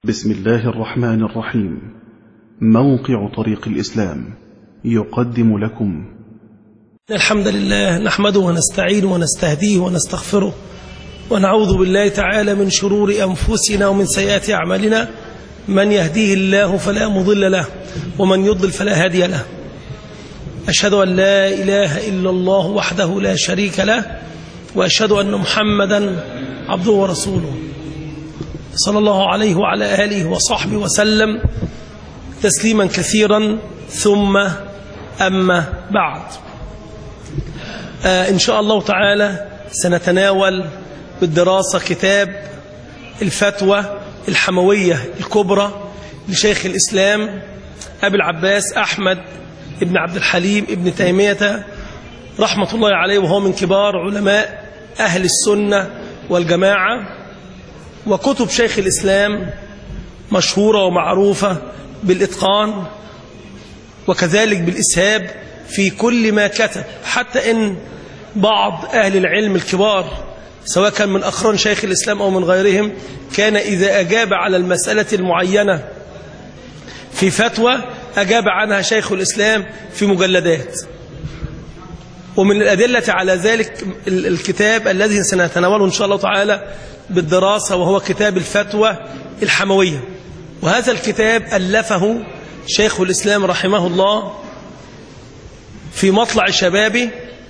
بسم الله الرحمن الرحيم موقع طريق الإسلام يقدم لكم الحمد لله نحمده ونستعين ونستهديه ونستغفره ونعوذ بالله تعالى من شرور أنفسنا ومن سيئات أعمالنا من يهديه الله فلا مضل له ومن يضل فلا هادي له أشهد أن لا إله إلا الله وحده لا شريك له وأشهد أن محمدا عبده ورسوله صلى الله عليه وعلى آله وصحبه وسلم تسليما كثيرا ثم أما بعد آه إن شاء الله تعالى سنتناول بالدراسة كتاب الفتوى الحموية الكبرى لشيخ الإسلام أبي العباس أحمد ابن عبد الحليم ابن تيمية رحمة الله عليه وهو من كبار علماء أهل السنة والجماعة وكتب شيخ الإسلام مشهورة ومعروفة بالإتقان وكذلك بالإسهاب في كل ما كتب حتى إن بعض أهل العلم الكبار سواء كان من أقران شيخ الإسلام أو من غيرهم كان إذا أجاب على المسألة المعينة في فتوى أجاب عنها شيخ الإسلام في مجلدات ومن الأدلة على ذلك الكتاب الذي سنتناوله إن شاء الله تعالى بالدراسة وهو كتاب الفتوى الحموية وهذا الكتاب ألفه شيخ الإسلام رحمه الله في مطلع شبابه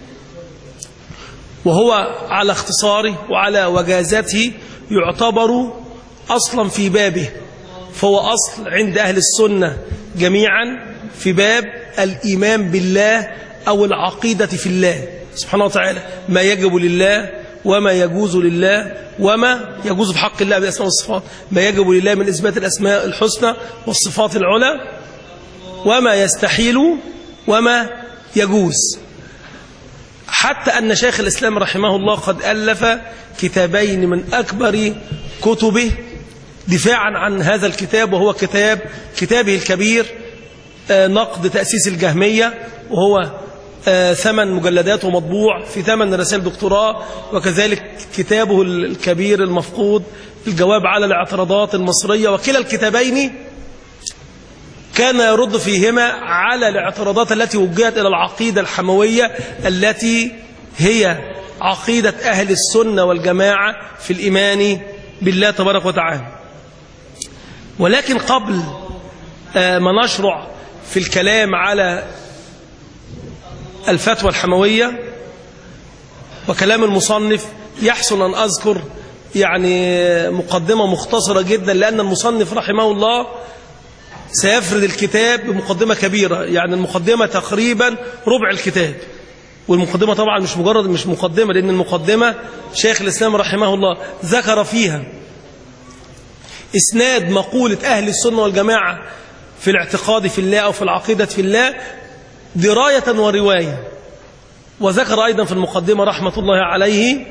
وهو على اختصاره وعلى وجازته يعتبر أصلا في بابه فهو أصل عند أهل السنة جميعا في باب الإيمان بالله أو العقيدة في الله سبحانه وتعالى ما يجب لله وما يجوز لله وما يجوز في حق الله بالأسماء والصفات ما يجب لله من إثبات الأسماء الحسنى والصفات العلى وما يستحيل وما يجوز حتى أن شيخ الإسلام رحمه الله قد ألف كتابين من أكبر كتبه دفاعا عن هذا الكتاب وهو كتاب كتابه الكبير نقد تأسيس الجهمية وهو ثمن مجلدات ومطبوع في ثمن رسائل دكتوراه وكذلك كتابه الكبير المفقود الجواب على الاعتراضات المصرية وكلا الكتابين كان يرد فيهما على الاعتراضات التي وجهت إلى العقيدة الحموية التي هي عقيدة أهل السنة والجماعة في الإيمان بالله تبارك وتعالى ولكن قبل ما نشرع في الكلام على الفتوى الحموية وكلام المصنف يحسن أن أذكر يعني مقدمة مختصرة جدا لأن المصنف رحمه الله سيفرد الكتاب بمقدمة كبيرة يعني المقدمة تقريبا ربع الكتاب والمقدمة طبعا مش مجرد مش مقدمة لأن المقدمة شيخ الإسلام رحمه الله ذكر فيها إسناد مقولة أهل السنة والجماعة في الاعتقاد في الله أو في العقيدة في الله دراية ورواية وذكر أيضا في المقدمة رحمة الله عليه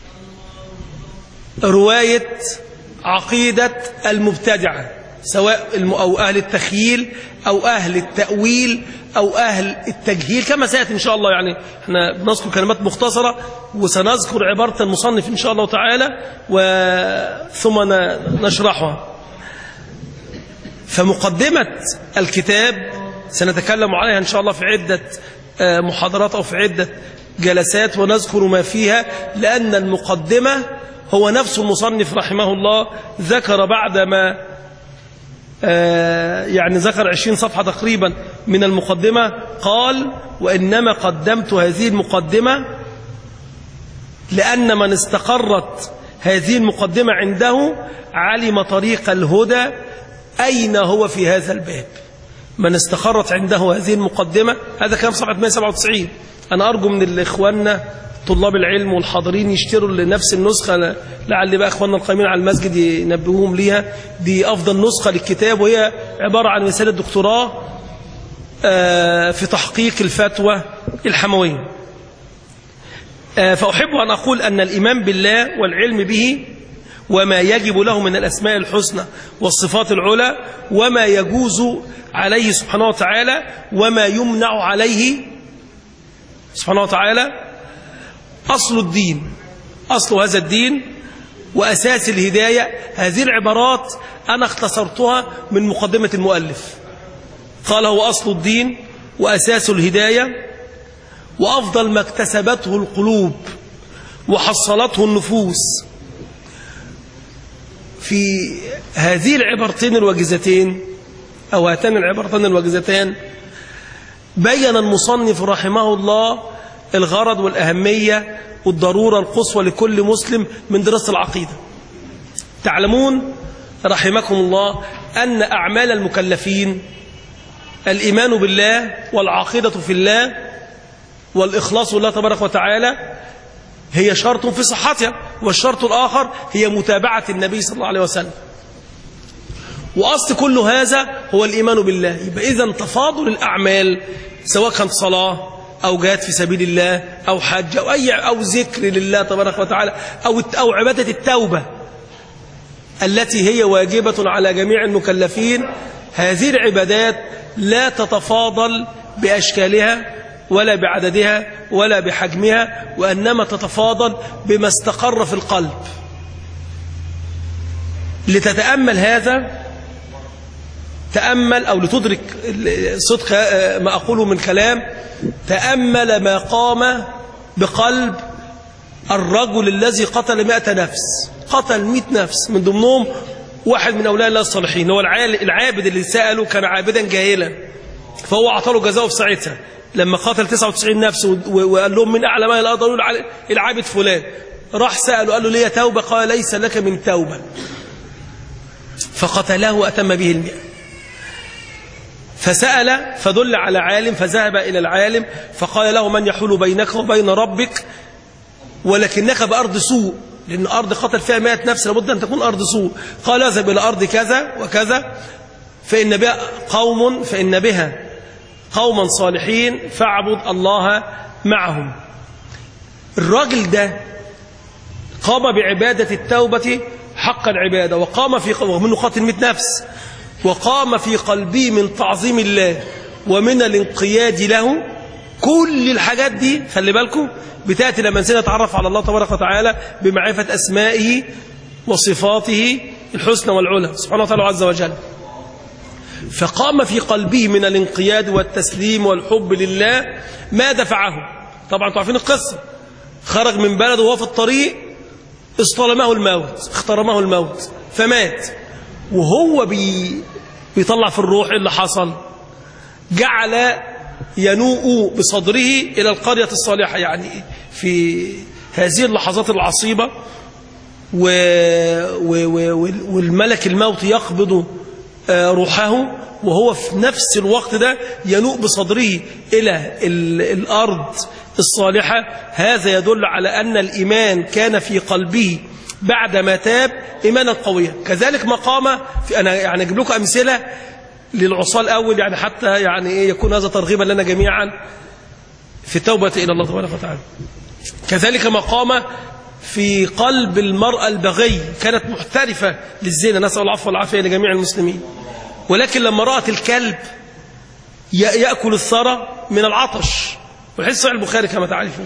رواية عقيدة المبتدعة سواء أو أهل التخييل أو أهل التأويل أو أهل التجهيل كما سيأتي إن شاء الله يعني احنا بنذكر كلمات مختصرة وسنذكر عبارة المصنف إن شاء الله تعالى ثم نشرحها فمقدمة الكتاب سنتكلم عليها إن شاء الله في عدة محاضرات أو في عدة جلسات ونذكر ما فيها لأن المقدمة هو نفس المصنف رحمه الله ذكر بعدما يعني ذكر عشرين صفحة تقريبا من المقدمة قال وإنما قدمت هذه المقدمة لأن من استقرت هذه المقدمة عنده علم طريق الهدى أين هو في هذا الباب من استقرت عنده هذه المقدمة هذا كلام صفحة 197 أنا أرجو من إخواننا طلاب العلم والحاضرين يشتروا لنفس النسخة لعل بقى إخواننا القائمين على المسجد ينبهوهم ليها دي أفضل نسخة للكتاب وهي عبارة عن رسالة دكتوراه في تحقيق الفتوى الحموية فأحب أن أقول أن الإيمان بالله والعلم به وما يجب له من الأسماء الحسنى والصفات العلى وما يجوز عليه سبحانه وتعالى وما يمنع عليه سبحانه وتعالى أصل الدين أصل هذا الدين وأساس الهداية هذه العبارات أنا اختصرتها من مقدمة المؤلف قال هو أصل الدين وأساس الهداية وأفضل ما اكتسبته القلوب وحصلته النفوس في هذه العبرتين الوجزتين أو هاتان العبرتين الوجزتان بين المصنف رحمه الله الغرض والأهمية والضرورة القصوى لكل مسلم من دراسة العقيدة تعلمون رحمكم الله أن أعمال المكلفين الإيمان بالله والعقيدة في الله والإخلاص لله تبارك وتعالى هي شرط في صحتها والشرط الآخر هي متابعة النبي صلى الله عليه وسلم وأصل كل هذا هو الإيمان بالله يبقى إذا تفاضل الأعمال سواء كانت صلاة أو جهاد في سبيل الله أو حج أو أي أو ذكر لله تبارك وتعالى أو أو عبادة التوبة التي هي واجبة على جميع المكلفين هذه العبادات لا تتفاضل بأشكالها ولا بعددها ولا بحجمها وإنما تتفاضل بما استقر في القلب لتتأمل هذا تأمل أو لتدرك صدق ما أقوله من كلام تأمل ما قام بقلب الرجل الذي قتل مئة نفس قتل مئة نفس من ضمنهم واحد من أولياء الله الصالحين هو العابد اللي سأله كان عابدا جاهلا فهو أعطى له جزاؤه في ساعتها لما قتل 99 نفس وقال لهم من أعلى ما الأرض يقول العابد فلان راح سأله قال له ليه توبة قال ليس لك من توبة فقتله وأتم به المئة فسأل فدل على عالم فذهب إلى العالم فقال له من يحول بينك وبين ربك ولكنك بأرض سوء لأن أرض قتل فيها مئة نفس لابد أن تكون أرض سوء قال اذهب إلى أرض كذا وكذا فإن بها قوم فإن بها قوما صالحين فاعبد الله معهم الراجل ده قام بعبادة التوبة حق العبادة وقام في ومنه قاتل مئة نفس وقام في قلبه من تعظيم الله ومن الانقياد له كل الحاجات دي خلي بالكم بتأتي لما نسينا نتعرف على الله تبارك وتعالى بمعرفة أسمائه وصفاته الحسنى والعلى سبحانه وتعالى عز وجل فقام في قلبه من الانقياد والتسليم والحب لله ما دفعه طبعا انتوا عارفين القصة خرج من بلده وهو في الطريق اصطلمه الموت اخترمه الموت فمات وهو بي بيطلع في الروح اللي حصل جعل ينوء بصدره إلى القرية الصالحة يعني في هذه اللحظات العصيبة و... و... و... والملك الموت يقبض روحه وهو في نفس الوقت ده ينوء بصدره إلى ال... الأرض الصالحة هذا يدل على أن الإيمان كان في قلبه بعد ما تاب إيمانا قويا كذلك مقام في أنا يعني أجيب لكم أمثلة للعصاة الأول يعني حتى يعني إيه يكون هذا ترغيبا لنا جميعا في التوبة إلى الله تبارك وتعالى كذلك مقام في قلب المرأة البغي كانت محترفة للزنا نسأل العفو والعافية لجميع المسلمين ولكن لما رأت الكلب يأكل الثرى من العطش والحديث صحيح البخاري كما تعرفون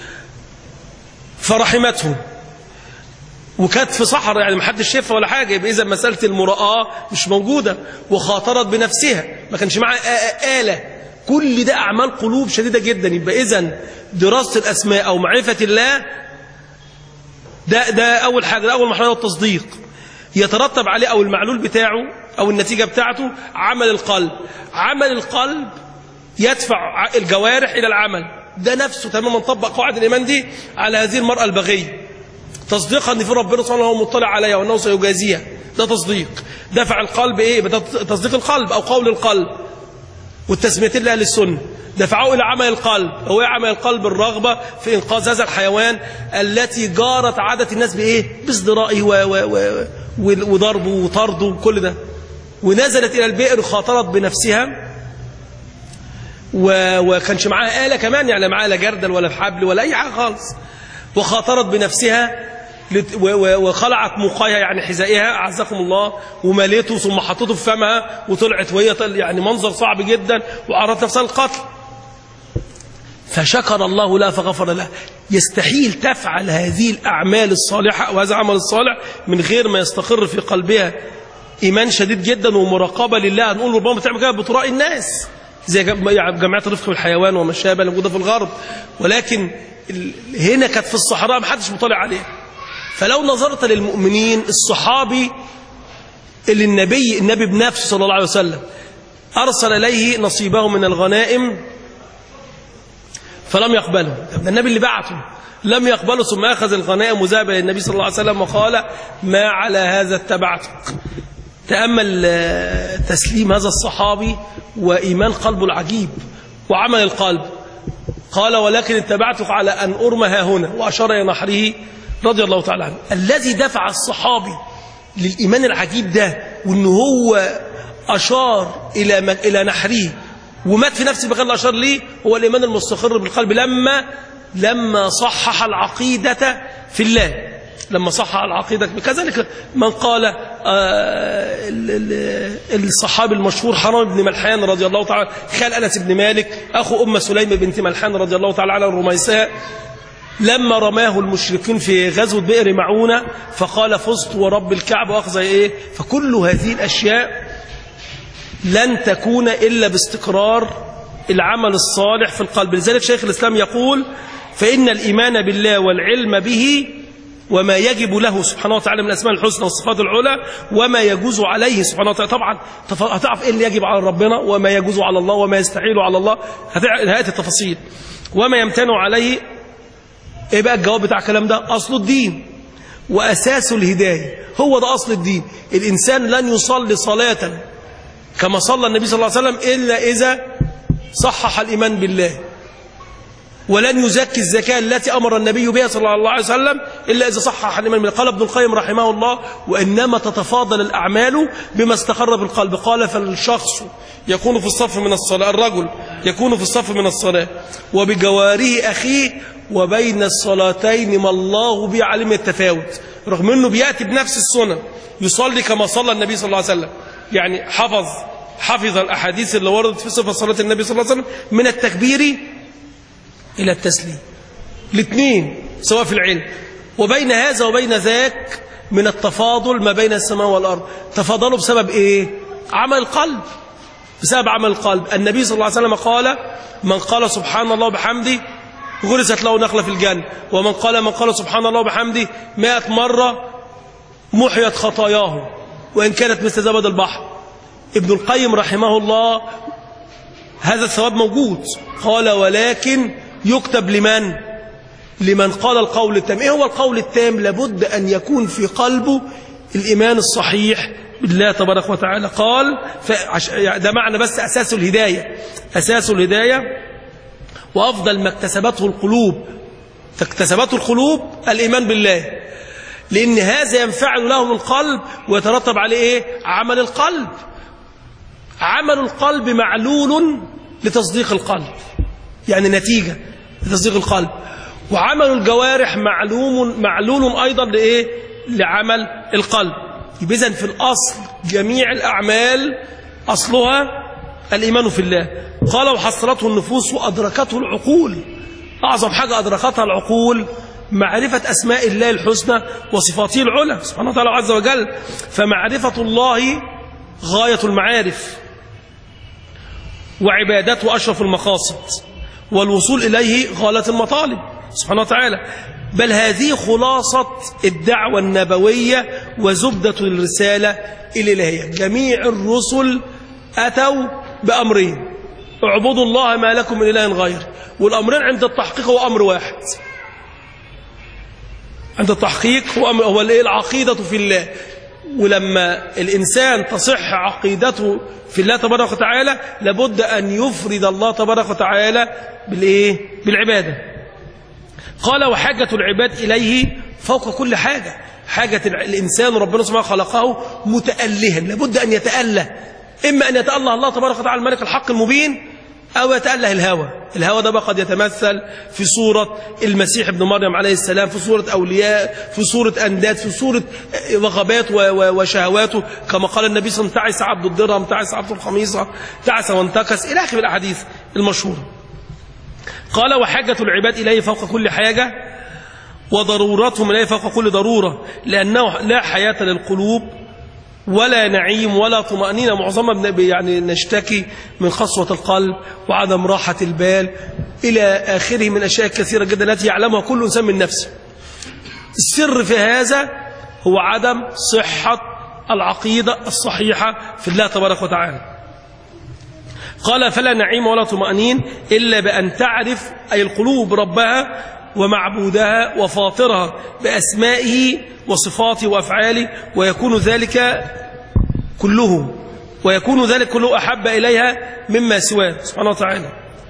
فرحمته وكانت في صحراء يعني ما حدش شافها ولا حاجه يبقى اذا مساله المراه مش موجوده وخاطرت بنفسها ما كانش معاها آلة كل ده اعمال قلوب شديده جدا يبقى اذا دراسه الاسماء او معرفه الله ده ده اول حاجه ده اول مرحله التصديق يترتب عليه او المعلول بتاعه او النتيجه بتاعته عمل القلب عمل القلب يدفع الجوارح الى العمل ده نفسه تماما طبق قواعد الايمان دي على هذه المراه البغيه تصديقا ان في ربنا سبحانه هو مطلع عليها وانه سيجازيها ده تصديق دفع القلب ايه ده تصديق القلب او قول القلب والتسميتين لاهل السنه دفعوه الى عمل القلب هو ايه عمل القلب الرغبه في انقاذ هذا الحيوان التي جارت عاده الناس بايه بازدرائه و و و وضربه وطرده وكل ده ونزلت الى البئر خاطرت بنفسها و... وكانش معاها آلة كمان يعني معاها لا جردل ولا حبل ولا أي حاجة خالص وخاطرت بنفسها وخلعت موقايها يعني حذائها أعزكم الله ومليته ثم حطته في فمها وطلعت وهي يعني منظر صعب جدا وعرضت نفسها للقتل فشكر الله له فغفر له يستحيل تفعل هذه الأعمال الصالحة أو هذا العمل الصالح من غير ما يستقر في قلبها إيمان شديد جدا ومراقبة لله نقول ربما بتعمل كده بتراء الناس زي جمعيات الرفق بالحيوان وما شابه اللي موجوده في الغرب ولكن هنا كانت في الصحراء ما حدش مطلع عليها فلو نظرت للمؤمنين الصحابي اللي النبي النبي بنفسه صلى الله عليه وسلم أرسل إليه نصيبه من الغنائم فلم يقبله ده النبي اللي بعته لم يقبله ثم أخذ الغنائم وذهب إلى النبي صلى الله عليه وسلم وقال ما على هذا اتبعتك تأمل تسليم هذا الصحابي وإيمان قلبه العجيب وعمل القلب قال ولكن اتبعتك على أن أرمى ها هنا وأشار إلى نحره رضي الله تعالى عنه الذي دفع الصحابي للإيمان العجيب ده وأنه هو أشار إلى إلى نحره ومات في نفس المكان اللي أشار ليه هو الإيمان المستقر بالقلب لما لما صحح العقيدة في الله لما صح العقيدة كذلك من قال آه الصحابي المشهور حرام بن ملحان رضي الله تعالى خال أنس بن مالك أخو أم سليم بنت ملحان رضي الله تعالى عنها الرميساء لما رماه المشركين في غزوة بئر معونة فقال فزت ورب الكعبة وأخذ إيه فكل هذه الأشياء لن تكون إلا باستقرار العمل الصالح في القلب لذلك شيخ الإسلام يقول فإن الإيمان بالله والعلم به وما يجب له سبحانه وتعالى من الأسماء الحسنى والصفات العلى وما يجوز عليه سبحانه وتعالى طبعا هتعرف إيه اللي يجب على ربنا وما يجوز على الله وما يستحيل على الله هذه التفاصيل وما يمتنع عليه ايه بقى الجواب بتاع الكلام ده أصل الدين وأساس الهداية هو ده أصل الدين الإنسان لن يصلي صلاة كما صلى النبي صلى الله عليه وسلم إلا إذا صحح الإيمان بالله ولن يزكي الزكاة التي أمر النبي بها صلى الله عليه وسلم إلا إذا صحح الإيمان بالله قال ابن القيم رحمه الله وإنما تتفاضل الأعمال بما استقر بالقلب قال فالشخص يكون في الصف من الصلاة الرجل يكون في الصف من الصلاة وبجواره أخيه وبين الصلاتين ما الله به علم التفاوت رغم أنه بيأتي بنفس السنة يصلي كما صلى النبي صلى الله عليه وسلم يعني حفظ حفظ الأحاديث اللي وردت في صفة صلاة النبي صلى الله عليه وسلم من التكبير إلى التسليم الاثنين سواء في العلم وبين هذا وبين ذاك من التفاضل ما بين السماء والأرض تفاضلوا بسبب إيه عمل القلب بسبب عمل القلب النبي صلى الله عليه وسلم قال من قال سبحان الله بحمده غرست له نخلة في الجنة ومن قال من قال سبحان الله بحمده مائة مرة محيت خطاياه وإن كانت مثل زبد البحر ابن القيم رحمه الله هذا الثواب موجود قال ولكن يكتب لمن لمن قال القول التام ايه هو القول التام لابد أن يكون في قلبه الإيمان الصحيح بالله تبارك وتعالى قال ده معنى بس أساس الهداية أساس الهداية وأفضل ما اكتسبته القلوب اكتسبته القلوب الإيمان بالله لأن هذا ينفعل له القلب ويترتب عليه إيه؟ عمل القلب عمل القلب معلول لتصديق القلب يعني نتيجة لتصديق القلب وعمل الجوارح معلوم معلول أيضا لإيه؟ لعمل القلب إذن في الأصل جميع الأعمال أصلها الإيمان في الله قال وحصلته النفوس وأدركته العقول أعظم حاجة أدركتها العقول معرفة أسماء الله الحسنى وصفاته العلى سبحانه وتعالى عز وجل فمعرفة الله غاية المعارف وعبادته أشرف المقاصد والوصول إليه غاية المطالب سبحانه وتعالى بل هذه خلاصة الدعوة النبوية وزبدة الرسالة الإلهية جميع الرسل أتوا بأمرين اعبدوا الله ما لكم من إله غير والأمرين عند التحقيق هو أمر واحد عند التحقيق هو, أمر هو العقيدة في الله ولما الإنسان تصح عقيدته في الله تبارك وتعالى لابد أن يفرد الله تبارك وتعالى بالإيه؟ بالعبادة قال وحاجة العباد إليه فوق كل حاجة حاجة الإنسان ربنا سبحانه خلقه متألها لابد أن يتأله إما أن يتأله الله تبارك وتعالى الملك الحق المبين أو يتأله الهوى الهوى ده بقى قد يتمثل في صورة المسيح ابن مريم عليه السلام في صورة أولياء في صورة أنداد في صورة رغبات وشهواته كما قال النبي صلى الله عليه وسلم تعس عبد الدرهم تعس عبد الخميصة تعس وانتكس إلى آخر الأحاديث المشهورة قال وحاجة العباد إليه فوق كل حاجة وضرورتهم إليه فوق كل ضرورة لأنه لا حياة للقلوب ولا نعيم ولا طمأنينة معظمها بن- يعني نشتكي من قسوة القلب وعدم راحة البال إلى آخره من أشياء كثيرة جدا التي يعلمها كل إنسان من نفسه السر في هذا هو عدم صحة العقيدة الصحيحة في الله تبارك وتعالى قال فلا نعيم ولا طمأنين إلا بأن تعرف أي القلوب ربها ومعبودها وفاطرها بأسمائه وصفاته وأفعاله ويكون ذلك كله ويكون ذلك كله أحب إليها مما سواه سبحانه وتعالى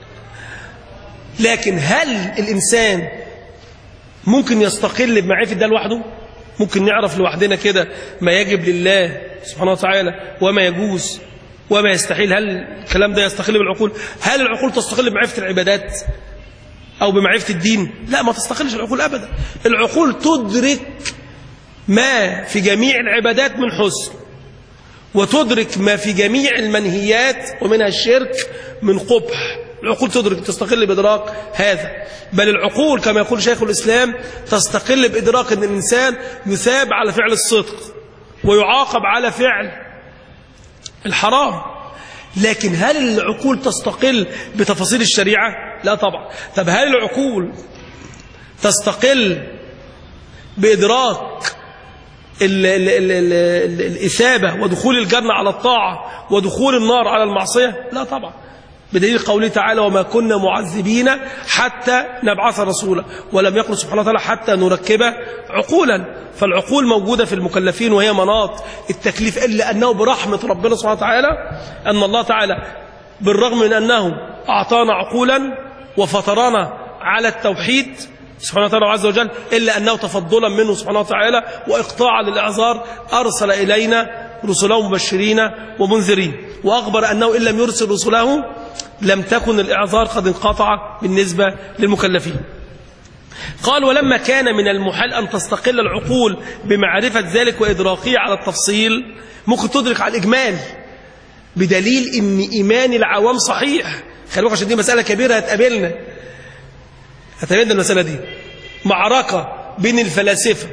لكن هل الإنسان ممكن يستقل بمعرفة ده لوحده ممكن نعرف لوحدنا كده ما يجب لله سبحانه وتعالى وما يجوز وما يستحيل هل الكلام ده يستقل بالعقول هل العقول تستقل بمعرفة العبادات أو بمعرفة الدين لا ما تستقلش العقول أبدا العقول تدرك ما في جميع العبادات من حسن وتدرك ما في جميع المنهيات ومنها الشرك من قبح العقول تدرك تستقل بإدراك هذا بل العقول كما يقول شيخ الإسلام تستقل بإدراك أن الإنسان يثاب على فعل الصدق ويعاقب على فعل الحرام لكن هل العقول تستقل بتفاصيل الشريعة؟ لا طبعا طب هل العقول تستقل بإدراك ال ال ال ال ال الإثابة ودخول الجنة على الطاعة ودخول النار على المعصية لا طبعا بدليل قوله تعالى وما كنا معذبين حتى نبعث رسولا ولم يقل سبحانه وتعالى حتى نركب عقولا فالعقول موجودة في المكلفين وهي مناط التكليف إلا أنه برحمة ربنا سبحانه وتعالى أن الله تعالى بالرغم من أنه أعطانا عقولا وفطرنا على التوحيد سبحانه وتعالى عز وجل إلا أنه تفضلا منه سبحانه وتعالى وإقطاعا للإعذار أرسل إلينا رسله مبشرين ومنذرين وأخبر أنه إن لم يرسل رسله لم تكن الإعذار قد انقطع بالنسبة للمكلفين قال ولما كان من المحال أن تستقل العقول بمعرفة ذلك وإدراكه على التفصيل ممكن تدرك على الإجمال بدليل أن إيمان العوام صحيح خلوك عشان دي مسألة كبيرة هتقابلنا هتقابلنا المسألة دي معركة بين الفلاسفة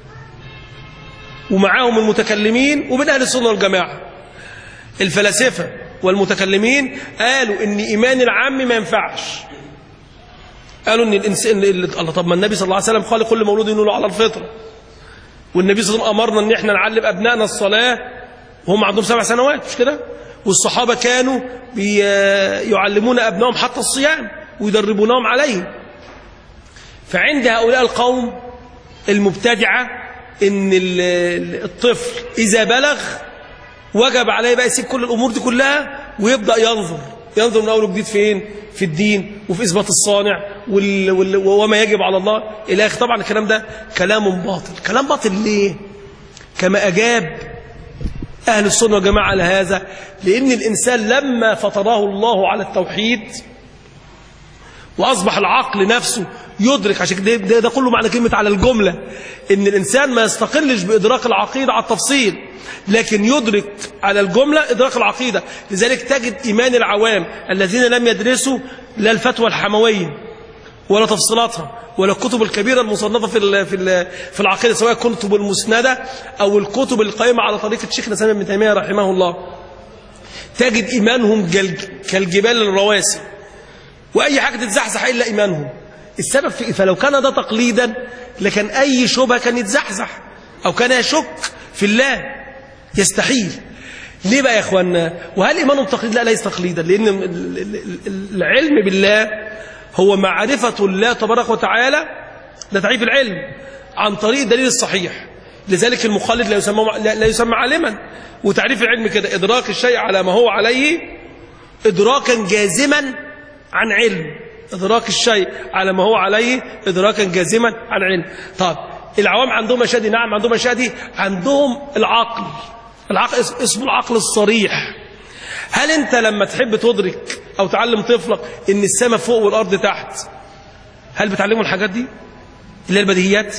ومعاهم المتكلمين وبين أهل السنة والجماعة الفلاسفة والمتكلمين قالوا ان ايمان العام ما ينفعش قالوا ان الانسان الله طب ما النبي صلى الله عليه وسلم قال كل مولود ينول على الفطره والنبي صلى الله عليه وسلم امرنا ان احنا نعلم ابنائنا الصلاه وهم عندهم سبع سنوات مش كده والصحابه كانوا يعلمون ابنائهم حتى الصيام ويدربونهم عليه فعند هؤلاء القوم المبتدعه ان الطفل اذا بلغ وجب عليه بقى يسيب كل الأمور دي كلها ويبدأ ينظر ينظر من أول وجديد فين في الدين وفي إثبات الصانع وال... وال... وما يجب على الله إلى آخر طبعا الكلام ده كلام باطل كلام باطل ليه كما أجاب أهل السنة والجماعة على هذا لأن الإنسان لما فطره الله على التوحيد وأصبح العقل نفسه يدرك عشان ده, ده, ده كله معنى كلمة على الجملة إن الإنسان ما يستقلش بإدراك العقيدة على التفصيل لكن يدرك على الجملة إدراك العقيدة لذلك تجد إيمان العوام الذين لم يدرسوا لا الفتوى الحموية ولا تفصيلاتها ولا الكتب الكبيرة المصنفة في في في العقيدة سواء الكتب المسندة أو الكتب القائمة على طريقة شيخنا سامي بن تيمية رحمه الله تجد إيمانهم كالجبال الرواسي وأي حاجة تتزحزح إلا إيمانهم السبب في فلو كان ده تقليدا لكان أي شبهة كان يتزحزح أو كان يشك في الله يستحيل ليه بقى يا اخوانا وهل ايمانهم تقليد لا ليس تقليدا لان العلم بالله هو معرفة الله تبارك وتعالى ده تعريف العلم عن طريق الدليل الصحيح لذلك المخلد لا يسمى لا يسمى عالما وتعريف العلم كده ادراك الشيء على ما هو عليه ادراكا جازما عن علم ادراك الشيء على ما هو عليه ادراكا جازما عن علم طب العوام عندهم مشاهد نعم عندهم مشاهد عندهم العقل العقل اسمه العقل الصريح هل انت لما تحب تدرك او تعلم طفلك ان السماء فوق والارض تحت هل بتعلمه الحاجات دي اللي هي البديهيات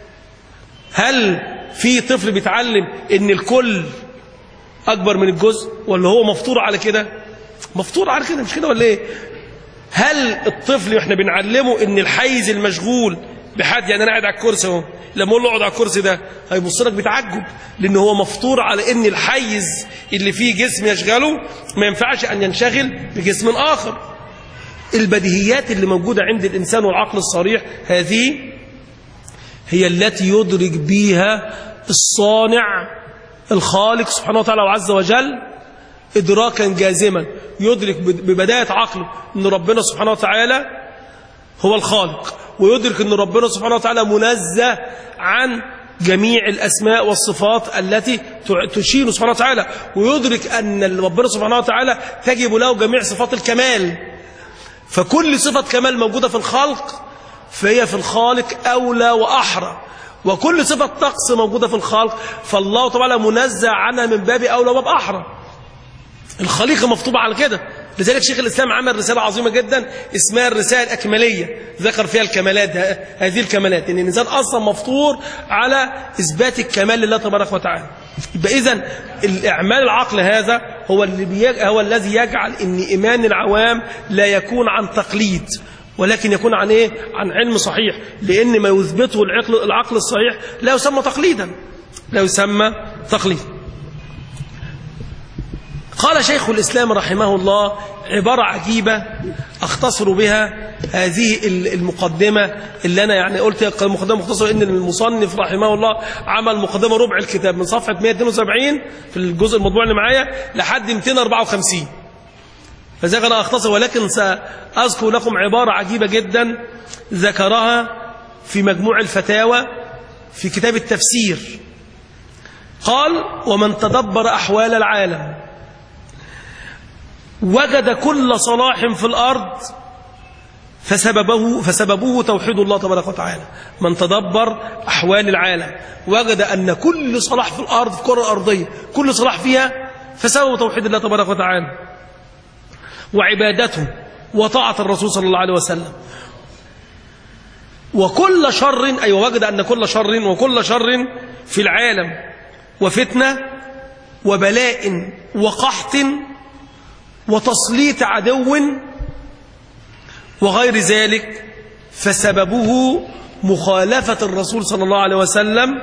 هل في طفل بيتعلم ان الكل اكبر من الجزء ولا هو مفطور على كده مفطور على كده مش كده ولا ايه هل الطفل واحنا بنعلمه ان الحيز المشغول بحد يعني انا قاعد على الكرسي اهو لما اقول له اقعد على الكرسي ده هيبص لك بتعجب لان هو مفطور على ان الحيز اللي فيه جسم يشغله ما ينفعش ان ينشغل بجسم اخر البديهيات اللي موجوده عند الانسان والعقل الصريح هذه هي التي يدرك بها الصانع الخالق سبحانه وتعالى وعز وجل إدراكا جازما يدرك ببداية عقله أن ربنا سبحانه وتعالى هو الخالق ويدرك أن ربنا سبحانه وتعالى منزه عن جميع الأسماء والصفات التي تشير سبحانه وتعالى ويدرك أن ربنا سبحانه وتعالى تجب له جميع صفات الكمال فكل صفة كمال موجودة في الخلق فهي في الخالق أولى وأحرى وكل صفة طقس موجودة في الخلق فالله تعالى منزه عنها من باب أولى وباب أحرى الخليقة مفطوبة على كده لذلك شيخ الإسلام عمل رسالة عظيمة جدا اسمها الرسالة الأكملية ذكر فيها الكمالات هذه الكمالات إن الإنسان أصلا مفطور على إثبات الكمال لله تبارك وتعالى يبقى إذن الإعمال العقل هذا هو, اللي بيج... هو الذي يجعل إن إيمان العوام لا يكون عن تقليد ولكن يكون عن إيه؟ عن علم صحيح لأن ما يثبته العقل, العقل الصحيح لا يسمى تقليدا لا يسمى تقليدا قال شيخ الإسلام رحمه الله عبارة عجيبة أختصر بها هذه المقدمة اللي أنا يعني قلت مقدمة مختصرة إن المصنف رحمه الله عمل مقدمة ربع الكتاب من صفحة 172 في الجزء المطبوع اللي معايا لحد 254 فذلك أنا أختصر ولكن سأذكر لكم عبارة عجيبة جدا ذكرها في مجموع الفتاوى في كتاب التفسير قال ومن تدبر أحوال العالم وجد كل صلاح في الأرض فسببه, فسببه توحيد الله تبارك وتعالى من تدبر أحوال العالم وجد أن كل صلاح في الأرض في الكرة الأرضية كل صلاح فيها فسببه توحيد الله تبارك وتعالى وعبادته وطاعة الرسول صلى الله عليه وسلم وكل شر أي أيوة وجد أن كل شر وكل شر في العالم وفتنة وبلاء وقحط وتسليط عدو وغير ذلك فسببه مخالفة الرسول صلى الله عليه وسلم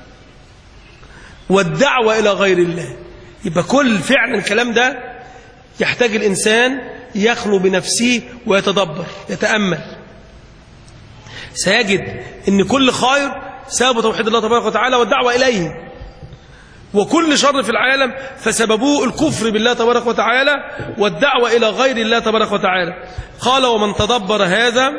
والدعوة إلى غير الله يبقى كل فعلا الكلام ده يحتاج الإنسان يخلو بنفسه ويتدبر يتأمل سيجد أن كل خير سبب توحيد الله تبارك وتعالى والدعوة إليه وكل شر في العالم فسببوه الكفر بالله تبارك وتعالى والدعوة إلى غير الله تبارك وتعالى قال ومن تدبر هذا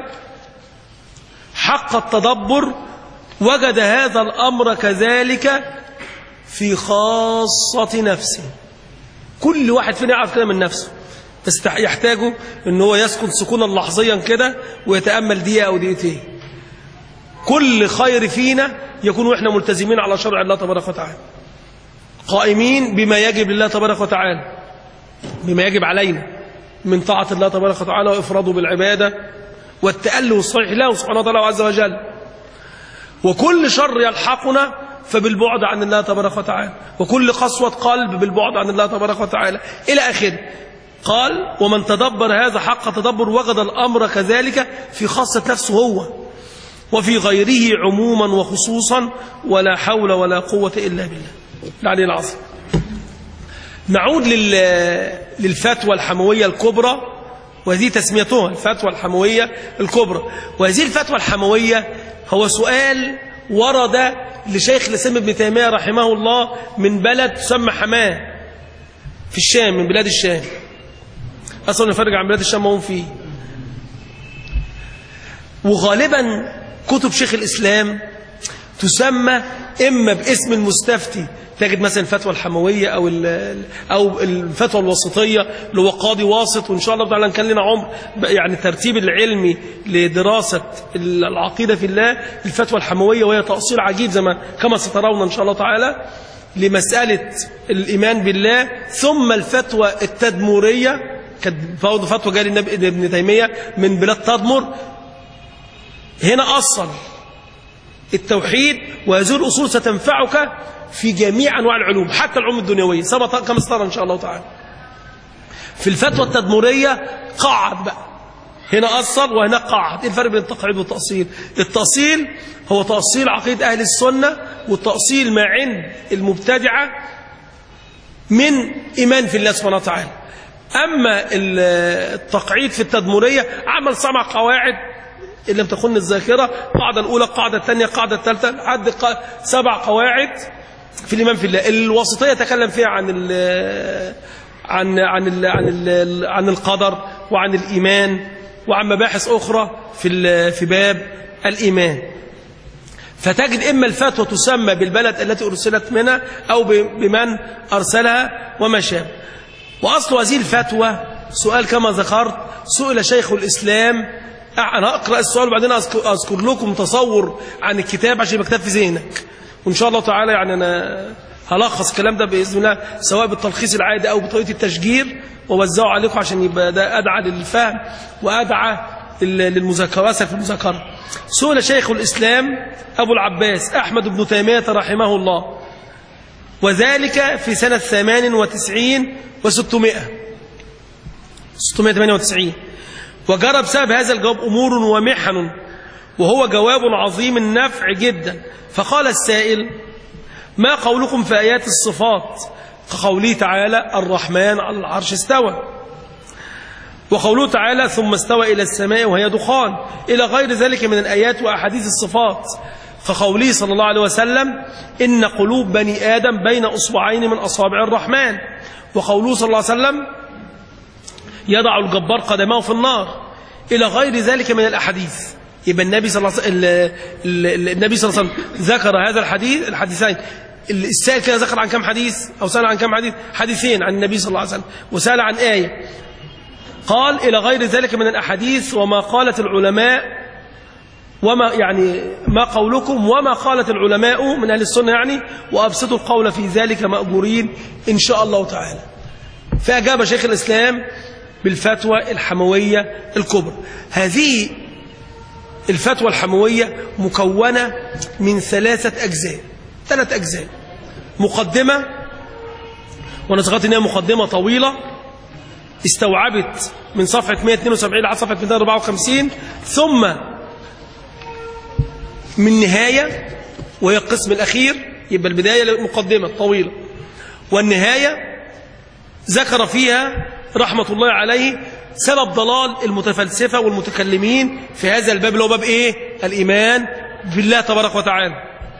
حق التدبر وجد هذا الأمر كذلك في خاصة نفسه كل واحد فينا يعرف كده من نفسه بس يحتاجه ان هو يسكن سكونا لحظيا كده ويتأمل دقيقة أو دقيقتين كل خير فينا يكون واحنا ملتزمين على شرع الله تبارك وتعالى قائمين بما يجب لله تبارك وتعالى بما يجب علينا من طاعة الله تبارك وتعالى وإفراده بالعبادة والتأله الصحيح له سبحانه وتعالى عز وجل وكل شر يلحقنا فبالبعد عن الله تبارك وتعالى وكل قسوة قلب بالبعد عن الله تبارك وتعالى إلى آخره قال ومن تدبر هذا حق تدبر وجد الأمر كذلك في خاصة نفسه هو وفي غيره عموما وخصوصا ولا حول ولا قوة إلا بالله العلي العظيم نعود للفتوى الحموية الكبرى وهذه تسميتها الفتوى الحموية الكبرى وهذه الفتوى الحموية هو سؤال ورد لشيخ الإسلام ابن تيمية رحمه الله من بلد تسمى حماه في الشام من بلاد الشام أصلا نفرج عن بلاد الشام وهم فيه وغالبا كتب شيخ الإسلام تسمى إما باسم المستفتي تجد مثلا الفتوى الحموية أو أو الفتوى الوسطية اللي هو قاضي واسط وإن شاء الله تعالى كان لنا عمر يعني الترتيب العلمي لدراسة العقيدة في الله الفتوى الحموية وهي تأصيل عجيب زي ما كما سترون إن شاء الله تعالى لمسألة الإيمان بالله ثم الفتوى التدمورية كانت برضه فتوى جالي ابن تيمية من بلاد تدمر هنا أصل التوحيد وهذه الأصول ستنفعك في جميع أنواع العلوم حتى العلوم الدنيوية سبط كما استرى إن شاء الله تعالى في الفتوى التدمرية قعد بقى هنا أصل وهناك قعد إيه الفرق بين التقعيد والتأصيل التأصيل هو تأصيل عقيدة أهل السنة والتأصيل ما عند المبتدعة من إيمان في الله سبحانه وتعالى أما التقعيد في التدمرية عمل سبع قواعد إن لم تخن الذاكرة القاعدة الأولى القاعدة الثانية القاعدة الثالثة لحد سبع قواعد في الإيمان في الله الوسطية تكلم فيها عن ال عن عن ال عن ال عن القدر وعن الإيمان وعن مباحث أخرى في في باب الإيمان فتجد إما الفتوى تسمى بالبلد التي أرسلت منها أو بمن أرسلها وما شابه وأصل هذه الفتوى سؤال كما ذكرت سئل شيخ الإسلام أنا أقرأ السؤال وبعدين أذكر لكم تصور عن الكتاب عشان يبقى في ذهنك وإن شاء الله تعالى يعني أنا هلخص الكلام ده بإذن الله سواء بالتلخيص العادي أو بطريقة التشجير ووزعه عليكم عشان يبقى ده أدعى للفهم وأدعى للمذاكرة في المذاكرة سئل شيخ الإسلام أبو العباس أحمد بن تيمية رحمه الله وذلك في سنة ثمان وتسعين وستمائة ستمائة ثمانية وتسعين وجرى بسبب هذا الجواب أمور ومحن وهو جواب عظيم النفع جدا فقال السائل ما قولكم في آيات الصفات كقوله تعالى الرحمن على العرش استوى وقوله تعالى ثم استوى إلى السماء وهي دخان إلى غير ذلك من الآيات وأحاديث الصفات كقوله صلى الله عليه وسلم إن قلوب بني آدم بين أصبعين من أصابع الرحمن وقوله صلى الله عليه وسلم يضع الجبار قدمه في النار إلى غير ذلك من الأحاديث يبقى النبي صلى الله عليه وسلم النبي صلى الله عليه وسلم ذكر هذا الحديث الحديثين السائل كده ذكر عن كم حديث أو سأل عن كم حديث حديثين عن النبي صلى الله عليه وسلم وسأل عن آية قال إلى غير ذلك من الأحاديث وما قالت العلماء وما يعني ما قولكم وما قالت العلماء من أهل السنة يعني وأبسطوا القول في ذلك مأجورين إن شاء الله تعالى فأجاب شيخ الإسلام بالفتوى الحموية الكبرى هذه الفتوى الحموية مكونة من ثلاثة أجزاء ثلاث أجزاء مقدمة وأنا سقطت إنها مقدمة طويلة استوعبت من صفحة 172 لحد صفحة 254 ثم من نهاية وهي القسم الأخير يبقى البداية مقدمة طويلة والنهاية ذكر فيها رحمة الله عليه سبب ضلال المتفلسفة والمتكلمين في هذا الباب اللي هو باب إيه؟ الإيمان بالله تبارك وتعالى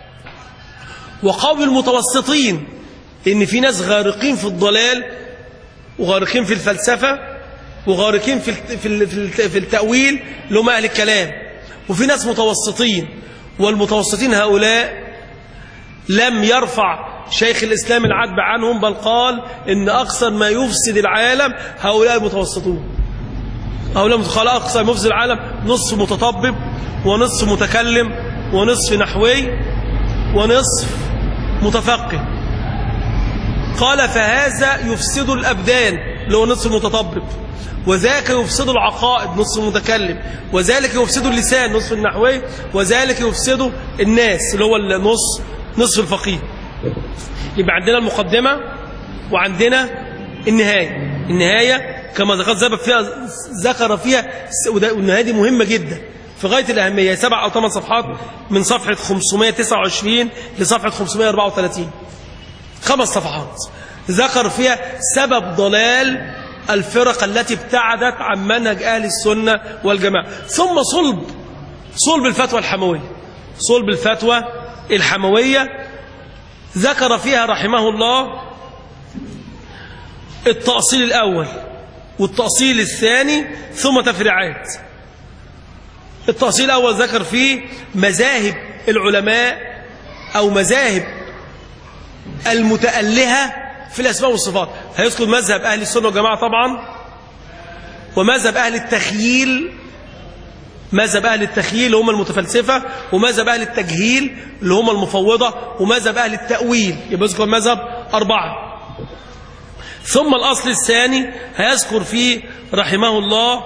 وقول المتوسطين إن في ناس غارقين في الضلال وغارقين في الفلسفة وغارقين في في في التأويل اللي هم أهل الكلام وفي ناس متوسطين والمتوسطين هؤلاء لم يرفع شيخ الإسلام العتب عنهم بل قال إن أكثر ما يفسد العالم هؤلاء المتوسطون هؤلاء قال أكثر ما يفسد العالم نصف متطبب ونصف متكلم ونصف نحوي ونصف متفقه قال فهذا يفسد الأبدان اللي هو نصف المتطبب وذاك يفسد العقائد نصف المتكلم وذلك يفسد اللسان نصف النحوي وذلك يفسد الناس اللي هو النص نصف الفقيه يبقى عندنا المقدمة وعندنا النهاية النهاية كما ذكرت زبب فيها ذكر فيها والنهاية دي مهمة جدا في غاية الأهمية سبع أو ثمان صفحات من صفحة 529 لصفحة 534 خمس صفحات ذكر فيها سبب ضلال الفرق التي ابتعدت عن منهج أهل السنة والجماعة ثم صلب صلب الفتوى الحموية صلب الفتوى الحموية ذكر فيها رحمه الله التأصيل الأول والتأصيل الثاني ثم تفريعات التأصيل الأول ذكر فيه مذاهب العلماء أو مذاهب المتألهة في الأسماء والصفات هيذكر مذهب أهل السنة والجماعة طبعا ومذهب أهل التخييل مذهب أهل التخييل اللي هم المتفلسفة ومذهب أهل التجهيل اللي هم المفوضة ومذهب أهل التأويل يبقى يذكر مذهب أربعة ثم الأصل الثاني هيذكر فيه رحمه الله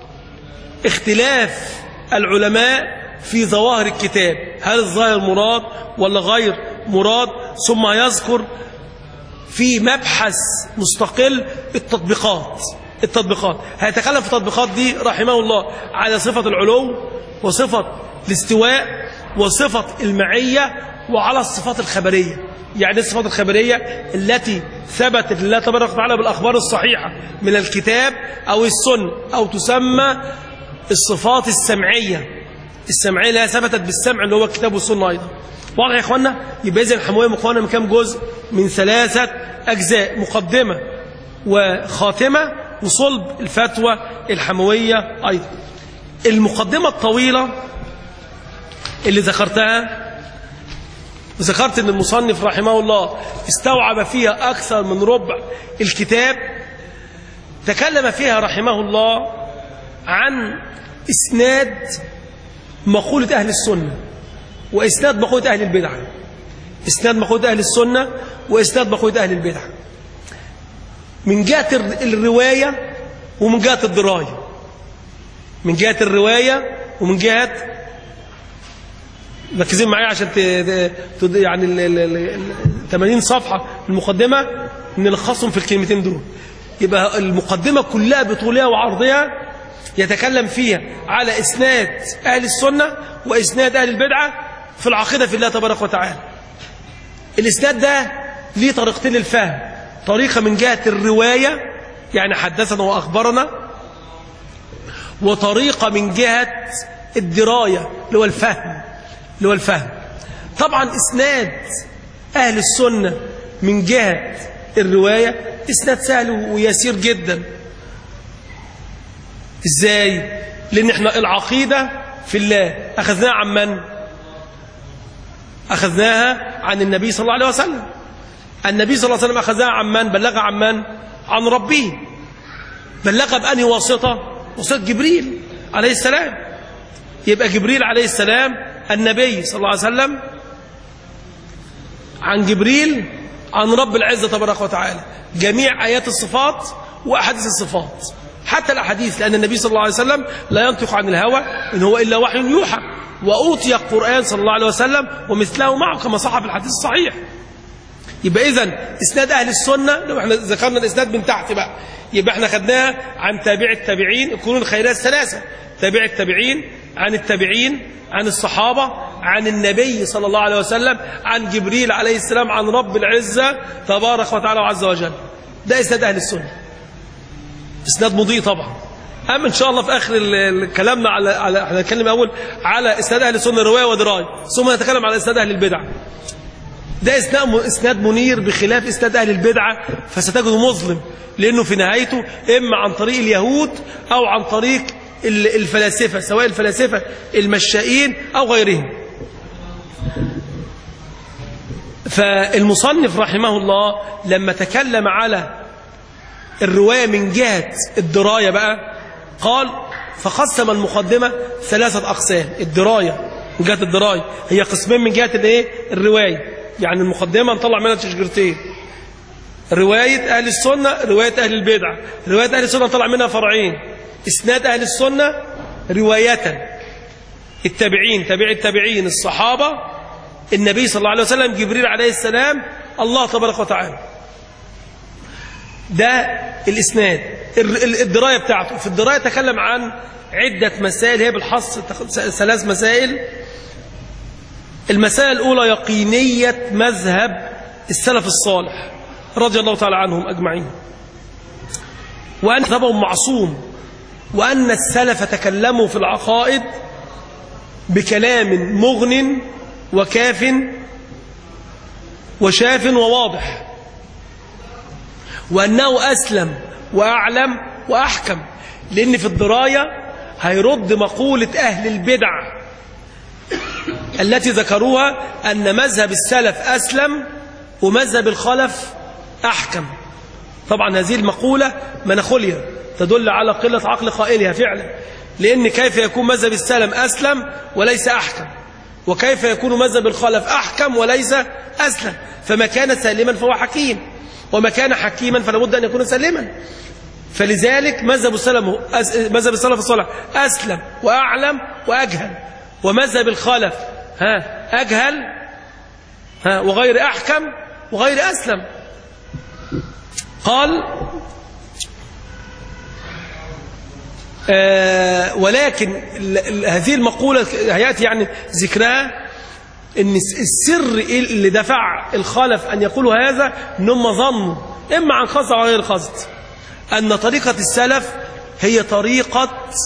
اختلاف العلماء في ظواهر الكتاب هل الظاهر مراد ولا غير مراد ثم يذكر في مبحث مستقل التطبيقات التطبيقات هيتكلم في التطبيقات دي رحمه الله على صفة العلو وصفة الاستواء وصفة المعية وعلى الصفات الخبرية يعني الصفات الخبرية التي ثبتت لله تبارك وتعالى بالأخبار الصحيحة من الكتاب أو السنة أو تسمى الصفات السمعية السمعية اللي ثبتت بالسمع اللي هو الكتاب والسنة أيضا واضح يا إخوانا يبقى إذن الحموية مكونة من كام جزء من ثلاثة أجزاء مقدمة وخاتمة وصلب الفتوى الحموية أيضا المقدمة الطويلة اللي ذكرتها وذكرت ان المصنف رحمه الله استوعب فيها أكثر من ربع الكتاب تكلم فيها رحمه الله عن إسناد مقولة أهل السنة وإسناد مقولة أهل البدع إسناد مقولة أهل السنة وإسناد مقولة أهل البدع من جهة الرواية ومن جهة الدراية من جهة الرواية ومن جهة ركزين معايا عشان ت... ت... يعني ال... ال... ال... 80 صفحة المقدمة نلخصهم في الكلمتين دول يبقى المقدمة كلها بطولها وعرضها يتكلم فيها على إسناد أهل السنة وإسناد أهل البدعة في العقيدة في الله تبارك وتعالى الإسناد ده ليه طريقتين للفهم طريقة من جهة الرواية يعني حدثنا وأخبرنا وطريقة من جهة الدراية اللي هو الفهم اللي هو الفهم طبعا إسناد أهل السنة من جهة الرواية إسناد سهل ويسير جدا إزاي؟ لأن إحنا العقيدة في الله أخذناها عن من؟ أخذناها عن النبي صلى الله عليه وسلم النبي صلى الله عليه وسلم أخذها عن من بلغها عن من عن ربه بلغها بأنهي واسطة واسطة جبريل عليه السلام يبقى جبريل عليه السلام النبي صلى الله عليه وسلم عن جبريل عن رب العزة تبارك وتعالى جميع آيات الصفات وأحاديث الصفات حتى الأحاديث لأن النبي صلى الله عليه وسلم لا ينطق عن الهوى إن هو إلا وحي يوحى وأوتي القرآن صلى الله عليه وسلم ومثله معه كما صح في الحديث الصحيح يبقى إذن إسناد أهل السنة لو احنا ذكرنا الإسناد من تحت بقى يبقى احنا خدناها عن تابع التابعين القرون الخيرية الثلاثة تابع التابعين عن التابعين عن الصحابة عن النبي صلى الله عليه وسلم عن جبريل عليه السلام عن رب العزة تبارك وتعالى وعز وجل ده إسناد أهل السنة إسناد مضيء طبعا أما إن شاء الله في آخر كلامنا على على احنا هنتكلم أول على إسناد أهل السنة رواية ودراية ثم نتكلم على إسناد أهل البدع ده إسناد منير بخلاف إسناد أهل البدعة فستجده مظلم لأنه في نهايته إما عن طريق اليهود أو عن طريق الفلاسفة سواء الفلاسفة المشائين أو غيرهم فالمصنف رحمه الله لما تكلم على الرواية من جهة الدراية بقى قال فقسم المقدمة ثلاثة أقسام الدراية من جهة الدراية هي قسمين من جهة الايه الرواية يعني المقدمة نطلع منها تشجرتين رواية أهل السنة رواية أهل البدعة رواية أهل السنة نطلع منها فرعين إسناد أهل السنة رواية التابعين تابع التابعين الصحابة النبي صلى الله عليه وسلم جبريل عليه السلام الله تبارك وتعالى ده الإسناد الدراية بتاعته في الدراية تكلم عن عدة مسائل هي بالحص ثلاث مسائل المسائل الأولى يقينية مذهب السلف الصالح رضي الله تعالى عنهم أجمعين وأن مذهبهم معصوم وأن السلف تكلموا في العقائد بكلام مغن وكاف وشاف وواضح وأنه أسلم وأعلم وأحكم لأن في الدراية هيرد مقولة أهل البدع التي ذكروها أن مذهب السلف أسلم ومذهب الخلف أحكم طبعا هذه المقولة منخولية تدل على قلة عقل قائلها فعلا لأن كيف يكون مذهب السلم أسلم وليس أحكم وكيف يكون مذهب الخلف أحكم وليس أسلم فما كان سالما فهو حكيم وما كان حكيما فلا بد أن يكون سالما فلذلك مذهب السلف مذهب السلف الصالح أسلم وأعلم وأجهل ومذهب الخلف ها أجهل ها وغير أحكم وغير أسلم قال آه ولكن ال- ال- هذه المقولة هيأتي يعني ذكرها ان السر اللي دفع الخلف ان يقولوا هذا ان هم ظنوا اما عن قصد او غير قصد ان طريقة السلف هي طريقة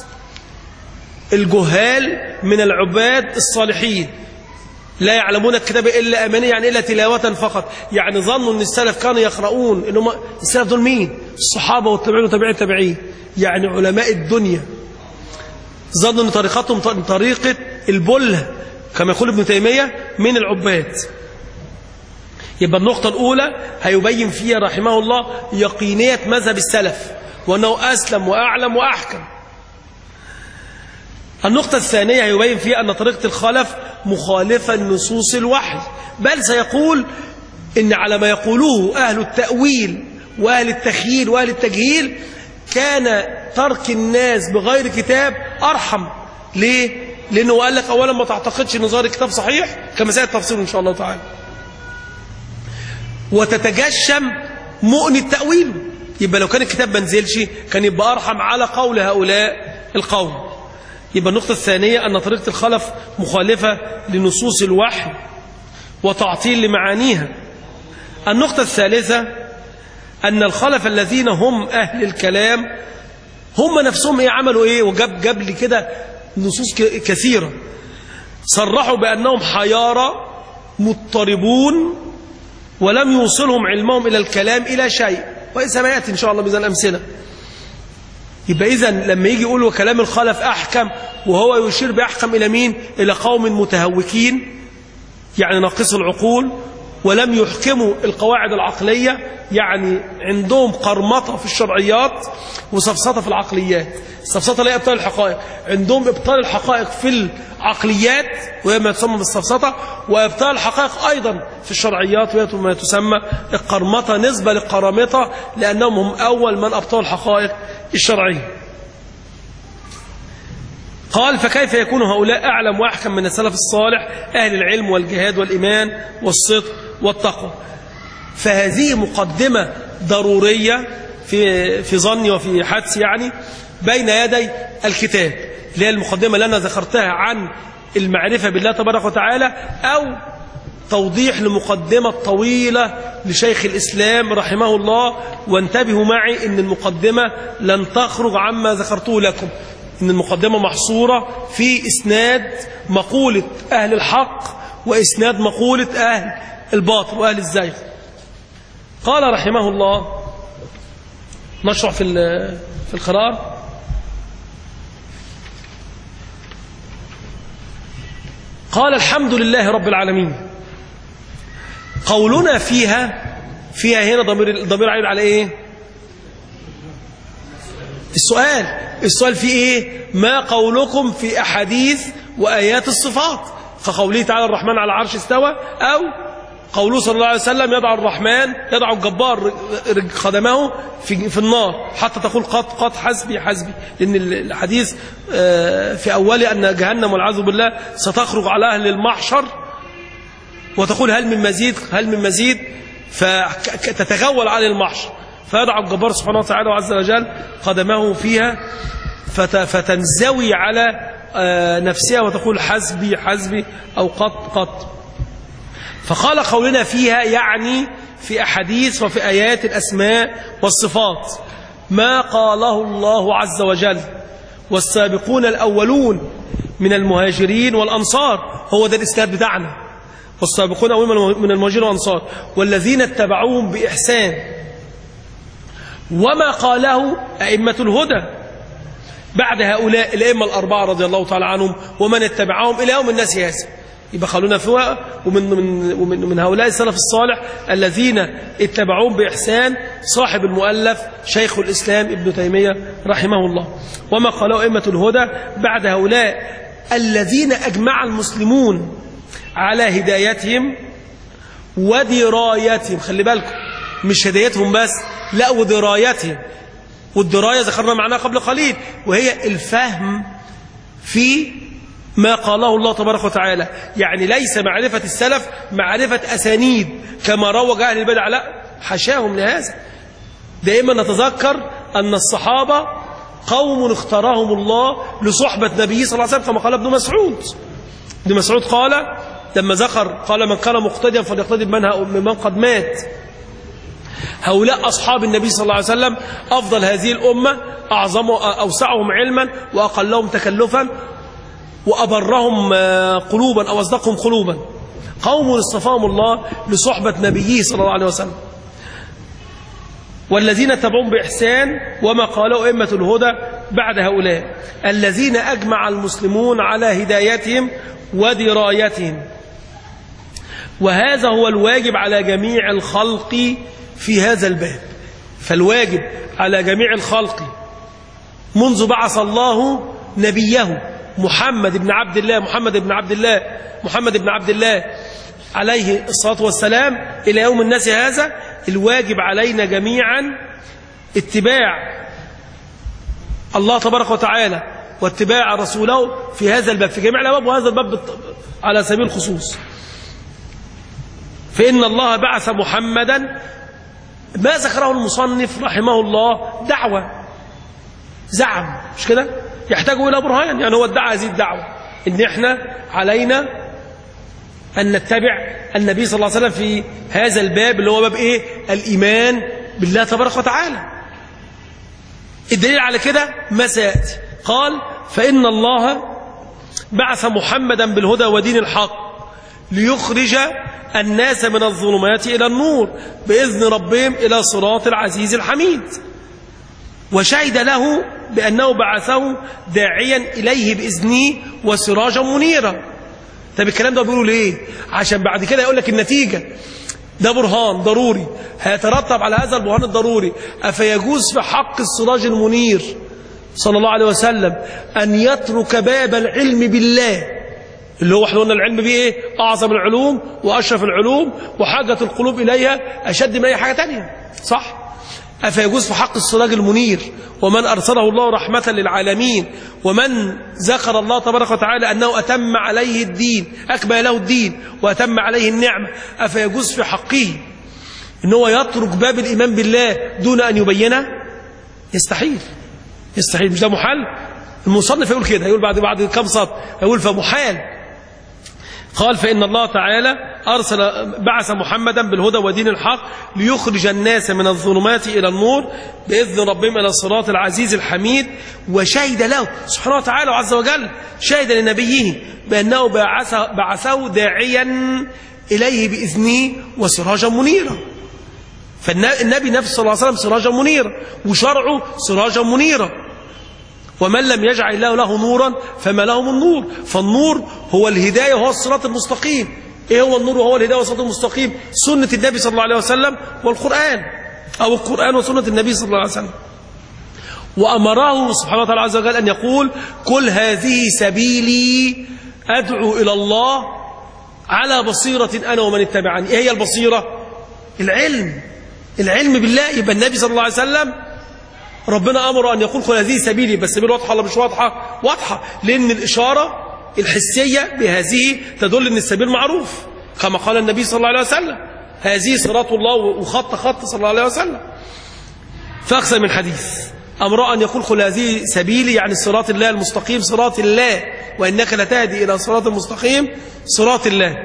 الجهال من العباد الصالحين لا يعلمون الكتاب الا اماني يعني الا تلاوه فقط يعني ظنوا ان السلف كانوا يقرؤون ان هم السلف دول مين الصحابه والتابعين وتابعين التابعين يعني علماء الدنيا ظنوا ان طريقتهم ط- طريقه البله كما يقول ابن تيميه من العباد يبقى النقطة الأولى هيبين فيها رحمه الله يقينية مذهب السلف وأنه أسلم وأعلم وأحكم النقطة الثانية يبين فيها أن طريقة الخلف مخالفة لنصوص الوحي بل سيقول إن على ما يقولوه أهل التأويل وأهل التخييل وأهل التجهيل كان ترك الناس بغير كتاب أرحم ليه؟ لأنه قال لك أولا ما تعتقدش أن ظاهر الكتاب صحيح كما سيأتي تفصيل إن شاء الله تعالى وتتجشم مؤن التأويل يبقى لو كان الكتاب ما نزلش كان يبقى أرحم على قول هؤلاء القوم يبقى النقطة الثانية أن طريقة الخلف مخالفة لنصوص الوحي وتعطيل لمعانيها النقطة الثالثة أن الخلف الذين هم أهل الكلام هم نفسهم إيه عملوا إيه وجاب جاب لي كده نصوص ك- كثيرة صرحوا بأنهم حيارى مضطربون ولم يوصلهم علمهم إلى الكلام إلى شيء وإذا ما يأتي إن شاء الله بإذن الأمثلة يبقى إذا لما يجي يقول وكلام الخلف أحكم وهو يشير بأحكم إلى مين إلى قوم متهوكين يعني ناقصوا العقول ولم يحكموا القواعد العقلية يعني عندهم قرمطة في الشرعيات وسفسطة في العقليات السفسطة لا إبطال الحقائق عندهم إبطال الحقائق في العقليات وهي ما تسمى بالسفسطة وإبطال الحقائق أيضا في الشرعيات وهي ما تسمى القرمطة نسبة للقرامطة لأنهم هم أول من أبطلوا الحقائق الشرعية قال فكيف يكون هؤلاء أعلم وأحكم من السلف الصالح أهل العلم والجهاد والإيمان والصدق والتقوى فهذه مقدمة ضرورية في في ظني وفي حدسي يعني بين يدي الكتاب اللي هي المقدمة اللي أنا ذكرتها عن المعرفة بالله تبارك وتعالى أو توضيح لمقدمة طويلة لشيخ الإسلام رحمه الله وانتبهوا معي أن المقدمة لن تخرج عما ذكرته لكم أن المقدمة محصورة في إسناد مقولة أهل الحق وإسناد مقولة أهل الباطل وأهل الزيغ قال رحمه الله نشرح في في القرار قال الحمد لله رب العالمين قولنا فيها فيها هنا ضمير ضمير عائد على ايه السؤال السؤال فيه ايه ما قولكم في احاديث وايات الصفات كقوله تعالى الرحمن على العرش استوى او قوله صلى الله عليه وسلم يضع الرحمن يضع الجبار قدمه في في النار حتى تقول قط قط حسبي حسبي لان الحديث في اوله ان جهنم والعياذ بالله ستخرج على اهل المحشر وتقول هل من مزيد هل من مزيد فتتغول على المحشر فيضع الجبار سبحانه وتعالى عز وجل قدمه فيها فتنزوي على نفسها وتقول حسبي حسبي أو قط قط فقال قولنا فيها يعني في أحاديث وفي آيات الأسماء والصفات ما قاله الله عز وجل والسابقون الأولون من المهاجرين والأنصار هو ده الإسناد بتاعنا والسابقون أولون من المهاجرين والأنصار والذين اتبعوهم بإحسان وما قاله أئمة الهدى بعد هؤلاء الأئمة الأربعة رضي الله تعالى عنهم ومن اتبعهم إلى يوم الناس ياسر يبقى خلونا فيها ومن من ومن من هؤلاء السلف الصالح الذين اتبعوهم بإحسان صاحب المؤلف شيخ الإسلام ابن تيمية رحمه الله وما قاله أئمة الهدى بعد هؤلاء الذين أجمع المسلمون على هدايتهم ودرايتهم خلي بالكم مش هدايتهم بس لا ودرايتهم والدراية ذكرنا معناها قبل قليل وهي الفهم في ما قاله الله تبارك وتعالى يعني ليس معرفة السلف معرفة أسانيد كما روج أهل البدع لا حشاهم لهذا دائما نتذكر أن الصحابة قوم اختارهم الله لصحبة نبيه صلى الله عليه وسلم كما قال ابن مسعود ابن مسعود قال لما ذكر قال من كان مقتديا فليقتدي بمن من قد مات هؤلاء أصحاب النبي صلى الله عليه وسلم أفضل هذه الأمة أعظم أوسعهم علما وأقلهم تكلفا وأبرهم قلوبا أو أصدقهم قلوبا قوم اصطفاهم الله لصحبة نبيه صلى الله عليه وسلم والذين تبعون بإحسان وما قاله أئمة الهدى بعد هؤلاء الذين أجمع المسلمون على هدايتهم ودرايتهم وهذا هو الواجب على جميع الخلق في هذا الباب فالواجب على جميع الخلق منذ بعث الله نبيه محمد بن عبد الله محمد بن عبد الله محمد بن عبد الله عليه الصلاة والسلام إلى يوم الناس هذا الواجب علينا جميعا اتباع الله تبارك وتعالى واتباع رسوله في هذا الباب في جميع الأبواب وهذا الباب على سبيل الخصوص فإن الله بعث محمدا ما ذكره المصنف رحمه الله دعوة زعم مش كده يحتاج إلى برهان يعني هو ادعى هذه الدعوة إن إحنا علينا أن نتبع النبي صلى الله عليه وسلم في هذا الباب اللي هو باب إيه الإيمان بالله تبارك وتعالى الدليل على كده ما سيأتي قال فإن الله بعث محمدا بالهدى ودين الحق ليخرج الناس من الظلمات إلى النور بإذن ربهم إلى صراط العزيز الحميد وشهد له بأنه بعثه داعيا إليه بإذنه وسراجا منيرا طب الكلام ده بيقولوا ليه عشان بعد كده يقول لك النتيجة ده برهان ضروري هيترتب على هذا البرهان الضروري أفيجوز في حق السراج المنير صلى الله عليه وسلم أن يترك باب العلم بالله اللي هو احنا قلنا العلم بيه ايه اعظم العلوم واشرف العلوم وحاجه القلوب اليها اشد من اي حاجه تانية صح افيجوز في حق السراج المنير ومن ارسله الله رحمه للعالمين ومن ذكر الله تبارك وتعالى انه اتم عليه الدين اكمل له الدين واتم عليه النعمه افيجوز في حقه ان هو يترك باب الايمان بالله دون ان يبينه يستحيل يستحيل مش ده محال المصنف يقول كده يقول بعد بعد كم سطر يقول فمحال قال فإن الله تعالى أرسل بعث محمدا بالهدى ودين الحق ليخرج الناس من الظلمات إلى النور بإذن ربهم إلى الصراط العزيز الحميد وشهد له سبحانه وتعالى عز وجل شهد لنبيه بأنه بعث بعثه داعيا إليه بإذنه وسراجا منيرا فالنبي نفسه صلى الله عليه وسلم سراجا منيرا وشرعه سراجا منيرا ومن لم يجعل الله له نورا فما له من نور فالنور هو الهداية وهو الصراط المستقيم ايه هو النور وهو الهداية والصراط المستقيم سنة النبي صلى الله عليه وسلم والقرآن أو القرآن وسنة النبي صلى الله عليه وسلم وأمره سبحانه وتعالى عز وجل أن يقول كل هذه سبيلي أدعو إلى الله على بصيرة أنا ومن اتبعني إيه هي البصيرة العلم العلم بالله يبقى النبي صلى الله عليه وسلم ربنا أمره أن يقول خذ هذه سبيلي بس سبيل واضحة ولا مش واضحة واضحة لأن الإشارة الحسية بهذه تدل أن السبيل معروف كما قال النبي صلى الله عليه وسلم هذه صراط الله وخط خط صلى الله عليه وسلم فأكثر من حديث أمر أن يقول خذ هذه سبيلي يعني صراط الله المستقيم صراط الله وإنك لتهدي إلى صراط المستقيم صراط الله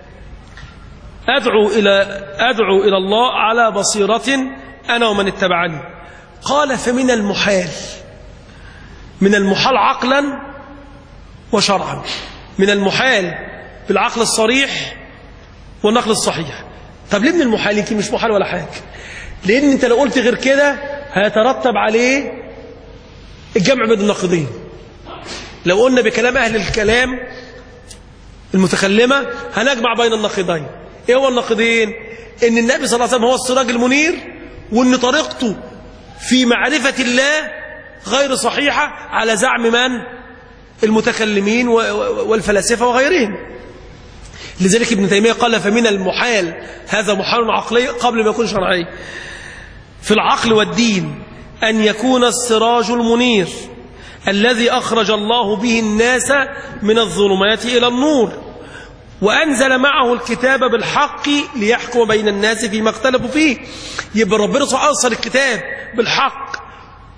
أدعو إلى, أدعو إلى الله على بصيرة أنا ومن اتبعني قال فمن المحال من المحال عقلا وشرعا من المحال بالعقل الصريح والنقل الصحيح طب ليه من المحال يمكن مش محال ولا حاجة لأن أنت لو قلت غير كده هيترتب عليه الجمع بين الناقضين لو قلنا بكلام أهل الكلام المتكلمة هنجمع بين الناقضين ايه هو الناقضين ان النبي صلى الله عليه وسلم هو السراج المنير وان طريقته في معرفة الله غير صحيحة على زعم من المتكلمين والفلاسفة وغيرهم لذلك ابن تيمية قال فمن المحال هذا محال عقلي قبل ما يكون شرعي في العقل والدين أن يكون السراج المنير الذي أخرج الله به الناس من الظلمات إلى النور وأنزل معه الكتاب بالحق ليحكم بين الناس فيما اختلفوا فيه يبقى ربنا أرسل الكتاب بالحق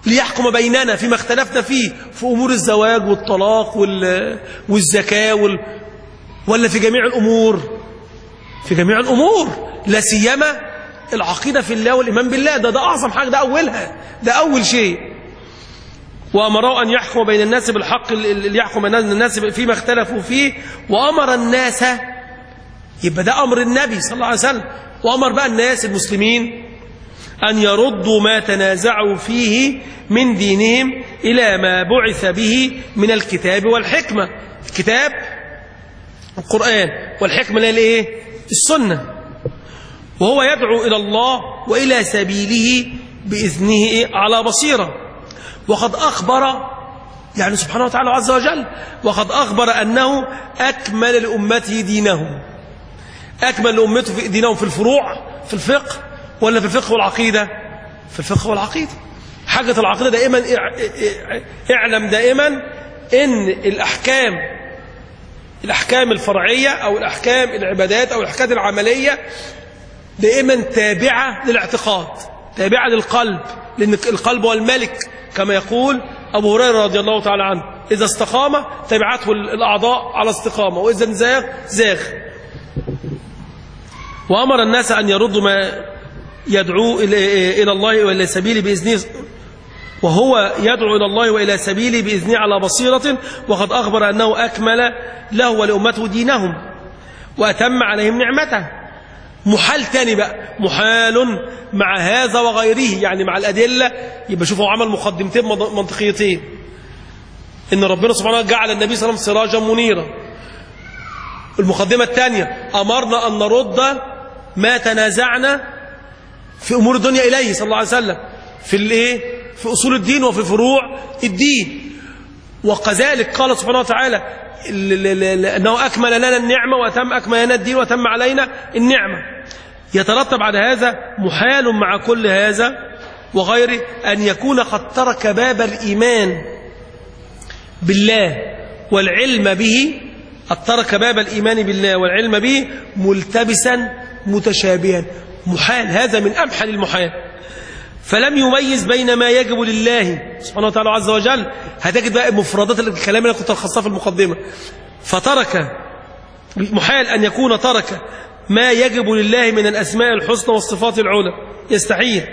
ليحكم بيننا فيما اختلفنا فيه في أمور الزواج والطلاق وال... والزكاة وال... ولا في جميع الأمور في جميع الأمور لا سيما العقيدة في الله والإيمان بالله ده ده أعظم حاجة ده أولها ده أول شيء وأمره أن يحكم بين الناس بالحق اللي يحكم بين الناس فيما اختلفوا فيه وأمر الناس يبقى ده أمر النبي صلى الله عليه وسلم وأمر بقى الناس المسلمين أن يردوا ما تنازعوا فيه من دينهم إلى ما بعث به من الكتاب والحكمة الكتاب القرآن والحكمة اللي هي الايه السنة وهو يدعو إلى الله وإلى سبيله بإذنه على بصيرة وقد أخبر يعني سبحانه وتعالى عز وجل وقد أخبر أنه أكمل لأمته دينهم أكمل لأمته في دينهم في الفروع في الفقه ولا في الفقه والعقيدة في الفقه والعقيدة حاجة العقيدة دائما اعلم دائما ان الأحكام الأحكام الفرعية أو الأحكام العبادات أو الأحكام العملية دائما تابعة للاعتقاد تابعة للقلب لأن القلب هو الملك كما يقول أبو هريرة رضي الله تعالى عنه إذا استقام تبعته الأعضاء على استقامة وإذا زاغ زاغ وأمر الناس أن يردوا ما يدعو إلى الله وإلى سبيل بإذنه وهو يدعو إلى الله وإلى سبيله بإذنه على بصيرة وقد أخبر أنه أكمل له ولأمته دينهم وأتم عليهم نعمته محال تاني بقى محال مع هذا وغيره يعني مع الأدلة يبقى شوفوا عمل مقدمتين منطقيتين إن ربنا سبحانه جعل النبي صلى الله عليه وسلم سراجا منيرا المقدمة الثانية أمرنا أن نرد ما تنازعنا في أمور الدنيا إليه صلى الله عليه وسلم في الإيه؟ في أصول الدين وفي فروع الدين وكذلك قال سبحانه وتعالى أنه أكمل لنا النعمة وأتم أكمل لنا الدين وأتم علينا النعمة يترتب على هذا محال مع كل هذا وغيره أن يكون قد ترك باب الإيمان بالله والعلم به قد ترك باب الإيمان بالله والعلم به ملتبسا متشابها محال هذا من أمحل المحال فلم يميز بين ما يجب لله سبحانه وتعالى عز وجل هتجد بقى مفردات الكلام اللي كنت الخاصة في المقدمة فترك محال أن يكون ترك ما يجب لله من الأسماء الحسنى والصفات العلى يستحيل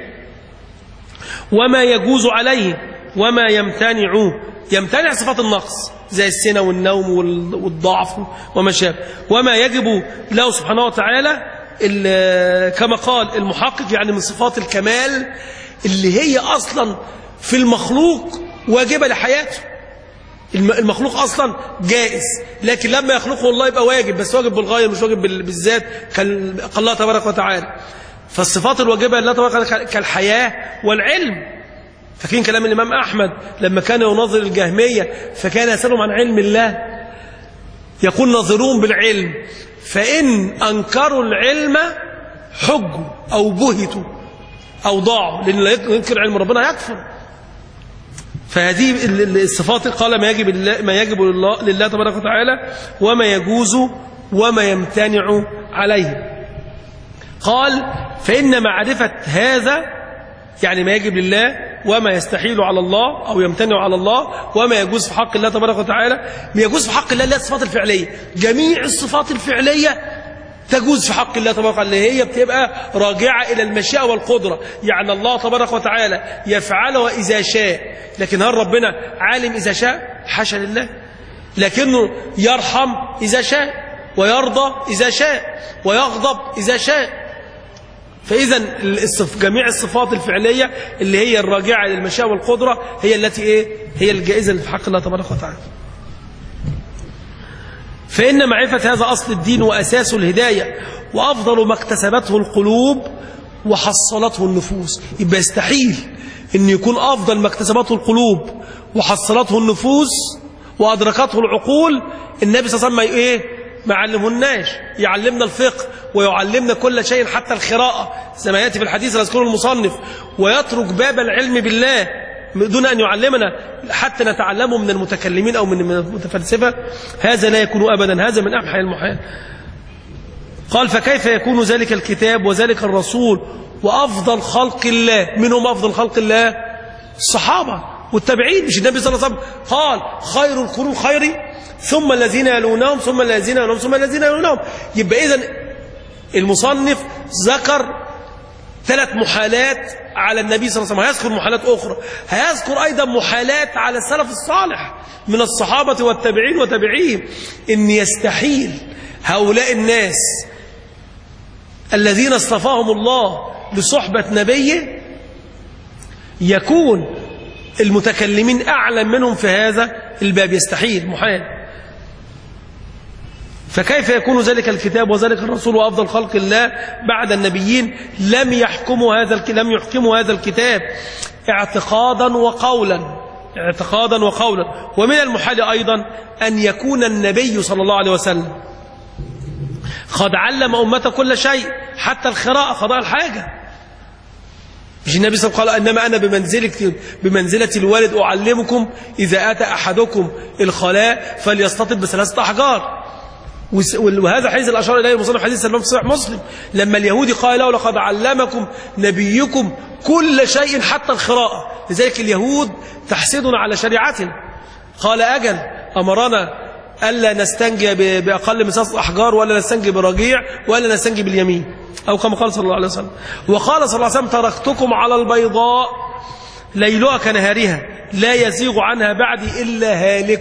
وما يجوز عليه وما يمتنع يمتنع صفات النقص زي السنة والنوم والضعف وما شابه وما يجب له سبحانه وتعالى كما قال المحقق يعني من صفات الكمال اللي هي أصلا في المخلوق واجبة لحياته المخلوق أصلا جائز لكن لما يخلقه الله يبقى واجب بس واجب بالغاية مش واجب بالذات الله تبارك وتعالى فالصفات الواجبة لله تبارك كالحياة والعلم فاكرين كلام الإمام أحمد لما كان يناظر الجهمية فكان يسألهم عن علم الله يقول ناظرون بالعلم فإن أنكروا العلم حجوا أو بهتوا أو ضاعوا لأن لا ينكر علم ربنا يكفر فهذه الصفات قال ما يجب لله, ما يجب لله, لله تبارك وتعالى وما يجوز وما يمتنع عليه قال فإن معرفة هذا يعني ما يجب لله وما يستحيل على الله أو يمتنع على الله وما يجوز في حق الله تبارك وتعالى ما يجوز في حق الله الصفات الفعلية جميع الصفات الفعلية تجوز في حق الله تبارك وتعالى هي بتبقى راجعة إلى المشيئة والقدرة يعني الله تبارك وتعالى يفعلها إذا شاء لكن هل ربنا عالم إذا شاء حاشا لله لكنه يرحم إذا شاء ويرضى إذا شاء ويغضب إذا شاء فإذا جميع الصفات الفعلية اللي هي الراجعة للمشيئة والقدرة هي التي إيه؟ هي الجائزة في حق الله تبارك وتعالى فإن معرفة هذا أصل الدين وأساس الهداية وأفضل ما اكتسبته القلوب وحصلته النفوس يبقى يستحيل أن يكون أفضل ما اكتسبته القلوب وحصلته النفوس وأدركته العقول النبي صلى الله عليه وسلم إيه؟ ما علمهناش يعلمنا الفقه ويعلمنا كل شيء حتى القراءة زي ما يأتي في الحديث يذكره المصنف ويترك باب العلم بالله دون أن يعلمنا حتى نتعلمه من المتكلمين أو من المتفلسفة هذا لا يكون أبدا هذا من أمحى المحال قال فكيف يكون ذلك الكتاب وذلك الرسول وأفضل خلق الله من هم أفضل خلق الله الصحابة والتابعين مش النبي صلى الله عليه وسلم قال خير القرون خيري ثم الذين يلونهم ثم الذين يلونهم ثم الذين يلونهم يبقى إذن المصنف ذكر ثلاث محالات على النبي صلى الله عليه وسلم هيذكر محالات أخرى هيذكر أيضا محالات على السلف الصالح من الصحابة والتابعين وتابعيهم إن يستحيل هؤلاء الناس الذين اصطفاهم الله لصحبة نبيه يكون المتكلمين أعلم منهم في هذا الباب يستحيل محال فكيف يكون ذلك الكتاب وذلك الرسول وأفضل خلق الله بعد النبيين لم يحكموا هذا لم يحكموا هذا الكتاب اعتقادا وقولا اعتقادا وقولا ومن المحال أيضا أن يكون النبي صلى الله عليه وسلم قد علم أمته كل شيء حتى الخراءة قضاء الحاجة مش النبي صلى الله عليه وسلم قال إنما أنا بمنزلة, بمنزلة الوالد أعلمكم إذا أتى أحدكم الخلاء فليستطب بثلاثة أحجار وهذا حديث الأشار إليه المصنف حديث سلمان في صحيح مسلم لما اليهودي قال له لقد علمكم نبيكم كل شيء حتى الخراءة لذلك اليهود تحسدنا على شريعتنا قال أجل أمرنا ألا نستنجي بأقل من ثلاثة أحجار ولا نستنجي برجيع ولا نستنجي باليمين أو كما قال صلى الله عليه وسلم وقال صلى الله عليه وسلم تركتكم على البيضاء ليلها كنهارها لا يزيغ عنها بعدي إلا هالك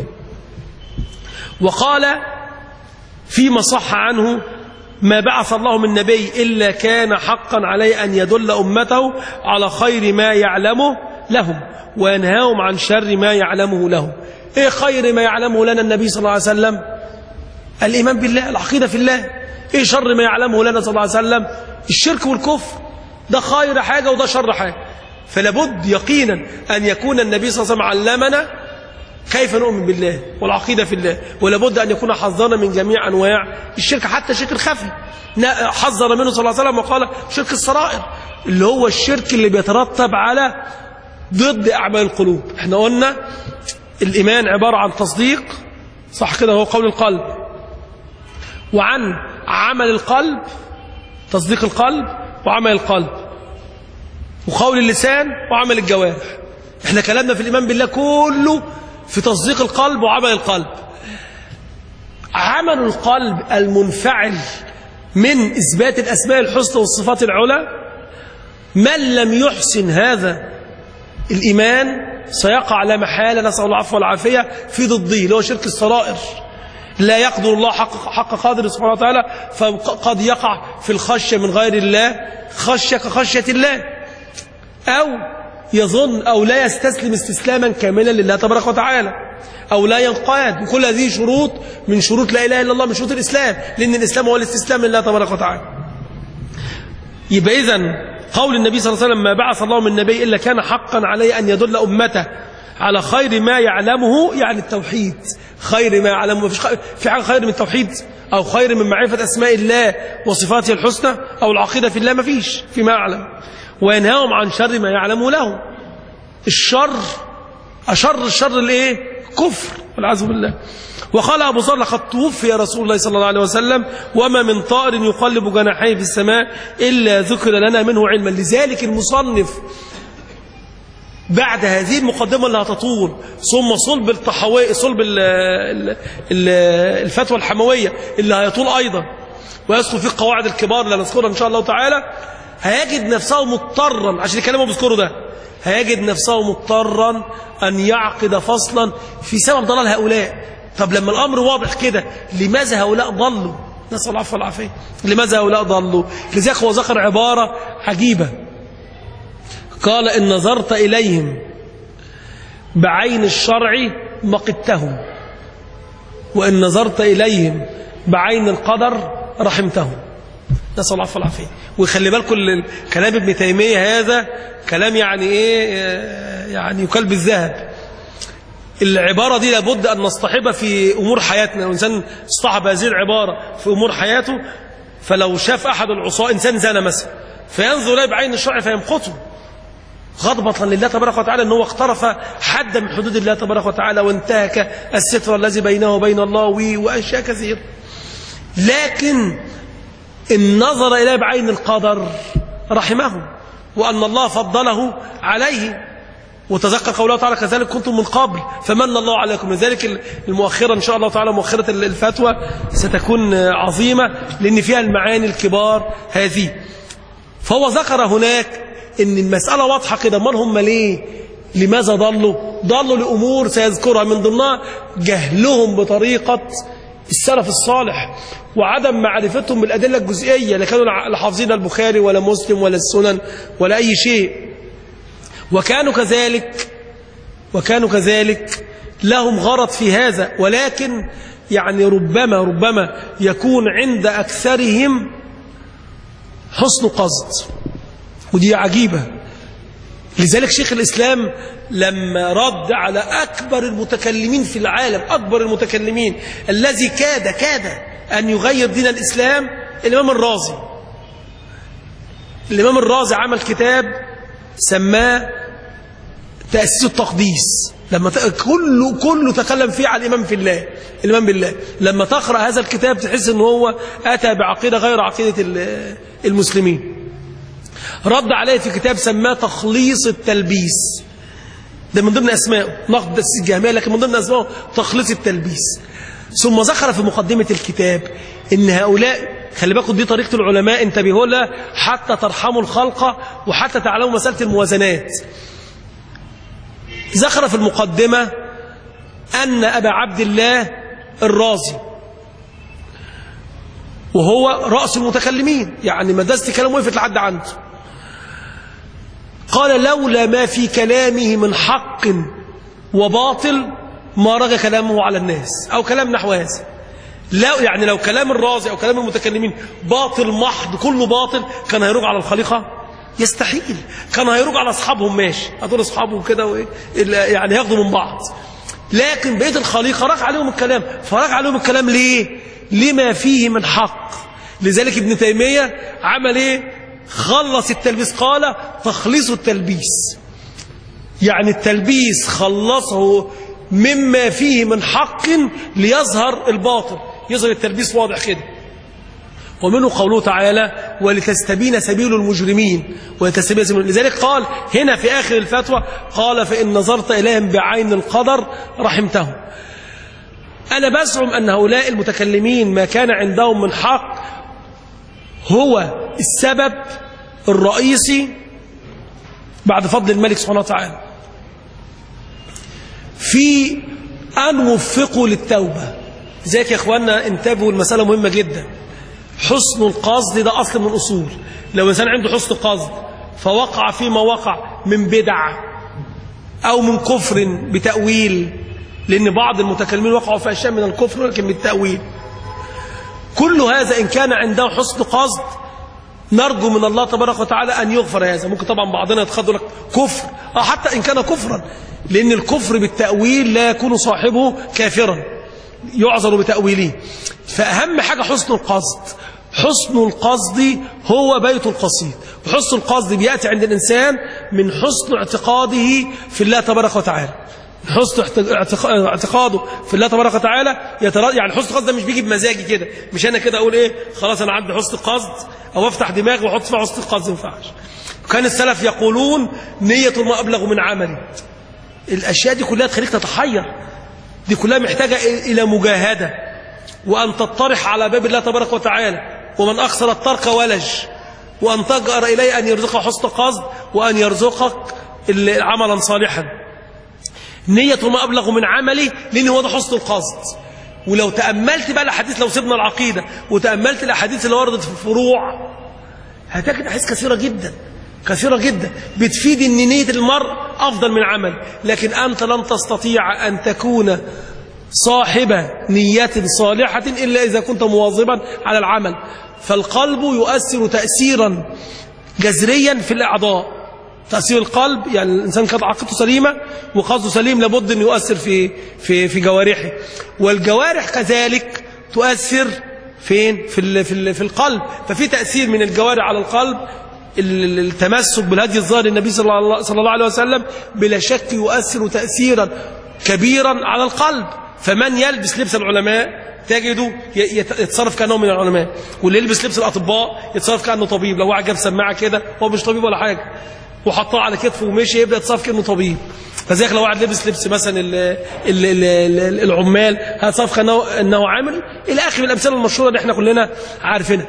وقال فيما صح عنه ما بعث الله من نبي إلا كان حقا عليه أن يدل أمته على خير ما يعلمه لهم وينهاهم عن شر ما يعلمه لهم إيه خير ما يعلمه لنا النبي صلى الله عليه وسلم الإيمان بالله العقيدة في الله إيه شر ما يعلمه لنا صلى الله عليه وسلم الشرك والكفر ده خير حاجة وده شر حاجة فلابد يقينا أن يكون النبي صلى الله عليه وسلم علمنا كيف نؤمن بالله والعقيدة في الله ولابد أن يكون حذرنا من جميع أنواع الشرك حتى الشرك الخفي حذر منه صلى الله عليه وسلم وقال شرك السرائر اللي هو الشرك اللي بيترتب على ضد أعمال القلوب احنا قلنا الإيمان عبارة عن تصديق صح كده هو قول القلب وعن عمل القلب تصديق القلب وعمل القلب وقول اللسان وعمل الجوارح احنا كلامنا في الإيمان بالله كله في تصديق القلب وعمل القلب عمل القلب المنفعل من إثبات الأسماء الحسنى والصفات العلى من لم يحسن هذا الإيمان سيقع لا محالة نسأل الله العفو والعافية في ضده اللي هو شرك السرائر لا يقدر الله حق, حق قادر سبحانه وتعالى فقد يقع في الخشية من غير الله خشية كخشية الله أو يظن أو لا يستسلم استسلاما كاملا لله تبارك وتعالى أو لا ينقاد وكل هذه شروط من شروط لا إله إلا الله من شروط الإسلام لأن الإسلام هو الاستسلام لله تبارك وتعالى يبقى إذن قول النبي صلى الله عليه وسلم ما بعث الله من نبي إلا كان حقا عليه أن يدل أمته على خير ما يعلمه يعني التوحيد خير ما يعلمه ما فيش خير في حاجة خير من التوحيد أو خير من معرفة أسماء الله وصفاته الحسنى أو العقيدة في الله ما فيش فيما يعلم وينهاهم عن شر ما يعلمه له الشر أشر الشر الايه كفر والعياذ بالله وقال أبو ذر لقد توفي رسول الله صلى الله عليه وسلم وما من طائر يقلب جناحيه في السماء إلا ذكر لنا منه علما لذلك المصنف بعد هذه المقدمة اللي هتطول ثم صلب الطحوي صلب ال ال ال الفتوى الحموية اللي هيطول أيضا ويدخل فيه القواعد الكبار اللي هنذكرها إن شاء الله تعالى هيجد نفسه مضطرا عشان الكلام بذكره ده هيجد نفسه مضطرا أن يعقد فصلا في سبب ضلال هؤلاء طب لما الأمر واضح كده لماذا هؤلاء ضلوا نسأل الله العفو والعافية لماذا هؤلاء ضلوا لذلك هو ذكر عبارة عجيبة قال إن نظرت إليهم بعين الشرع مقتهم وإن نظرت إليهم بعين القدر رحمتهم نسأل الله العفو والعافية وخلي بالكم كلام ابن تيمية هذا كلام يعني إيه يعني يكال بالذهب العبارة دي لابد أن نصطحبها في أمور حياتنا الإنسان اصطحب هذه العبارة في أمور حياته فلو شاف أحد العصاة إنسان زنا مثلا فينظر إليه بعين الشرع فيمقته غضبة لله تبارك وتعالى أنه اقترف حدا من حدود الله تبارك وتعالى وانتهك الستر الذي بينه وبين الله وأشياء كثيرة لكن النظر إليه بعين القدر رحمه وأن الله فضله عليه وتذكر قوله تعالى كذلك كنتم من قبل فمن الله عليكم لذلك المؤخرة إن شاء الله تعالى مؤخرة الفتوى ستكون عظيمة لأن فيها المعاني الكبار هذه فهو ذكر هناك ان المسألة واضحة كده من هم ليه لماذا ضلوا ضلوا لأمور سيذكرها من ضمنها جهلهم بطريقة السلف الصالح وعدم معرفتهم بالأدلة الجزئية لا كانوا حافظين البخاري ولا مسلم ولا السنن ولا أي شيء وكانوا كذلك وكانوا كذلك لهم غرض في هذا ولكن يعني ربما ربما يكون عند أكثرهم حسن قصد ودي عجيبة لذلك شيخ الإسلام لما رد على أكبر المتكلمين في العالم أكبر المتكلمين الذي كاد كاد أن يغير دين الإسلام الإمام الرازي الإمام الرازي عمل كتاب سماه تأسيس التقديس لما كله كله تكلم فيه على الإمام في الله الإمام بالله لما تقرأ هذا الكتاب تحس أنه هو أتى بعقيدة غير عقيدة المسلمين رد عليه في كتاب سماه تخليص التلبيس ده من ضمن أسمائه نقد الجهمية لكن من ضمن أسمائه تخليص التلبيس ثم ذكر في مقدمة الكتاب إن هؤلاء خلي بالكم دي طريقة العلماء انتبهوا لها حتى ترحموا الخلق وحتى تعلموا مسألة الموازنات ذكر في المقدمة أن أبا عبد الله الرازي وهو رأس المتكلمين يعني مدرسة كلام وقفت لحد عنده قال لولا ما في كلامه من حق وباطل ما رغى كلامه على الناس أو كلام نحو هذا لو يعني لو كلام الرازي أو كلام المتكلمين باطل محض كله باطل كان هيروج على الخليقة يستحيل كان هيروج على أصحابهم ماشي هدول أصحابهم كده يعني ياخدوا من بعض لكن بقية الخليقة راج عليهم الكلام فراج عليهم الكلام ليه لما فيه من حق لذلك ابن تيمية عمل ايه خلص التلبيس قال تخليص التلبيس يعني التلبيس خلصه مما فيه من حق ليظهر الباطل يظهر التلبيس واضح كده ومنه قوله تعالى ولتستبين سبيل المجرمين ولتستبين سبيل لذلك قال هنا في آخر الفتوى قال فإن نظرت إليهم بعين القدر رحمتهم أنا بزعم أن هؤلاء المتكلمين ما كان عندهم من حق هو السبب الرئيسي بعد فضل الملك سبحانه وتعالى في أن وفقوا للتوبة ذلك يا إخواننا انتبهوا المسألة مهمة جدا حسن القصد ده أصل من أصول لو إنسان عنده حسن قصد فوقع فيما وقع من بدع أو من كفر بتأويل لأن بعض المتكلمين وقعوا في أشياء من الكفر ولكن بالتأويل كل هذا إن كان عنده حسن قصد نرجو من الله تبارك وتعالى أن يغفر هذا ممكن طبعا بعضنا يتخذوا لك كفر أو حتى إن كان كفرا لأن الكفر بالتأويل لا يكون صاحبه كافرا يعذر بتأويله فأهم حاجة حسن القصد حسن القصد هو بيت القصيد وحسن القصد بيأتي عند الإنسان من حسن اعتقاده في الله تبارك وتعالى حسن اعتقاده في الله تبارك وتعالى يترا... يعني حسن القصد ده مش بيجي بمزاجي كده مش انا كده اقول ايه خلاص انا عندي حسن قصد او افتح دماغي واحط فيها حسن القصد ما ينفعش كان السلف يقولون نية ما ابلغ من عمل الاشياء دي كلها تخليك تتحير دي كلها محتاجة الى مجاهدة وان تطرح على باب الله تبارك وتعالى ومن اخسر الترك ولج وان تجأر اليه ان يرزقك حسن قصد وان يرزقك عملا صالحا نية ما أبلغ من عملي لأن هو ده حسن القصد ولو تأملت بقى الأحاديث لو سيبنا العقيدة وتأملت الأحاديث اللي وردت في الفروع هتجد أحاديث كثيرة جدا كثيرة جدا بتفيد أن نية المرء أفضل من عمل لكن أنت لن تستطيع أن تكون صاحب نية صالحة إلا إذا كنت مواظبا على العمل فالقلب يؤثر تأثيرا جذريا في الأعضاء تأثير القلب يعني الإنسان كانت عقيدته سليمة وقصده سليم لابد أن يؤثر في في في جوارحه والجوارح كذلك تؤثر فين في ال في ال في القلب ففي تأثير من الجوارح على القلب التمسك بالهدي الظاهر النبي صلى الله, صلى الله عليه وسلم بلا شك يؤثر تأثيرا كبيرا على القلب فمن يلبس لبس العلماء تجده يتصرف كأنه من العلماء واللي يلبس لبس الأطباء يتصرف كأنه طبيب لو واحد جاب سماعة كده هو مش طبيب ولا حاجة وحطها على كتفه ومشي يبدا يتصرف كانه طبيب فزيك لو واحد لبس لبس مثلا ال ال ال ال العمال هتصرف انه انه عامل الى اخر الامثله المشهوره اللي احنا كلنا عارفينها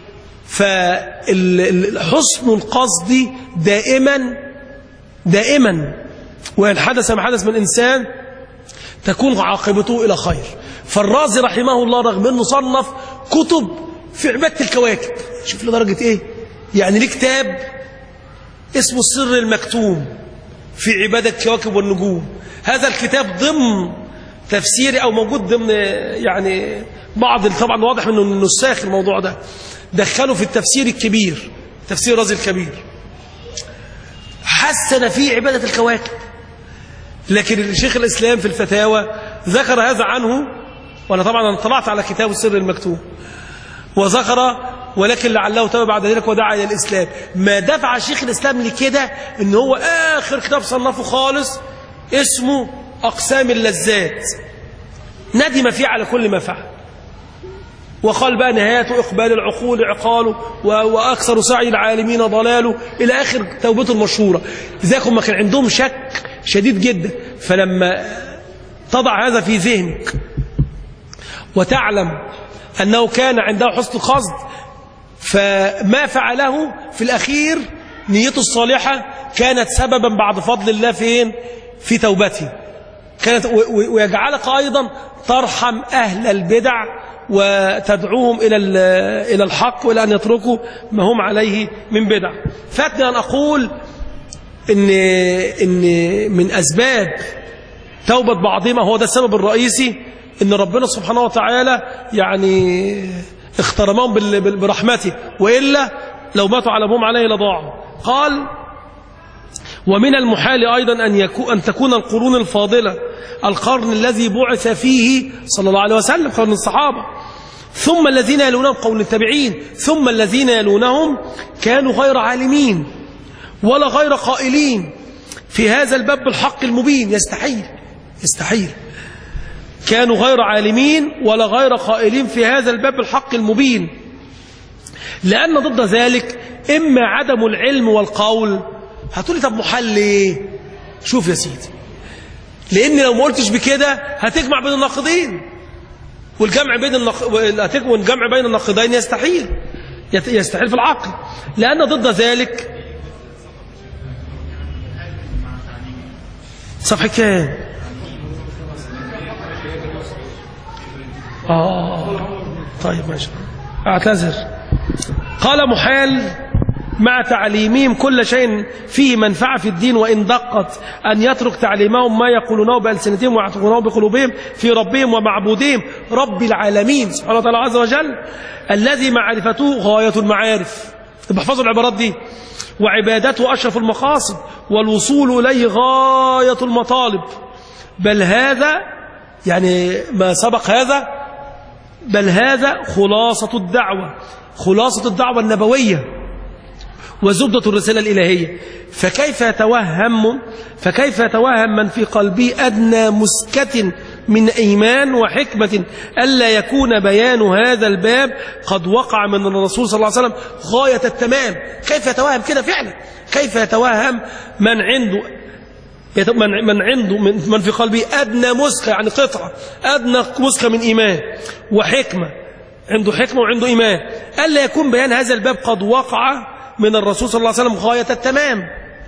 فالحسن القصد دائما دائما وإن حدث ما حدث من إنسان تكون عاقبته إلى خير فالرازي رحمه الله رغم أنه صنف كتب في عبادة الكواكب شوف لدرجة إيه يعني ليه كتاب اسمه السر المكتوم في عبادة الكواكب والنجوم هذا الكتاب ضمن تفسيري أو موجود ضمن يعني بعض طبعا واضح منه النساخ الموضوع ده دخلوا في التفسير الكبير تفسير الرازي الكبير حسن فيه عبادة الكواكب لكن الشيخ الإسلام في الفتاوى ذكر هذا عنه وأنا طبعا أنا طلعت على كتاب السر المكتوب وذكر ولكن لعله تاب بعد ذلك ودعا إلى الإسلام ما دفع شيخ الإسلام لكده إن هو آخر كتاب صنفه خالص اسمه أقسام اللذات ندم فيه على كل ما فعل وقال بقى نهايته إقبال العقول عقاله وأكثر سعي العالمين ضلاله إلى آخر توبته المشهورة لذلك هم كان عندهم شك شديد جدا فلما تضع هذا في ذهنك وتعلم أنه كان عنده حسن قصد فما فعله في الأخير نيته الصالحة كانت سببا بعد فضل الله فين في توبته كانت ويجعلك أيضا ترحم أهل البدع وتدعوهم إلى إلى الحق وإلى أن يتركوا ما هم عليه من بدع فاتني أن أقول إن إن من أسباب توبة بعضهم هو ده السبب الرئيسي إن ربنا سبحانه وتعالى يعني اخترمهم برحمته وإلا لو ماتوا على أبوهم عليه لضاعوا قال ومن المحال أيضا أن, يكون أن تكون القرون الفاضلة القرن الذي بعث فيه صلى الله عليه وسلم قرن الصحابة ثم الذين يلونهم قول التابعين ثم الذين يلونهم كانوا غير عالمين ولا غير قائلين في هذا الباب بالحق المبين يستحيل يستحيل كانوا غير عالمين ولا غير قائلين في هذا الباب بالحق المبين لأن ضد ذلك إما عدم العلم والقول هتقولي طب محل ليه شوف يا سيدي لان لو ما قلتش بكده هتجمع بين الناقضين والجمع بين النق... والجمع بين الناقضين يستحيل يستحيل في العقل لان ضد ذلك صفحه كام اه طيب ماشي اعتذر قال محال مع تعليمهم كل شيء فيه منفعة في الدين وإن دقت أن يترك تعليمهم ما يقولونه بألسنتهم ويعتقونه بقلوبهم في ربهم ومعبودهم رب العالمين سبحانه وتعالى عز وجل الذي معرفته غاية المعارف احفظوا العبارات دي وعبادته أشرف المقاصد والوصول إليه غاية المطالب بل هذا يعني ما سبق هذا بل هذا خلاصة الدعوة خلاصة الدعوة النبوية وزبدة الرسالة الإلهية فكيف يتوهم فكيف يتوهم من في قلبه أدنى مسكة من إيمان وحكمة ألا يكون بيان هذا الباب قد وقع من الرسول صلى الله عليه وسلم غاية التمام كيف يتوهم كده فعلا كيف يتوهم من عنده من من عنده من, من في قلبه أدنى مسكة يعني قطعة أدنى مسكة من إيمان وحكمة عنده حكمة وعنده إيمان ألا يكون بيان هذا الباب قد وقع من الرسول صلى الله عليه وسلم غاية التمام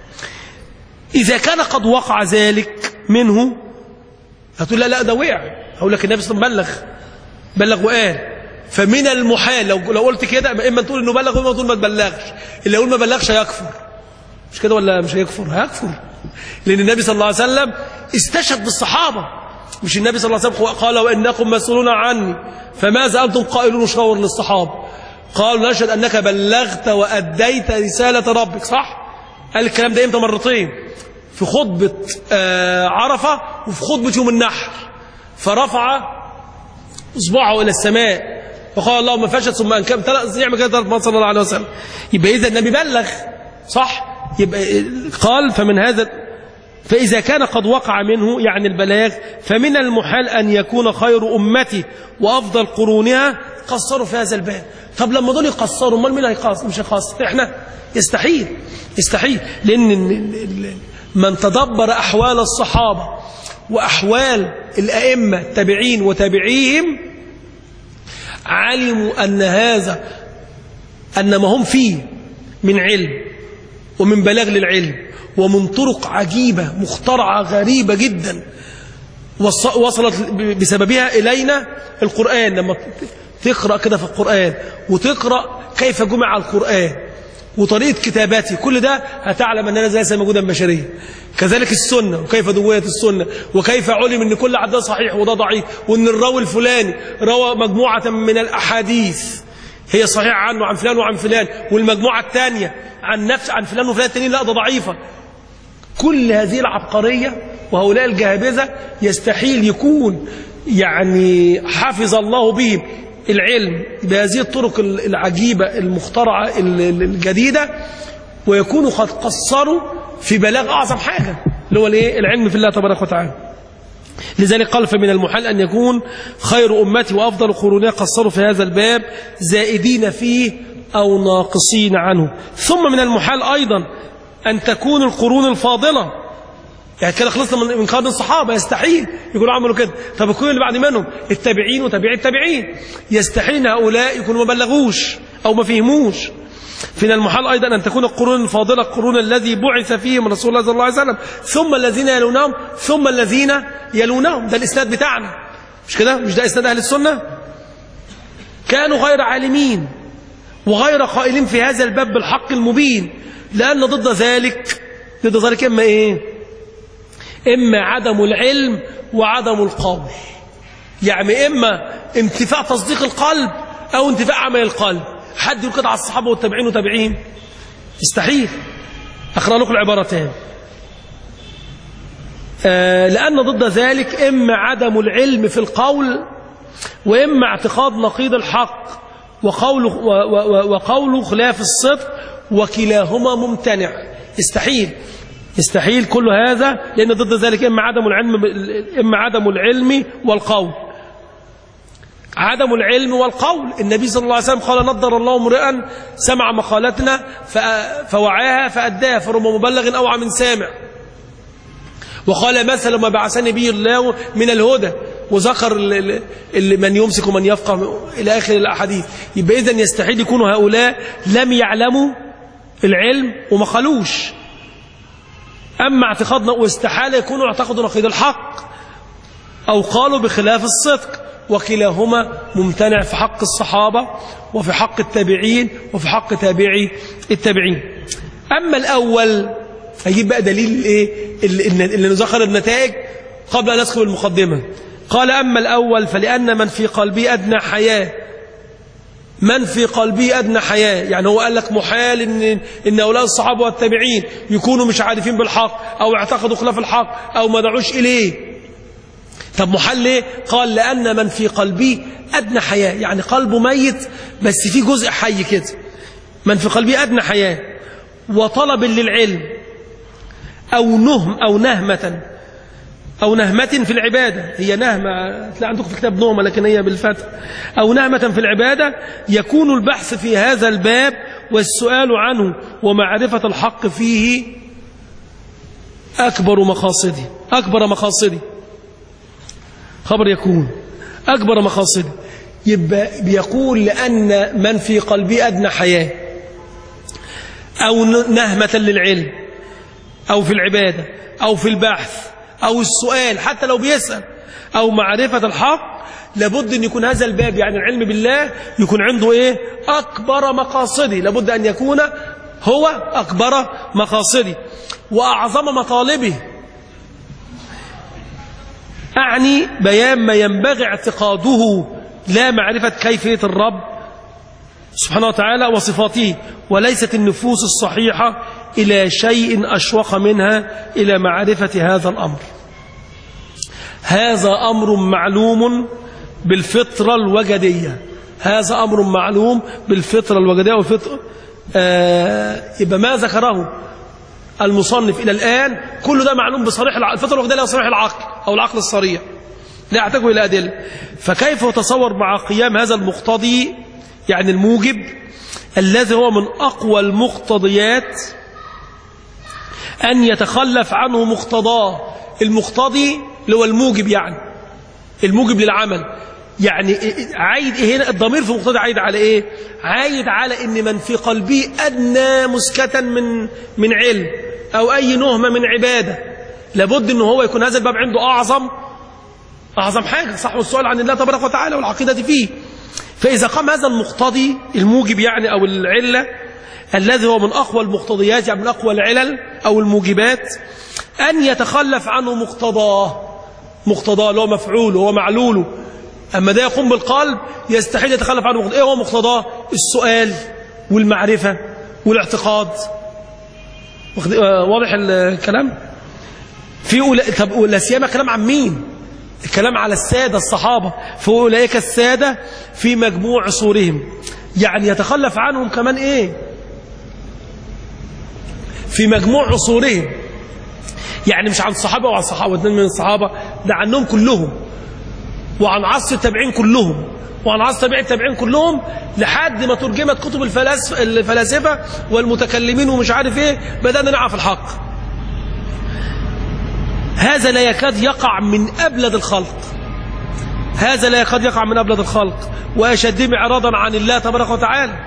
إذا كان قد وقع ذلك منه هتقول لا لا ده وقع هقول لك النبي صلى الله عليه وسلم بلغ بلغ وقال فمن المحال لو لو قلت كده اما تقول انه بلغ واما تقول ما تبلغش اللي يقول ما بلغش هيكفر مش كده ولا مش هيكفر هيكفر لان النبي صلى الله عليه وسلم استشهد بالصحابه مش النبي صلى الله عليه وسلم قال وانكم مسؤولون عني فماذا انتم قائلون شاور للصحابه قالوا نشهد أنك بلغت وأديت رسالة ربك صح؟ قال الكلام ده إمتى مرتين في خطبة عرفة وفي خطبة يوم النحر فرفع إصبعه إلى السماء وقال اللهم فشل ثم أنكم يعمل كده ثلاث مرات صلى الله عليه وسلم يبقى إذا النبي بلغ صح؟ يبقى قال فمن هذا فإذا كان قد وقع منه يعني البلاغ فمن المحال أن يكون خير أمتي وأفضل قرونها قصروا في هذا الباب طب لما دول يقصروا امال مين هيقصر مش هيقصر احنا يستحيل يستحيل لان ال- ال- من تدبر احوال الصحابه واحوال الائمه التابعين وتابعيهم علموا ان هذا ان ما هم فيه من علم ومن بلاغ للعلم ومن طرق عجيبه مخترعه غريبه جدا وص- وصلت بسببها إلينا القرآن لما تقرأ كده في القرآن وتقرأ كيف جمع القرآن وطريقة كتاباته كل ده هتعلم أننا ليس موجودا بشرية كذلك السنة وكيف دويت السنة وكيف علم أن كل عدد صحيح وده ضعيف وأن الراوي الفلاني روى مجموعة من الأحاديث هي صحيحة عنه عن فلان وعن فلان والمجموعة الثانية عن نفس عن فلان وفلان التانيين لا ده ضعيفة كل هذه العبقرية وهؤلاء الجهابذة يستحيل يكون يعني حفظ الله بهم العلم بهذه الطرق العجيبة المخترعة الجديدة ويكونوا قد قصروا في بلاغ أعظم حاجة اللي هو الايه العلم في الله تبارك وتعالى لذلك قال فمن المحال أن يكون خير أمتي وأفضل قرونها قصروا في هذا الباب زائدين فيه أو ناقصين عنه ثم من المحال أيضا أن تكون القرون الفاضلة يعني كده خلصنا من من قرن الصحابة يستحيل يقولوا عملوا كده طب القرون اللي بعد منهم التابعين وتابعي التابعين يستحيل ان هؤلاء يكونوا ما بلغوش أو ما فهموش من المحال أيضا أن تكون القرون الفاضلة القرون الذي بعث فيهم رسول الله صلى الله عليه وسلم ثم الذين يلونهم ثم الذين يلونهم ده الإسناد بتاعنا مش كده مش ده إسناد أهل السنة كانوا غير عالمين وغير قائلين في هذا الباب بالحق المبين لأن ضد ذلك ضد ذلك إما إيه إما عدم العلم وعدم القول يعني إما انتفاع تصديق القلب أو انتفاع عمل القلب حد يقول كده على الصحابة والتابعين وتابعين يستحيل أقرأ لكم العبارتين آه لأن ضد ذلك إما عدم العلم في القول وإما اعتقاد نقيض الحق وقوله, وقوله خلاف الصدق وكلاهما ممتنع يستحيل يستحيل كل هذا لأن ضد ذلك إما عدم العلم إما عدم العلم والقول عدم العلم والقول النبي صلى الله عليه وسلم قال نضر الله امرئا سمع مقالتنا فوعاها فأداها فرب مبلغ أوعى من سامع وقال مثل ما بعثني به الله من الهدى وذكر من يمسك ومن يفقه إلى آخر الأحاديث يبقى إذن يستحيل يكونوا هؤلاء لم يعلموا العلم وما قالوش أما اعتقادنا واستحالة يكونوا اعتقدوا نقيض الحق أو قالوا بخلاف الصدق وكلاهما ممتنع في حق الصحابة وفي حق التابعين وفي حق تابعي التابعين أما الأول هيجيب بقى دليل إيه اللي, اللي نذكر النتائج قبل أن ندخل المقدمة قال أما الأول فلأن من في قلبي أدنى حياة من في قلبه أدنى حياة يعني هو قال لك محال إن, إن أولاد الصحابة والتابعين يكونوا مش عارفين بالحق أو اعتقدوا خلاف الحق أو ما دعوش إليه طب محل ليه قال لأن من في قلبه أدنى حياة يعني قلبه ميت بس في جزء حي كده من في قلبه أدنى حياة وطلب للعلم أو نهم أو نهمة أو نهمة في العبادة هي نهمة تلاقي عندكم في كتاب نهمة لكن هي بالفتح أو نهمة في العبادة يكون البحث في هذا الباب والسؤال عنه ومعرفة الحق فيه أكبر مقاصدي أكبر مقاصدي خبر يكون أكبر مقاصدي يبقى بيقول لأن من في قلبي أدنى حياة أو نهمة للعلم أو في العبادة أو في البحث أو السؤال حتى لو بيسأل أو معرفة الحق لابد أن يكون هذا الباب يعني العلم بالله يكون عنده إيه أكبر مقاصدي لابد أن يكون هو أكبر مقاصدي وأعظم مطالبه أعني بيان ما ينبغي اعتقاده لا معرفة كيفية الرب سبحانه وتعالى وصفاته وليست النفوس الصحيحة إلى شيء أشوق منها إلى معرفة هذا الأمر هذا أمر معلوم بالفطرة الوجدية هذا أمر معلوم بالفطرة الوجدية والفطرة آه يبقى ما ذكره المصنف إلى الآن كل ده معلوم بصريح الفطرة الوجدية صريح العقل أو العقل الصريح لا يحتاج إلى أدلة فكيف يتصور مع قيام هذا المقتضي يعني الموجب الذي هو من أقوى المقتضيات أن يتخلف عنه مقتضاه المقتضي اللي هو الموجب يعني الموجب للعمل يعني عايد إيه هنا الضمير في المقتضي عايد على ايه عايد على ان من في قلبه ادنى مسكة من من علم او اي نهمة من عبادة لابد ان هو يكون هذا الباب عنده اعظم اعظم حاجة صح والسؤال عن الله تبارك وتعالى والعقيدة فيه فاذا قام هذا المقتضي الموجب يعني او العلة الذي هو من اقوى المقتضيات يعني من اقوى العلل او الموجبات ان يتخلف عنه مقتضاه مقتضاه اللي هو مفعوله هو معلوله أما ده يقوم بالقلب يستحيل يتخلف عنه مقتضاه إيه هو مقتضاه السؤال والمعرفة والاعتقاد واضح الكلام في أولا... طب لا سيما كلام عن مين الكلام على السادة الصحابة فأولئك السادة في مجموع عصورهم يعني يتخلف عنهم كمان إيه في مجموع عصورهم يعني مش عن الصحابة وعن الصحابة واثنين من الصحابة ده عنهم كلهم وعن عصر التابعين كلهم وعن عصر تابعين التابعين كلهم لحد ما ترجمت كتب الفلاسفة, الفلاسفة والمتكلمين ومش عارف ايه بدأنا نعرف الحق هذا لا يكاد يقع من أبلد الخلق هذا لا يكاد يقع من أبلد الخلق وأشدهم إعراضا عن الله تبارك وتعالى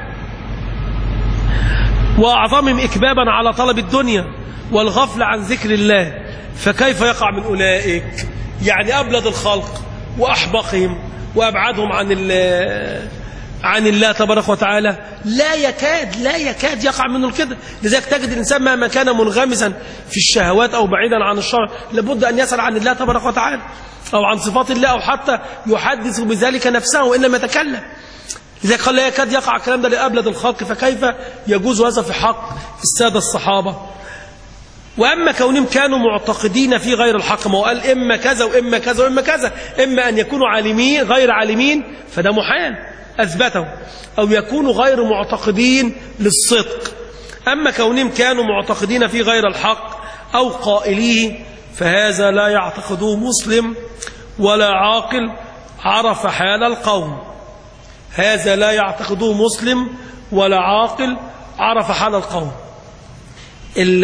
وأعظمهم إكبابا على طلب الدنيا والغفل عن ذكر الله فكيف يقع من أولئك يعني أبلد الخلق وأحبقهم وأبعدهم عن عن الله تبارك وتعالى لا يكاد لا يكاد يقع منه كده لذلك تجد الإنسان مهما كان منغمسا في الشهوات أو بعيدا عن الشرع لابد أن يسأل عن الله تبارك وتعالى أو عن صفات الله أو حتى يحدث بذلك نفسه وإنما يتكلم لذلك قال لا يكاد يقع الكلام ده لأبلد الخلق فكيف يجوز هذا في حق السادة الصحابة وأما كونهم كانوا معتقدين في غير الحق ما هو قال إما كذا وإما كذا وإما كذا إما أن يكونوا عالمين غير عالمين فده محال أثبته أو يكونوا غير معتقدين للصدق أما كونهم كانوا معتقدين في غير الحق أو قائليه فهذا لا يعتقده مسلم ولا عاقل عرف حال القوم هذا لا يعتقده مسلم ولا عاقل عرف حال القوم ال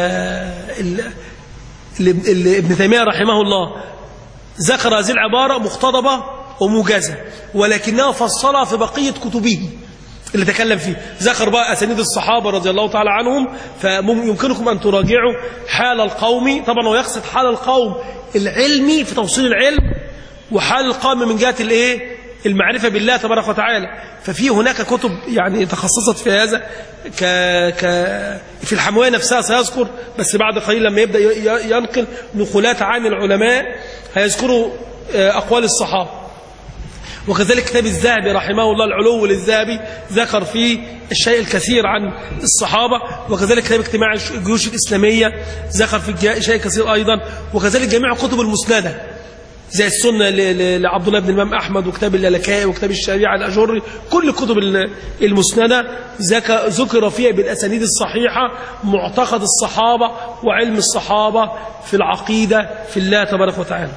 ال ابن تيمية رحمه الله ذكر هذه العبارة مقتضبة وموجزة ولكنها فصلها في بقية كتبه اللي تكلم فيه ذكر بقى أسانيد الصحابة رضي الله تعالى عنهم فيمكنكم أن تراجعوا حال القوم طبعا هو يقصد حال القوم العلمي في توصيل العلم وحال القوم من جهة الايه المعرفة بالله تبارك وتعالى ففي هناك كتب يعني تخصصت في هذا ك... ك... في الحموية نفسها سيذكر بس بعد قليل لما يبدأ ينقل نقولات عن العلماء هيذكروا أقوال الصحابة وكذلك كتاب الذهبي رحمه الله العلو للذهبي ذكر فيه الشيء الكثير عن الصحابة وكذلك كتاب اجتماع الجيوش الإسلامية ذكر في شيء كثير أيضا وكذلك جميع كتب المسندة زي السنة لعبد الله بن الإمام أحمد وكتاب اللالكائي وكتاب الشريعة الأجري كل الكتب المسندة ذكر فيها بالأسانيد الصحيحة معتقد الصحابة وعلم الصحابة في العقيدة في الله تبارك وتعالى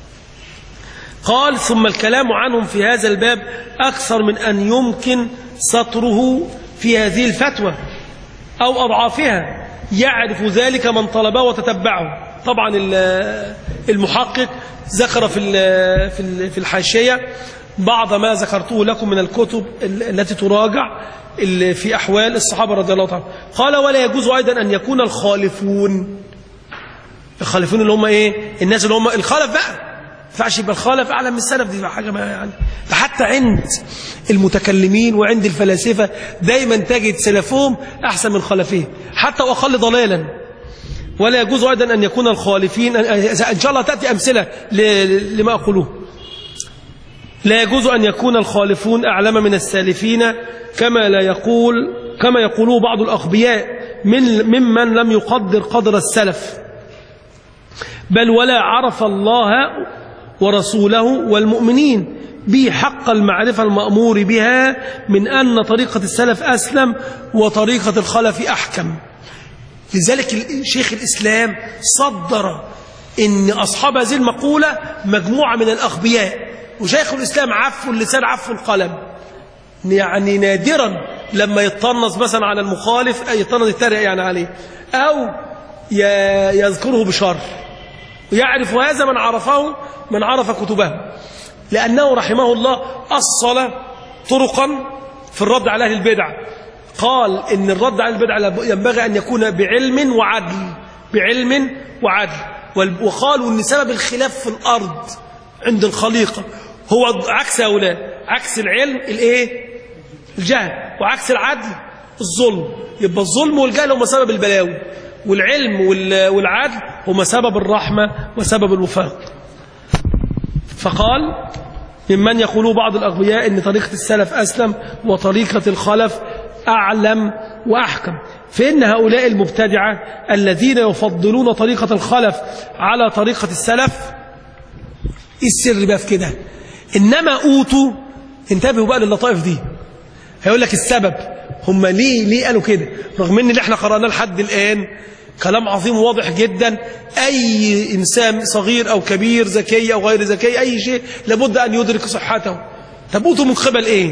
قال ثم الكلام عنهم في هذا الباب أكثر من أن يمكن سطره في هذه الفتوى أو أضعافها يعرف ذلك من طلبه وتتبعه طبعا المحقق ذكر في في الحاشية بعض ما ذكرته لكم من الكتب التي تراجع في أحوال الصحابة رضي الله عنهم قال ولا يجوز أيضا أن يكون الخالفون الخالفون اللي هم إيه الناس اللي هم الخالف بقى ينفعش يبقى الخالف اعلى من السلف دي حاجه ما يعني حتى عند المتكلمين وعند الفلاسفه دايما تجد سلفهم احسن من خلفهم حتى واقل ضلالا ولا يجوز ايضا ان يكون الخالفين ان شاء الله تاتي امثله لما اقوله لا يجوز ان يكون الخالفون اعلم من السالفين كما لا يقول كما يقوله بعض الاغبياء من ممن لم يقدر قدر السلف بل ولا عرف الله ورسوله والمؤمنين به حق المعرفة المأمور بها من أن طريقة السلف أسلم وطريقة الخلف أحكم لذلك شيخ الإسلام صدر إن أصحاب هذه المقولة مجموعة من الأغبياء وشيخ الإسلام عفو اللسان عفو القلم يعني نادرا لما يتطنص مثلا على المخالف أي يتطنص يتريق يعني عليه أو يذكره بشر ويعرف هذا من عرفه من عرف كتبه لأنه رحمه الله أصل طرقا في الرد على أهل البدع قال إن الرد على البدع ينبغي أن يكون بعلم وعدل بعلم وعدل وقالوا أن سبب الخلاف في الأرض عند الخليقة هو عكس هؤلاء عكس العلم الايه الجهل وعكس العدل الظلم يبقى الظلم والجهل هما سبب البلاوي والعلم والعدل هما سبب الرحمة وسبب الوفاق فقال ممن يقولوا بعض الأغبياء أن طريقة السلف أسلم وطريقة الخلف أعلم وأحكم فإن هؤلاء المبتدعة الذين يفضلون طريقة الخلف على طريقة السلف السر بقى في كده إنما أوتوا انتبهوا بقى للطائف دي هيقول لك السبب هم ليه ليه قالوا كده رغم ان اللي احنا قرأناه لحد الآن كلام عظيم واضح جدا أي إنسان صغير أو كبير ذكي أو غير ذكي أي شيء لابد أن يدرك صحته طب أوتوا من قبل إيه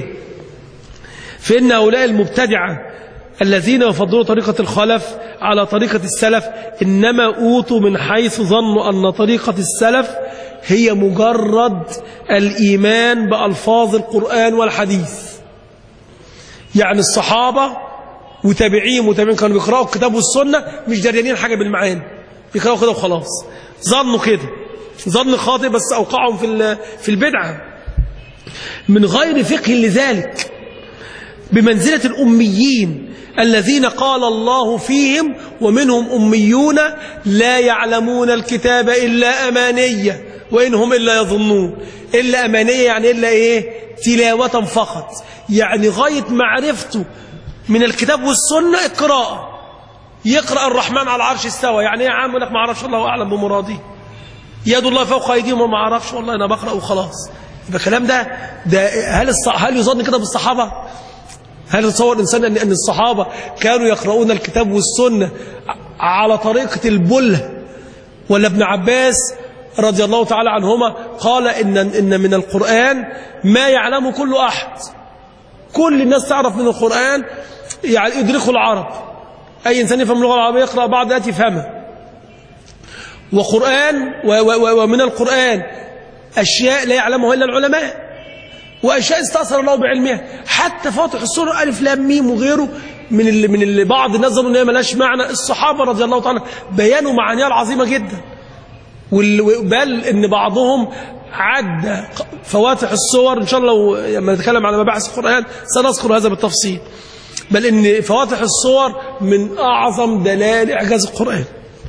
فإن هؤلاء المبتدعة الذين يفضلون طريقة الخلف على طريقة السلف إنما أوتوا من حيث ظنوا أن طريقة السلف هي مجرد الإيمان بألفاظ القرآن والحديث يعني الصحابة وتابعين وتابعين كانوا بيقرأوا الكتاب والسنة مش داريانين حاجة بالمعاني بيقرأوا كده وخلاص ظنوا كده ظن خاطئ بس أوقعهم في في البدعة من غير فقه لذلك بمنزلة الأميين الذين قال الله فيهم ومنهم أميون لا يعلمون الكتاب إلا أمانية وإن هم إلا يظنون إلا أمانية يعني إلا إيه تلاوة فقط يعني غاية معرفته من الكتاب والسنة القراءة يقرأ الرحمن على العرش استوى يعني ايه يا عم لك ما اعرفش الله أعلم بمرادي يد الله فوق أيديهم وما اعرفش والله أنا بقرأ وخلاص يبقى الكلام ده ده هل الص... هل يظن كده بالصحابة هل يتصور الإنسان أن أن الصحابة كانوا يقرؤون الكتاب والسنة على طريقة البله ولا ابن عباس رضي الله تعالى عنهما قال إن, إن من القرآن ما يعلمه كل أحد كل الناس تعرف من القرآن يعني يدركه العرب أي إنسان يفهم اللغة العربية يقرأ بعض الآيات يفهمها وقرآن ومن القرآن أشياء لا يعلمها إلا العلماء وأشياء استأثر الله بعلمها حتى فاتح السورة ألف لام ميم وغيره من اللي من اللي بعض الناس ظنوا ان هي ملهاش معنى الصحابة رضي الله تعالى بيانوا معانيها العظيمة جدا بل ان بعضهم عد فواتح الصور ان شاء الله لما نتكلم على مباحث القرآن سنذكر هذا بالتفصيل بل ان فواتح الصور من اعظم دلائل اعجاز القرآن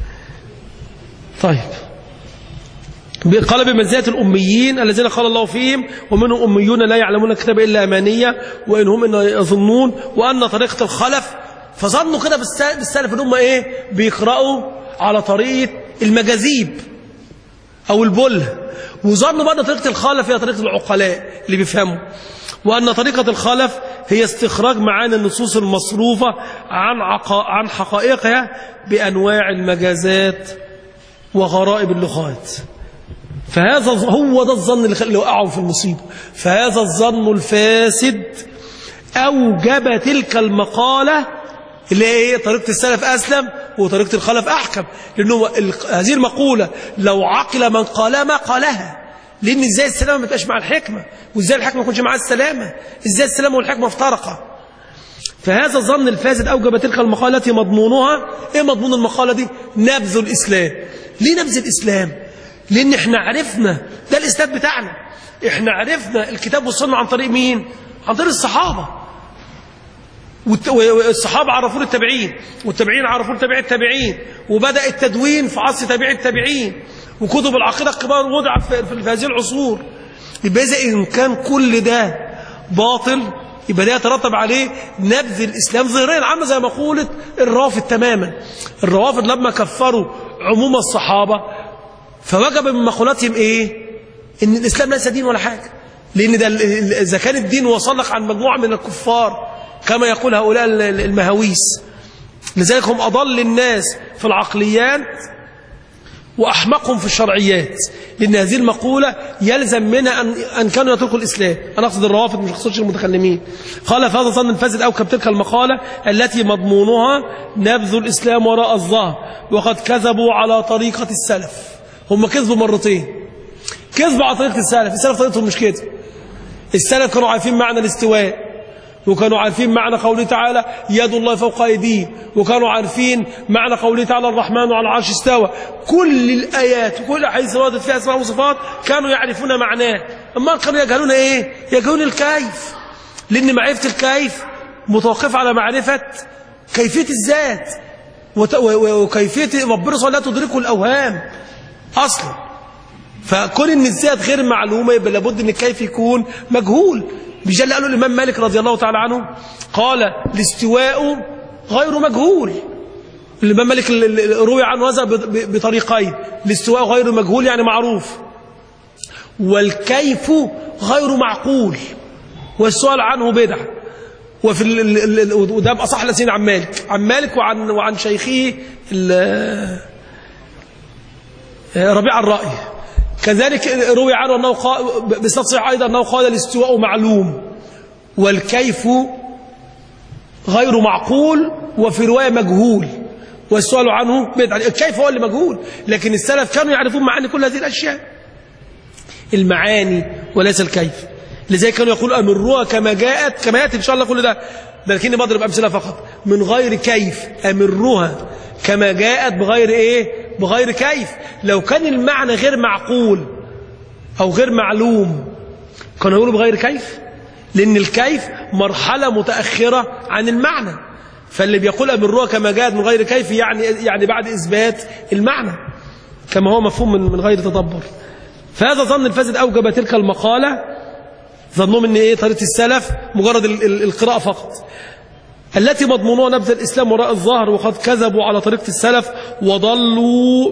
طيب قال بمنزلة الأميين الذين قال الله فيهم ومنهم أميون لا يعلمون الكتاب إلا أمانية وإن هم إن يظنون وأن طريقة الخلف فظنوا كده بالسلف إن هم إيه بيقرأوا على طريقة المجاذيب أو البله وظنوا بأن طريقة الخلف هي طريقة العقلاء اللي بيفهموا وأن طريقة الخلف هي استخراج معاني النصوص المصروفة عن, عقا عن حقائقها بأنواع المجازات وغرائب اللغات فهذا هو ده الظن اللي خلى وقعوا في المصيبة فهذا الظن الفاسد أوجب تلك المقالة اللي هي ايه طريقة السلف أسلم وطريقة الخلف أحكم لأنه هذه المقولة لو عقل من قالها ما قالها لأن إزاي السلامة ما تبقاش مع الحكمة وإزاي الحكمة ما يكونش معها السلامة إزاي السلامة والحكمة افترقا فهذا الظن الفاسد أوجب تلك المقالة مضمونها إيه مضمون المقالة دي نبذ الإسلام ليه نبذ الإسلام لأن احنا عرفنا ده الإسلام بتاعنا احنا عرفنا الكتاب والسنة عن طريق مين عن طريق الصحابة والصحابة عرفوا التابعين والتابعين عرفوا التابعين التابعين وبدأ التدوين في عصر تابعي التابعين وكتب العقيدة الكبار وضعت في هذه العصور يبقى إذا إن كان كل ده باطل يبقى ده يترتب عليه نبذ الإسلام ظاهريا عامة زي مقولة الرافض تماما الروافض لما كفروا عموم الصحابة فوجب من مقولاتهم إيه إن الإسلام ليس دين ولا حاجة لأن ده إذا كان الدين وصل لك عن مجموعة من الكفار كما يقول هؤلاء المهاويس لذلك هم أضل الناس في العقليات وأحمقهم في الشرعيات لأن هذه المقولة يلزم منها أن, أن كانوا يتركوا الإسلام أنا أقصد الروافض مش أقصدش المتكلمين قال فهذا ظن الفاسد أوكب تلك المقالة التي مضمونها نبذ الإسلام وراء الظهر وقد كذبوا على طريقة السلف هم كذبوا مرتين كذبوا على طريقة السلف السلف طريقتهم مش كده السلف كانوا عارفين معنى الاستواء وكانوا عارفين معنى قوله تعالى يد الله فوق أيديه وكانوا عارفين معنى قوله تعالى الرحمن على العرش استوى كل الآيات وكل الأحاديث وردت فيها أسماء وصفات كانوا يعرفون معناه أما كانوا يجهلون إيه؟ يجهلون الكيف لأن معرفة الكيف متوقفة على معرفة كيفية الذات وكيفية ربنا صلى الله عليه تدركه الأوهام أصلا فكون ان الذات غير معلومه يبقى لابد ان الكيف يكون مجهول بجل قالوا الامام مالك رضي الله تعالى عنه قال الاستواء غير مجهول الامام مالك روي عنه هذا بطريقين الاستواء غير مجهول يعني معروف والكيف غير معقول والسؤال عنه بدعه وفي ال ال ال وده اصح الاسئله عن مالك عن مالك وعن وعن شيخه ربيع الرأي كذلك روي عنه أنه قال بستصح أيضا أنه قال الاستواء معلوم والكيف غير معقول وفي رواية مجهول والسؤال عنه بدعة الكيف هو اللي مجهول لكن السلف كانوا يعرفون معاني كل هذه الأشياء المعاني وليس الكيف لذلك كانوا يقولوا أمروها كما جاءت كما يأتي إن شاء الله كل ده لكني بضرب أمثلة فقط من غير كيف أمروها كما جاءت بغير إيه بغير كيف لو كان المعنى غير معقول أو غير معلوم كانوا يقولوا بغير كيف لأن الكيف مرحلة متأخرة عن المعنى فاللي بيقول أمروها كما جاءت من غير كيف يعني يعني بعد إثبات المعنى كما هو مفهوم من, من غير تدبر فهذا ظن الفاسد أوجب تلك المقالة ظنهم ان ايه طريقه السلف مجرد القراءه فقط التي مضمونها نبذ الاسلام وراء الظهر وقد كذبوا على طريقه السلف وضلوا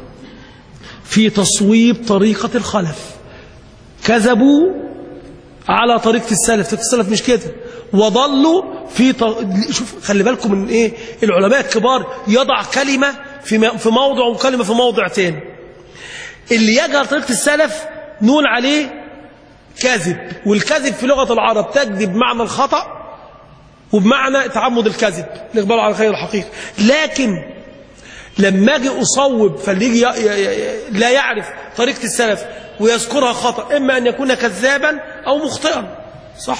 في تصويب طريقه الخلف كذبوا على طريقه السلف طريقه السلف مش كده وضلوا في ط... شوف خلي بالكم من ايه العلماء الكبار يضع كلمه في في موضع وكلمه في موضع تاني اللي يجهل طريقه السلف نقول عليه كذب والكذب في لغة العرب تكذب بمعنى الخطأ وبمعنى تعمد الكذب الإقبال على خير الحقيقة لكن لما أجي أصوب فاللي يجي لا يعرف طريقة السلف ويذكرها خطأ إما أن يكون كذابا أو مخطئا صح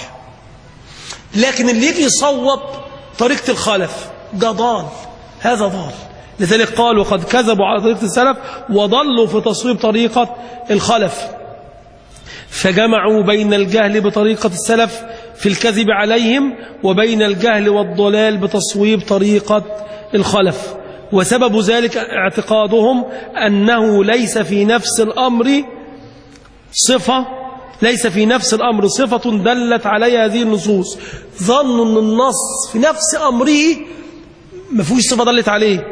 لكن اللي يجي يصوب طريقة الخلف ده ضال هذا ضال لذلك قال وقد كذبوا على طريقة السلف وضلوا في تصويب طريقة الخلف فجمعوا بين الجهل بطريقة السلف في الكذب عليهم وبين الجهل والضلال بتصويب طريقة الخلف وسبب ذلك اعتقادهم أنه ليس في نفس الأمر صفة ليس في نفس الأمر صفة دلت عليها هذه النصوص ظنوا أن النص في نفس أمره ما فيهوش صفة دلت عليه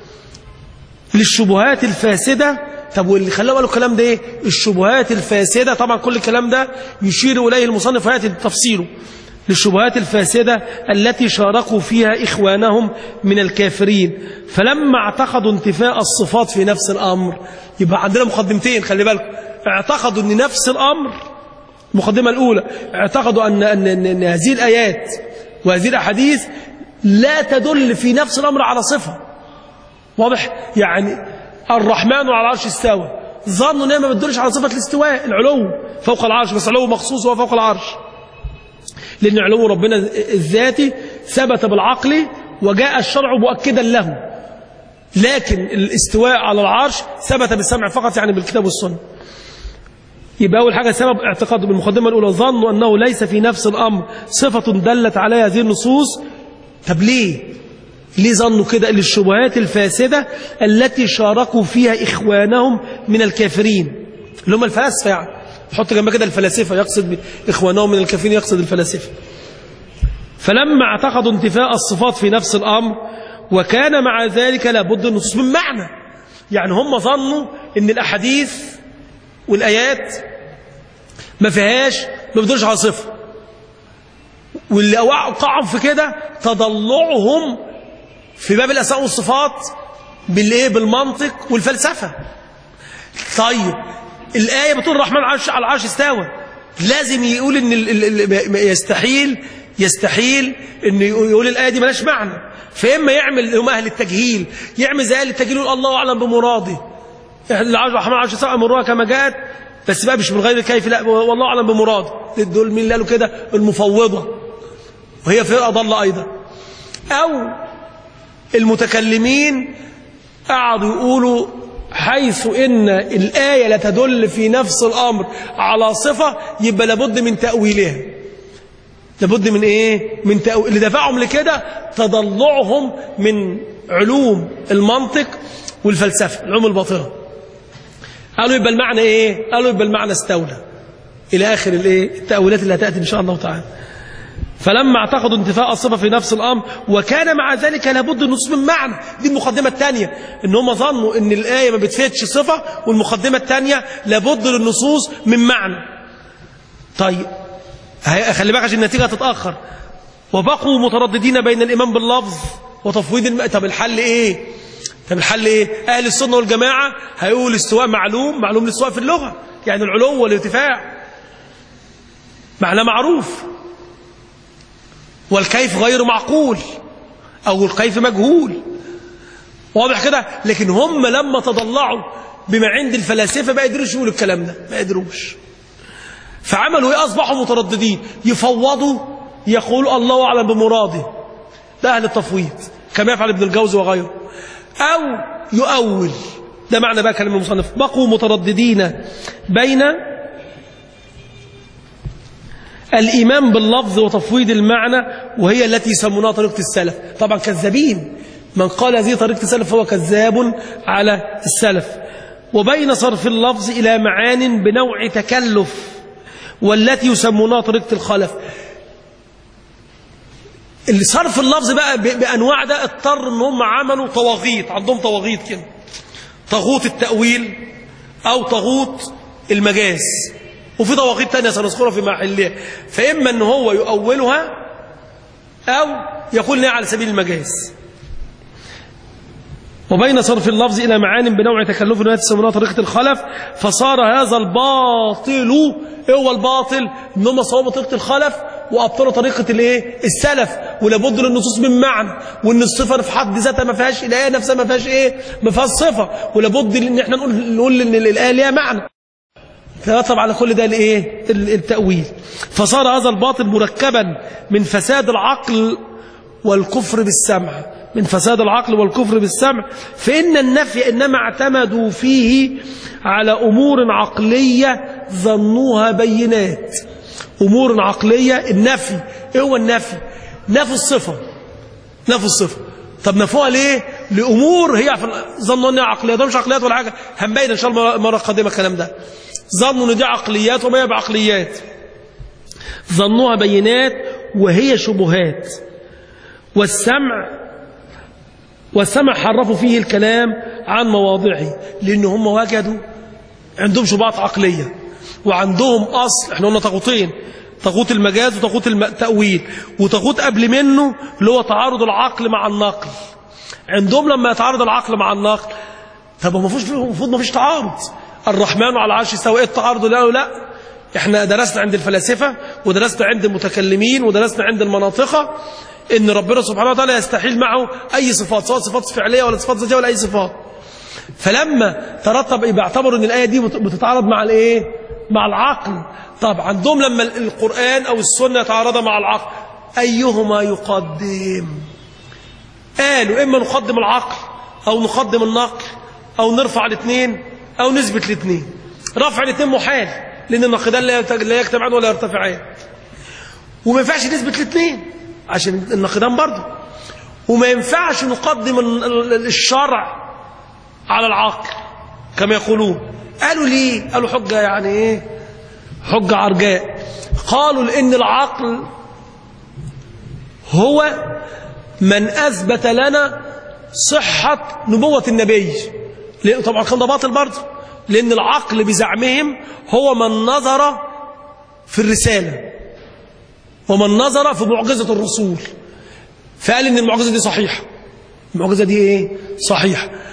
للشبهات الفاسدة طب واللي خلاه قالوا الكلام ده ايه الشبهات الفاسدة طبعا كل الكلام ده يشير إليه المصنف ويأتي تفسيره للشبهات الفاسدة التي شاركوا فيها إخوانهم من الكافرين فلما اعتقدوا انتفاء الصفات في نفس الأمر يبقى عندنا مقدمتين خلي بالكم اعتقدوا أن نفس الأمر المقدمة الأولى اعتقدوا أن, أن, أن, أن هذه الآيات وهذه الأحاديث لا تدل في نفس الأمر على صفة واضح يعني الرحمن على العرش استوى ظنوا انها ما بتدلش على صفه الاستواء العلو فوق العرش بس علو مخصوص هو فوق العرش لان علو ربنا الذاتي ثبت بالعقل وجاء الشرع مؤكدا له لكن الاستواء على العرش ثبت بالسمع فقط يعني بالكتاب والسنه يبقى أول حاجة سبب اعتقاد بالمقدمة الأولى ظنوا أنه ليس في نفس الأمر صفة دلت عليها هذه النصوص طب ليه ليه ظنوا كده للشبهات الفاسدة التي شاركوا فيها إخوانهم من الكافرين اللي هم الفلاسفة يعني حط جنب كده الفلاسفة يقصد إخوانهم من الكافرين يقصد الفلاسفة فلما اعتقدوا انتفاء الصفات في نفس الأمر وكان مع ذلك لابد النصوص من معنى يعني هم ظنوا ان الأحاديث والآيات ما فيهاش ما بتدلش على صفة واللي وقعوا في كده تضلعهم في باب الأسماء والصفات بالايه بالمنطق والفلسفة طيب الآية بتقول الرحمن على العرش استوى لازم يقول ان ال ال ال يستحيل يستحيل ان يقول الآية دي ملاش معنى فإما يعمل هم أهل التجهيل يعمل زي أهل التجهيل يقول الله أعلم بمراده العرش الرحمن على العرش استوى أمرها كما جاءت بس بقى مش من غير كيف لا والله أعلم بمراده دول مين اللي قالوا كده المفوضة وهي فرقة ضل أيضا أو المتكلمين قعدوا يقولوا حيث إن الآية لا تدل في نفس الأمر على صفة يبقى لابد من تأويلها لابد من إيه؟ من تأويل اللي دفعهم لكده تضلعهم من علوم المنطق والفلسفة العلوم الباطنة قالوا يبقى المعنى إيه؟ قالوا يبقى المعنى استولى إلى آخر الإيه؟ التأويلات اللي هتأتي إن شاء الله تعالى فلما اعتقدوا انتفاء الصفة في نفس الأمر وكان مع ذلك لابد النصوص من معنى دي المقدمة الثانية ان هم ظنوا ان الآية ما بتفيدش صفة والمقدمة الثانية لابد للنصوص من معنى طيب خلي بالك عشان النتيجة تتأخر وبقوا مترددين بين الإمام باللفظ وتفويض الم... طب الحل إيه طب الحل إيه أهل السنة والجماعة هيقول الاستواء معلوم معلوم الاستواء في اللغة يعني العلو والارتفاع معنى معروف والكيف غير معقول أو الكيف مجهول واضح كده لكن هم لما تضلعوا بما عند الفلاسفة ما قدروش يقولوا الكلام ده ما قدروش فعملوا ايه أصبحوا مترددين يفوضوا يقول الله أعلم بمراده ده أهل التفويض كما يفعل ابن الجوزي وغيره أو يؤول ده معنى بقى كلمة المصنف بقوا مترددين بين الإيمان باللفظ وتفويض المعنى وهي التي يسمونها طريقة السلف طبعا كذابين من قال هذه طريقة السلف فهو كذاب على السلف وبين صرف اللفظ إلى معان بنوع تكلف والتي يسمونها طريقة الخلف اللي صرف اللفظ بقى بأنواع ده اضطر ان هم عملوا طواغيت عندهم طواغيت كده طاغوت التأويل أو طاغوت المجاز وفي طواغيت تانية سنذكرها في محلها فإما أن هو يؤولها أو يقول لها على سبيل المجاز وبين صرف اللفظ إلى معان بنوع تكلف التي تسمونها طريقة الخلف فصار هذا الباطل إيه هو الباطل إن هم صوابوا طريقة الخلف وأبطلوا طريقة الايه السلف ولابد للنصوص من معنى وإن الصفة في حد ذاتها ما فيهاش الآية نفسها ما فيهاش إيه ما فيهاش صفة ولابد إن إحنا نقول نقول إن الآية ليها معنى فيطلب على كل ده الايه التأويل فصار هذا الباطل مركبا من فساد العقل والكفر بالسمع من فساد العقل والكفر بالسمع فإن النفي إنما اعتمدوا فيه على أمور عقلية ظنوها بينات أمور عقلية النفي إيه هو النفي نفي الصفة نفي الصفة طب نفوها ليه لأمور هي ظنوا أنها عقلية ده مش عقليات ولا حاجة هنبين إن شاء الله مرة قادمة الكلام ده ظنوا ان دي عقليات وما هي بعقليات ظنوها بينات وهي شبهات والسمع والسمع حرفوا فيه الكلام عن مواضعه لأن هم وجدوا عندهم شبهات عقلية وعندهم أصل احنا قلنا طاغوتين طاغوت المجاز وطاغوت التأويل وطاغوت قبل منه اللي هو تعارض العقل مع النقل عندهم لما يتعارض العقل مع النقل طب المفروض ما فيش تعارض الرحمن على العرش استوى ايه التعارض لا لا احنا درسنا عند الفلاسفة ودرسنا عند المتكلمين ودرسنا عند المناطقة ان ربنا سبحانه وتعالى يستحيل معه اي صفات سواء صفات فعلية ولا صفات ذاتية ولا اي صفات فلما ترتب ايه بيعتبروا ان الايه دي بتتعارض مع الايه مع العقل طب عندهم لما القرآن او السنة يتعارض مع العقل ايهما يقدم قالوا اما نقدم العقل او نقدم النقل او نرفع الاثنين أو نثبت الاثنين رفع الاثنين محال لأن النقدان لا يجتمعان ولا يرتفعان وما ينفعش نثبت الاثنين عشان النقدان برضه وما ينفعش نقدم الشرع على العقل كما يقولون قالوا ليه قالوا حجة يعني ايه حجة عرجاء قالوا لأن العقل هو من أثبت لنا صحة نبوة النبي طبعا كان ده باطل برضه لأن العقل بزعمهم هو من نظر في الرسالة ومن نظر في معجزة الرسول فقال إن المعجزة دي صحيحة المعجزة دي إيه؟ صحيحة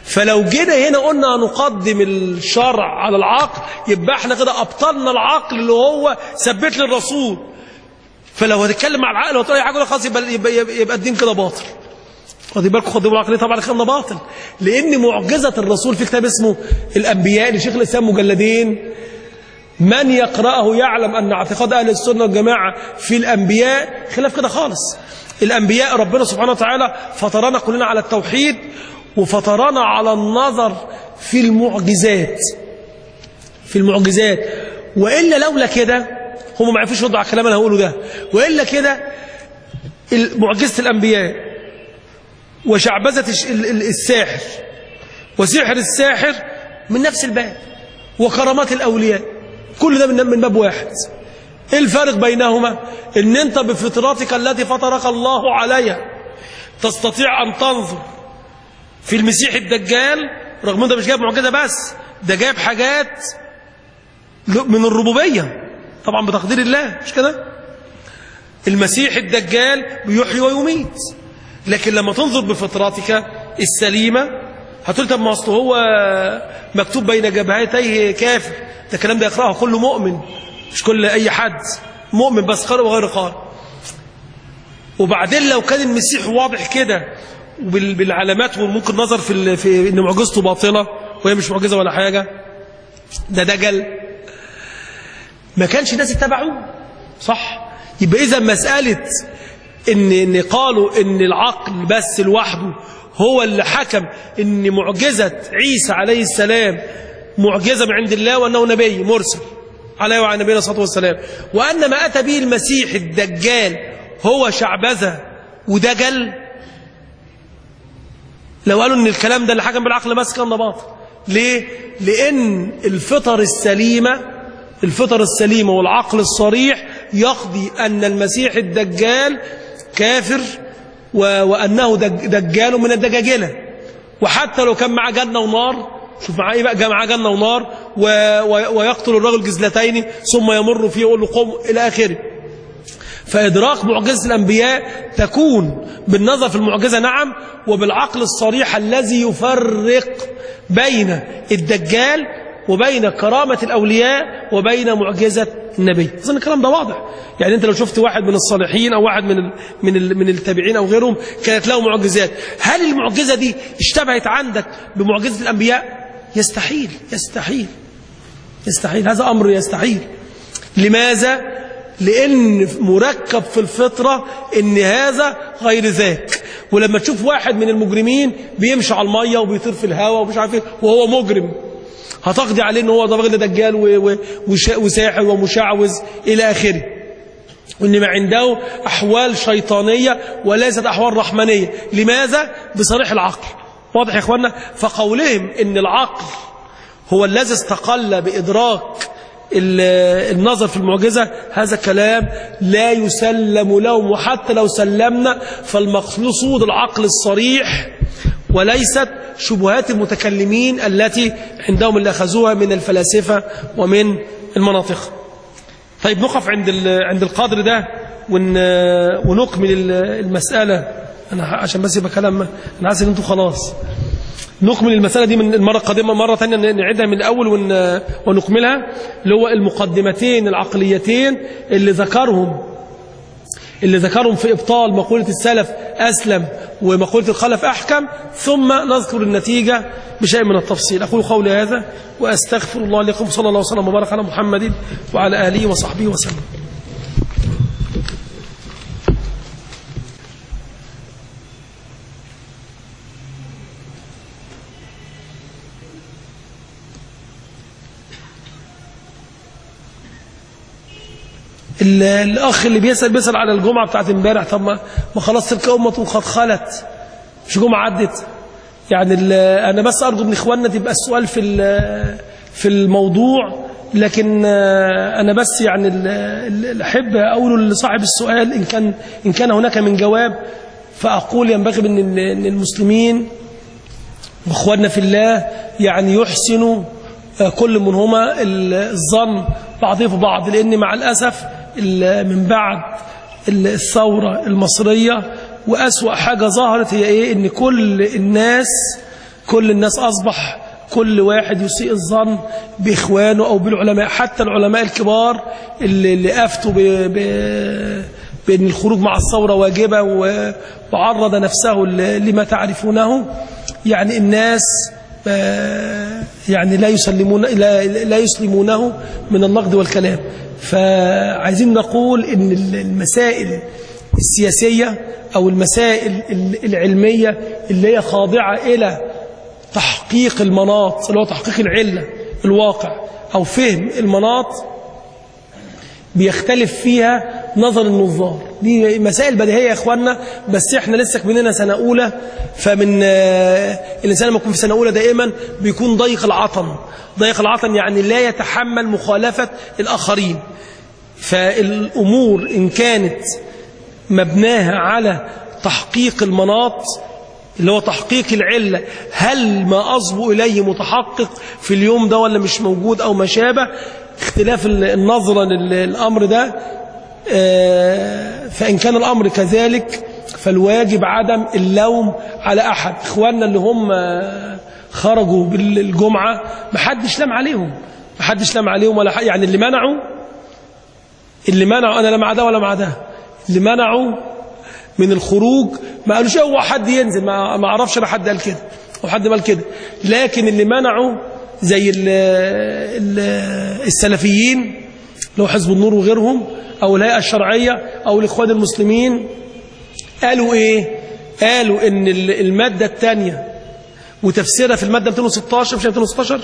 فلو جينا هنا قلنا نقدم الشرع على العقل يبقى احنا كده ابطلنا العقل اللي هو ثبت للرسول فلو هتتكلم مع العقل وتقول اي حاجه خلاص يبقى, يبقى, يبقى, يبقى الدين كده باطل خدي بالكم خدوا بالعقل طبعا كلامنا باطل لان معجزه الرسول في كتاب اسمه الانبياء لشيخ الاسلام مجلدين من يقرأه يعلم أن اعتقاد أهل السنة والجماعة في الأنبياء خلاف كده خالص الأنبياء ربنا سبحانه وتعالى فطرنا كلنا على التوحيد وفطرنا على النظر في المعجزات في المعجزات وإلا لولا كده هم ما يعرفوش يردوا على الكلام اللي هقوله ده وإلا كده معجزة الأنبياء وشعبذة الساحر وسحر الساحر من نفس الباب وكرامات الأولياء كل ده من باب واحد ايه الفارق بينهما ان انت بفطرتك التي فطرك الله عليها تستطيع ان تنظر في المسيح الدجال رغم انت مش جايب معجزه بس ده جايب حاجات من الربوبيه طبعا بتقدير الله مش كده المسيح الدجال بيحيي ويميت لكن لما تنظر بفطرتك السليمه هتقول طب ما اصل هو مكتوب بين جبهتيه كافر ده الكلام ده يقرأه كل مؤمن مش كل أي حد مؤمن بس قارئ وغير قارئ وبعدين لو كان المسيح واضح كده بالعلامات وممكن نظر في, في ان معجزته باطله وهي مش معجزه ولا حاجه ده دجل ما كانش الناس اتبعوه صح يبقى اذا مساله ان ان قالوا ان العقل بس لوحده هو اللي حكم ان معجزه عيسى عليه السلام معجزة من عند الله وأنه نبي مرسل عليه وعلى نبينا الصلاة والسلام وأن ما أتى به المسيح الدجال هو شعبذة ودجل لو قالوا أن الكلام ده اللي حكم بالعقل بس كان باطل ليه؟ لأن الفطر السليمة الفطر السليمة والعقل الصريح يقضي أن المسيح الدجال كافر وأنه دجال من الدجاجلة وحتى لو كان معاه جنة ونار شوف معاه ايه بقى جاء معاه جنه ونار و... و... ويقتل الرجل جزلتين ثم يمر فيه يقول له قم الى اخره فادراك معجزه الانبياء تكون بالنظر في المعجزه نعم وبالعقل الصريح الذي يفرق بين الدجال وبين كرامة الأولياء وبين معجزة النبي أظن الكلام ده واضح يعني أنت لو شفت واحد من الصالحين أو واحد من ال من ال من التابعين أو غيرهم كانت له معجزات هل المعجزة دي اشتبهت عندك بمعجزة الأنبياء يستحيل يستحيل يستحيل هذا أمر يستحيل لماذا؟ لأن مركب في الفطرة إن هذا غير ذاك ولما تشوف واحد من المجرمين بيمشي على المية وبيطير في الهواء ومش عارف ايه وهو مجرم هتقضي عليه ان هو ده راجل دجال وساحر ومشعوذ الى اخره وان ما عنده احوال شيطانيه وليست احوال رحمانيه لماذا بصريح العقل واضح يا اخوانا فقولهم ان العقل هو الذي استقل بادراك النظر في المعجزة هذا كلام لا يسلم لهم وحتى لو سلمنا فالمقصود العقل الصريح وليست شبهات المتكلمين التي عندهم اللي أخذوها من الفلاسفة ومن المناطق طيب نقف عند عند القدر ده ونكمل المسألة أنا عشان بس يبقى كلام أنا عايز إن أنتم خلاص نكمل المسألة دي من المرة القادمة مرة ثانية نعيدها من الأول ونكملها اللي هو المقدمتين العقليتين اللي ذكرهم اللي ذكرهم في إبطال مقولة السلف أسلم ومقولة الخلف أحكم ثم نذكر النتيجة بشيء من التفصيل أقول قولي هذا وأستغفر الله لكم صلى الله وسلم وبارك على محمد وعلى آله وصحبه وسلم الأخ اللي بيسأل بيسأل على الجمعة بتاعت امبارح طب ما خلاص تلك أمة قد خلت مش جمعة عدت يعني أنا بس أرجو من إخواننا تبقى السؤال في في الموضوع لكن أنا بس يعني أحب أقول لصاحب السؤال إن كان إن كان هناك من جواب فأقول ينبغي أن المسلمين وإخواننا في الله يعني يحسنوا كل منهما الظن بعضهم في بعض لأن مع الأسف من بعد الثورة المصرية وأسوأ حاجة ظهرت هي إيه إن كل الناس كل الناس أصبح كل واحد يسيء الظن بإخوانه أو بالعلماء حتى العلماء الكبار اللي, اللي أفتوا ب... ب... بأن الخروج مع الثورة واجبة و... وعرض نفسه ل... لما تعرفونه يعني الناس آه، يعني لا يسلمون لا, لا يسلمونه من النقد والكلام فعايزين نقول ان المسائل السياسية أو المسائل العلمية اللي هي خاضعة إلى تحقيق المناط اللي هو تحقيق العلة الواقع أو فهم المناط بيختلف فيها نظر النظار دي مسائل بديهية يا إخواننا بس إحنا لسه كمننا سنة أولى فمن آه، الإنسان لما يكون في سنة أولى دائما بيكون ضيق العطن ضيق العطن يعني لا يتحمل مخالفة الآخرين فالأمور إن كانت مبناها على تحقيق المناط اللي هو تحقيق العلة هل ما أصبو إليه متحقق في اليوم ده ولا مش موجود أو ما شابه اختلاف النظرة للأمر ده آه، فإن كان الأمر كذلك فالواجب عدم اللوم على أحد إخواننا اللي هم خرجوا بالجمعة محدش لام عليهم محدش لام عليهم ولا يعني اللي منعوا اللي منعوا أنا لا مع ده ولا مع ده اللي منعوا من الخروج ما قالوش هو حد ينزل ما ما اعرفش انا حد قال كده او حد قال كده لكن اللي منعوا زي ال ال السلفيين لو حزب النور وغيرهم او الهيئه الشرعيه او الاخوان المسلمين قالوا ايه قالوا ان الماده الثانيه وتفسيرها في الماده 216 مش 216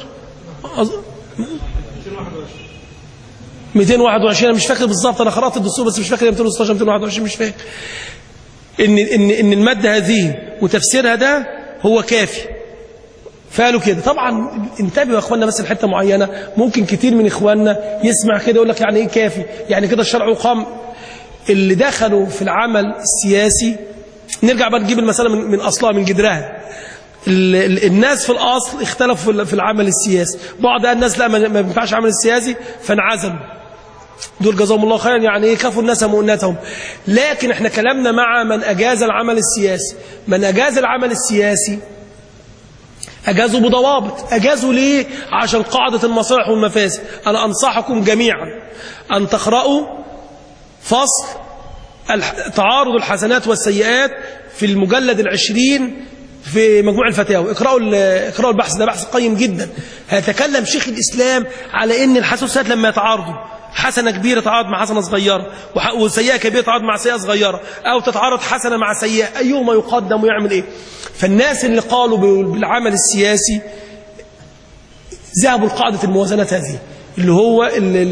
221 انا مش فاكر بالظبط انا قرات الدستور بس مش فاكر 216 221 مش فاكر ان ان ان الماده هذه وتفسيرها ده هو كافي فقالوا كده طبعا انتبهوا يا اخواننا بس لحته معينه ممكن كتير من اخواننا يسمع كده يقول لك يعني ايه كافي يعني كده الشرع يقام اللي دخلوا في العمل السياسي نرجع بقى نجيب المساله من, من اصلها من جدرها الناس في الأصل اختلفوا في العمل السياسي بعض الناس لا ما ينفعش عمل السياسي فانعزلوا دول جزاهم الله خيرا يعني ايه كفوا الناس مؤنتهم لكن احنا كلامنا مع من أجاز العمل السياسي من أجاز العمل السياسي أجازوا بضوابط أجازوا ليه عشان قاعدة المصالح والمفاسد أنا أنصحكم جميعا أن تقرأوا فصل تعارض الحسنات والسيئات في المجلد العشرين في مجموع الفتاوى اقرأوا اقرأوا البحث ده بحث قيم جدا هيتكلم شيخ الإسلام على أن الحسنات لما يتعارضوا حسنة كبيرة تتعارض مع حسنة صغيرة وسيئة كبيرة تتعارض مع سيئة صغيرة أو تتعارض حسنة مع سيئة أيهما يقدم ويعمل إيه فالناس اللي قالوا بالعمل السياسي ذهبوا لقاعدة الموازنة هذه اللي هو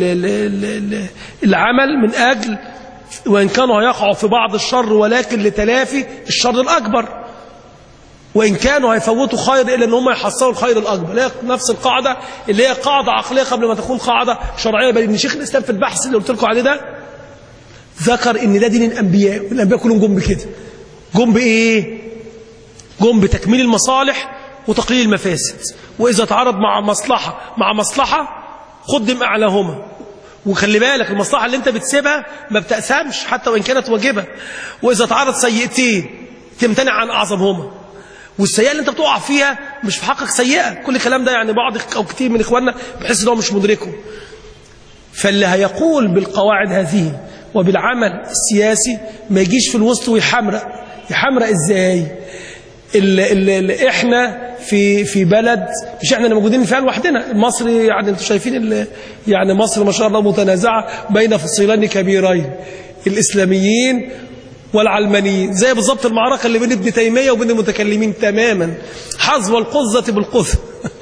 العمل من أجل وإن كانوا هيقعوا في بعض الشر ولكن لتلافي الشر الأكبر وإن كانوا هيفوتوا خير إلا أن هم يحصلوا الخير الأكبر هي نفس القاعدة اللي هي قاعدة عقلية قبل ما تكون قاعدة شرعية بل إن شيخ الإسلام في البحث اللي قلت لكم عليه ده ذكر إن ده دين الأنبياء والأنبياء كلهم جم بكده جم بإيه؟ جم بتكميل المصالح وتقليل المفاسد وإذا تعرض مع مصلحة مع مصلحة قدم أعلاهما وخلي بالك المصلحة اللي انت بتسيبها ما بتأثمش حتى وإن كانت واجبة وإذا تعرض سيئتين تمتنع عن أعظمهما والسيئة اللي انت بتقع فيها مش في حقك سيئة كل الكلام ده يعني بعض أو كتير من إخواننا بحس ان هو مش مدركه فاللي هيقول بالقواعد هذه وبالعمل السياسي ما يجيش في الوسط ويحمرق يحمرق ازاي اللي, اللي, اللي احنا في في بلد مش احنا اللي موجودين فيها لوحدنا مصر يعني انتوا شايفين يعني مصر ما شاء الله متنازعه بين فصيلين كبيرين الاسلاميين والعلمانيين زي بالظبط المعركة اللي بين ابن تيمية وبين المتكلمين تماما حظو القزة بالقذ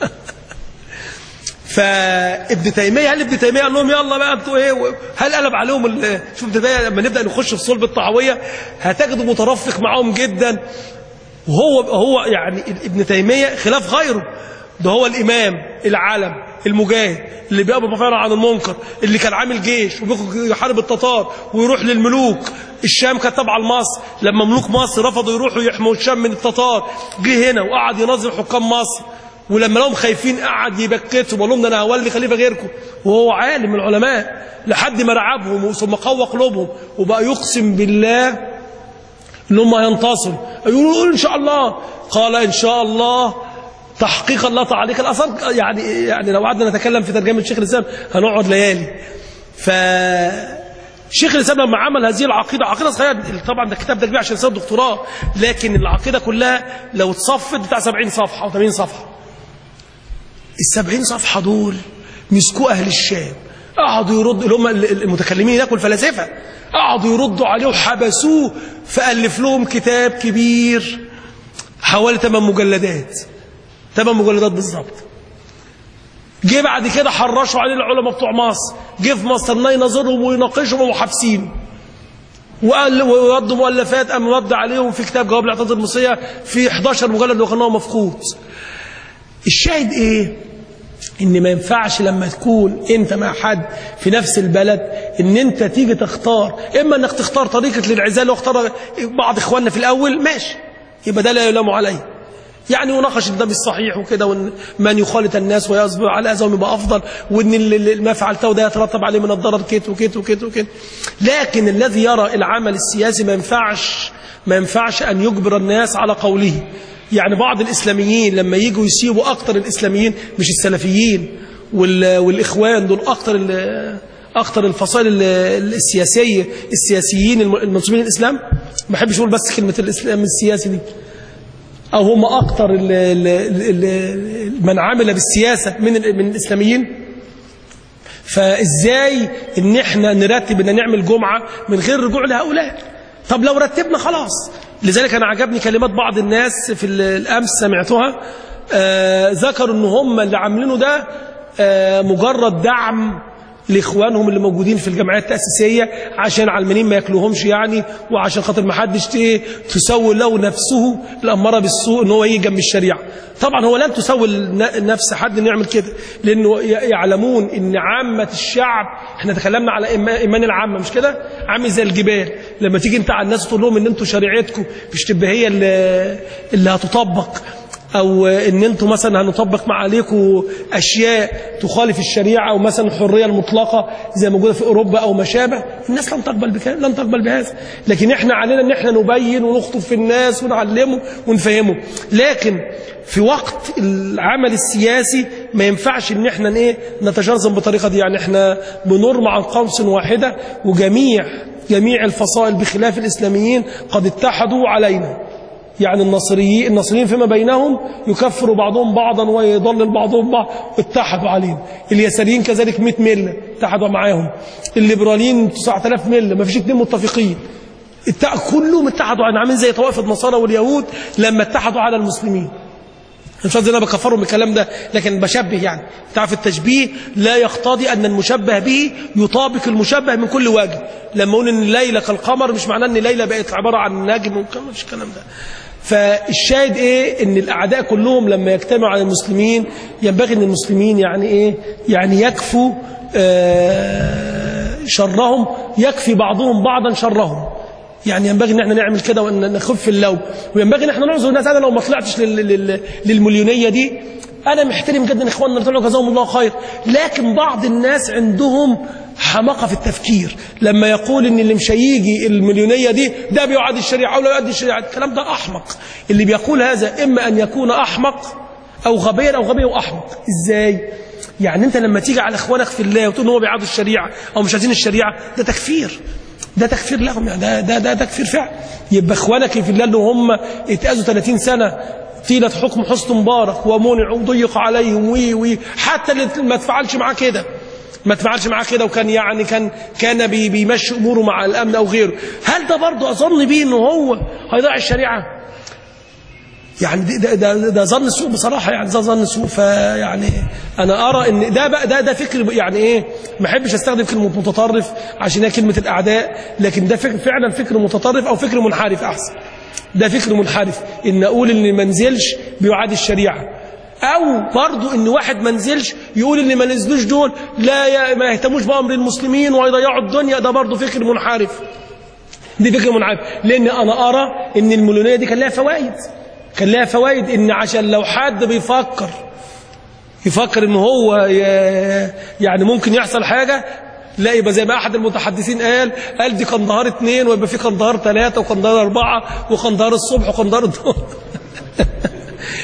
فابن تيمية هل ابن تيمية قال لهم يلا بقى انتوا ايه هل قلب عليهم شوف ابن تيمية لما نبدأ نخش في صلب الطعوية هتجدوا مترفق معاهم جدا وهو هو يعني ابن تيمية خلاف غيره ده هو الإمام العالم المجاهد اللي بيقبض فعلا عن المنكر اللي كان عامل جيش ويحارب التتار ويروح للملوك الشام كانت تابعه لمصر لما ملوك مصر رفضوا يروحوا يحموا الشام من التتار جه هنا وقعد ينظم حكام مصر ولما لهم خايفين قعد يبكتهم وقال لهم ده انا هولي خليفه غيركم وهو عالم من العلماء لحد ما رعبهم ثم قوى قلوبهم وبقى يقسم بالله ان هم هينتصروا يقولوا ان شاء الله قال ان شاء الله تحقيقا لا تعليق الأثر يعني يعني لو قعدنا نتكلم في ترجمة شيخ الإسلام هنقعد ليالي ف شيخ الإسلام لما عمل هذه العقيدة عقيدة صغيرة طبعا ده كتاب ده كبير عشان يصير دكتوراه لكن العقيدة كلها لو اتصفت بتاع 70 صفحة أو 80 صفحة ال 70 صفحة دول مسكوا أهل الشام قعدوا يردوا اللي هم المتكلمين هناك والفلاسفة قعدوا يردوا عليه وحبسوه فألف لهم كتاب كبير حوالي 8 مجلدات 8 مجلدات بالظبط جه بعد كده حرشوا عليه العلماء بتوع مصر جه في مصر الله يناظرهم ويناقشهم وحابسين وقال وردوا مؤلفات قام رد عليهم في كتاب جواب الاعتراض المصريه في 11 مجلد وكانه مفقود الشاهد ايه ان ما ينفعش لما تكون انت مع حد في نفس البلد ان انت تيجي تختار اما انك تختار طريقه الانعزال واختار بعض اخواننا في الاول ماشي يبقى ده لا يلام عليه يعني وناقش ده بالصحيح وكده وان من يخالط الناس ويصبر على اذاهم يبقى افضل وان ما فعلته ده يترتب عليه من الضرر كيت وكيت وكيت وكيت لكن الذي يرى العمل السياسي ما ينفعش ما ينفعش ان يجبر الناس على قوله يعني بعض الاسلاميين لما يجوا يسيبوا اكتر الاسلاميين مش السلفيين والاخوان دول اكتر اكتر الفصائل السياسيه السياسيين المنسوبين للاسلام ما بحبش اقول بس كلمه الاسلام السياسي دي أو هم أكثر من عمل بالسياسة من من الإسلاميين فإزاي إن إحنا نرتب إن نعمل جمعة من غير رجوع لهؤلاء طب لو رتبنا خلاص لذلك أنا عجبني كلمات بعض الناس في الأمس سمعتها آه ذكروا إن هم اللي عاملينه ده آه مجرد دعم لاخوانهم اللي موجودين في الجمعيات التاسيسيه عشان علمانيين ما ياكلوهمش يعني وعشان خاطر ما حدش ايه تسول له نفسه الاماره بالسوء ان هو يجي جنب الشريعه طبعا هو لن تسول نفس حد انه يعمل كده لانه يعلمون ان عامه الشعب احنا تكلمنا على ايمان العامه مش كده عامل زي الجبال لما تيجي انت على الناس تقول لهم ان انتوا شريعتكم مش تبقى هي اللي, اللي هتطبق او ان انتم مثلا هنطبق مع عليكم اشياء تخالف الشريعه او مثلا الحريه المطلقه زي ما موجوده في اوروبا او ما شابه الناس لن تقبل بك لن تقبل بهذا لكن احنا علينا ان احنا نبين ونخطب في الناس ونعلمه ونفهمه لكن في وقت العمل السياسي ما ينفعش ان احنا ايه نتجرذم بالطريقه دي يعني احنا بنرمى عن قوس واحده وجميع جميع الفصائل بخلاف الاسلاميين قد اتحدوا علينا يعني النصريين النصريين فيما بينهم يكفر بعضهم بعضا ويضلل بعضهم بعض اتحدوا عليهم اليساريين كذلك 100 مله اتحدوا معاهم الليبراليين 9000 مله ما فيش اثنين متفقين كلهم اتحدوا عن عاملين زي طوائف النصارى واليهود لما اتحدوا على المسلمين مش قصدي انا بكفرهم بالكلام ده لكن بشبه يعني تعرف التشبيه لا يقتضي ان المشبه به يطابق المشبه من كل وجه لما اقول ان ليلى كالقمر مش معناه ان ليلى بقت عباره عن نجم مش الكلام ده فالشاهد ايه ان الاعداء كلهم لما يجتمعوا على المسلمين ينبغي ان المسلمين يعني ايه يعني يكفوا آه شرهم يكفي بعضهم بعضا شرهم يعني ينبغي ان احنا نعمل كده وان نخف اللوم وينبغي ان احنا نعذر الناس انا لو ما طلعتش للمليونيه دي انا محترم جدا اخواننا اللي طلعوا جزاهم الله خير لكن بعض الناس عندهم حماقه في التفكير لما يقول ان اللي مش هيجي المليونيه دي ده بيعادي الشريعه او لا يؤدي الشريعه الكلام ده احمق اللي بيقول هذا اما ان يكون احمق او غبيا او غبي واحمق ازاي يعني انت لما تيجي على اخوانك في الله وتقول ان هو بيعادوا الشريعه او مش عايزين الشريعه ده تكفير ده تكفير لهم يعني ده, ده, ده تكفير فعل يبقى اخوانك في الله اللي هم اتأذوا 30 سنة طيلة حكم حسن مبارك ومنع وضيق عليهم وي وي حتى اللي ما تفعلش معاه كده ما تفعلش معاه كده وكان يعني كان كان بي بيمشي اموره مع الامن او غيره هل ده برضه اظن بيه انه هو هيضيع الشريعه يعني ده ده ده, ده ظن سوء بصراحه يعني ده ظن سوء فيعني انا ارى ان ده بقى ده ده فكر يعني ايه ما احبش استخدم كلمه متطرف عشان هي كلمه الاعداء لكن ده فكر فعلا فكر متطرف او فكر منحرف احسن ده فكر منحرف ان اقول ان ما نزلش بيعادي الشريعه او برضو ان واحد ما نزلش يقول ان ما نزلوش دول لا ي... ما يهتموش بامر المسلمين ويضيعوا الدنيا ده برضو فكر منحرف دي فكر منحرف لان انا ارى ان المليونيه دي كان لها فوائد كان لها فوائد ان عشان لو حد بيفكر يفكر ان هو يعني ممكن يحصل حاجة لا يبقى زي ما احد المتحدثين قال قال دي قندهار اثنين ويبقى في قندهار ثلاثة وقندهار أربعة وقندهار الصبح وقندهار الظهر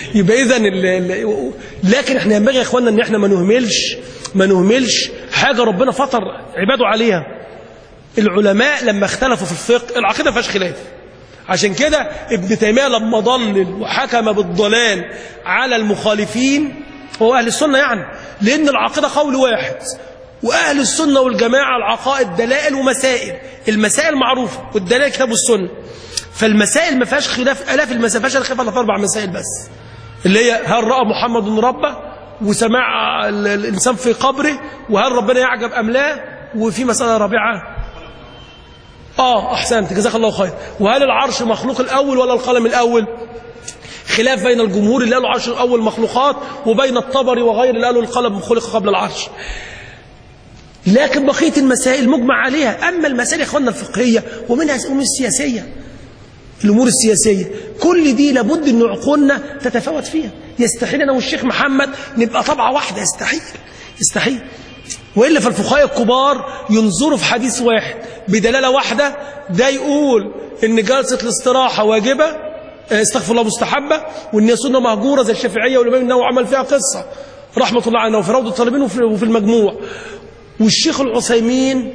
يبقى اذا لكن احنا ينبغي يا اخواننا ان احنا ما نهملش ما نهملش حاجه ربنا فطر عباده عليها العلماء لما اختلفوا في الفقه العقيده ما فيهاش خلاف عشان كده ابن تيميه لما ضلل وحكم بالضلال على المخالفين هو اهل السنه يعني لان العقيده قول واحد واهل السنه والجماعه العقائد دلائل ومسائل المسائل معروفه والدلائل كتاب السنه فالمسائل ما فيهاش خلاف الاف المسائل ما فيهاش خلاف الا في اربع مسائل بس اللي هي هل راى محمد ربه وسماع الانسان في قبره وهل ربنا يعجب ام لا وفي مساله رابعه اه احسنت جزاك الله خير وهل العرش مخلوق الاول ولا القلم الاول خلاف بين الجمهور اللي قالوا العرش الاول مخلوقات وبين الطبري وغيره اللي قالوا القلم خلق قبل العرش لكن بقيه المسائل مجمع عليها اما المسائل يا اخواننا الفقهيه ومنها الامور السياسيه الامور السياسيه كل دي لابد ان عقولنا تتفاوت فيها يستحيل انا والشيخ محمد نبقى طبعه واحده يستحيل يستحيل والا فالفقهاء الكبار ينظروا في حديث واحد بدلاله واحده ده يقول ان جلسه الاستراحه واجبه استغفر الله مستحبه وان هي سنه مهجوره زي الشافعيه والامام النووي عمل فيها قصه رحمه الله عليه وفي روضه الطالبين وفي المجموع والشيخ العثيمين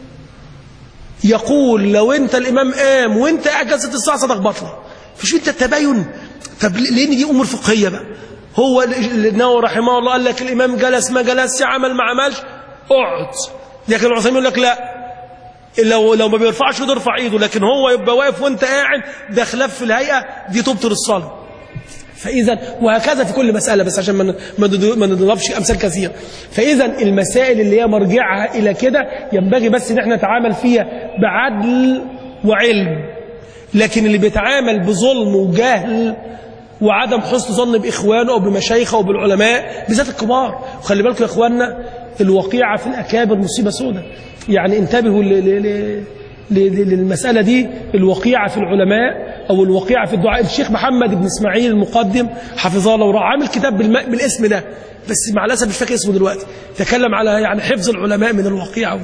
يقول لو انت الامام قام وانت قاعد جلسه الساعه صدق بطله فيش انت التباين طب لان دي امور فقهيه بقى هو النووي رحمه الله قال لك الامام جلس ما جلسش عمل ما عملش اقعد لكن العثيمين يقول لك لا لو لو ما بيرفعش ايده يرفع ايده لكن هو يبقى واقف وانت قاعد ده خلاف في الهيئه دي تبطل الصلاه فاذا وهكذا في كل مساله بس عشان ما ما نضربش امثال كثيره فاذا المسائل اللي هي مرجعها الى كده ينبغي بس ان احنا نتعامل فيها بعدل وعلم لكن اللي بيتعامل بظلم وجهل وعدم حسن ظن باخوانه او بمشايخه او بالعلماء بالذات الكبار وخلي بالكم يا اخواننا الوقيعه في الاكابر مصيبه سوداء يعني انتبهوا للمسألة دي الوقيعة في العلماء أو الوقيعة في الدعاء الشيخ محمد بن إسماعيل المقدم حفظه الله ورعاه عامل كتاب بالاسم ده بس مع الأسف مش فاكر اسمه دلوقتي تكلم على يعني حفظ العلماء من الوقيعة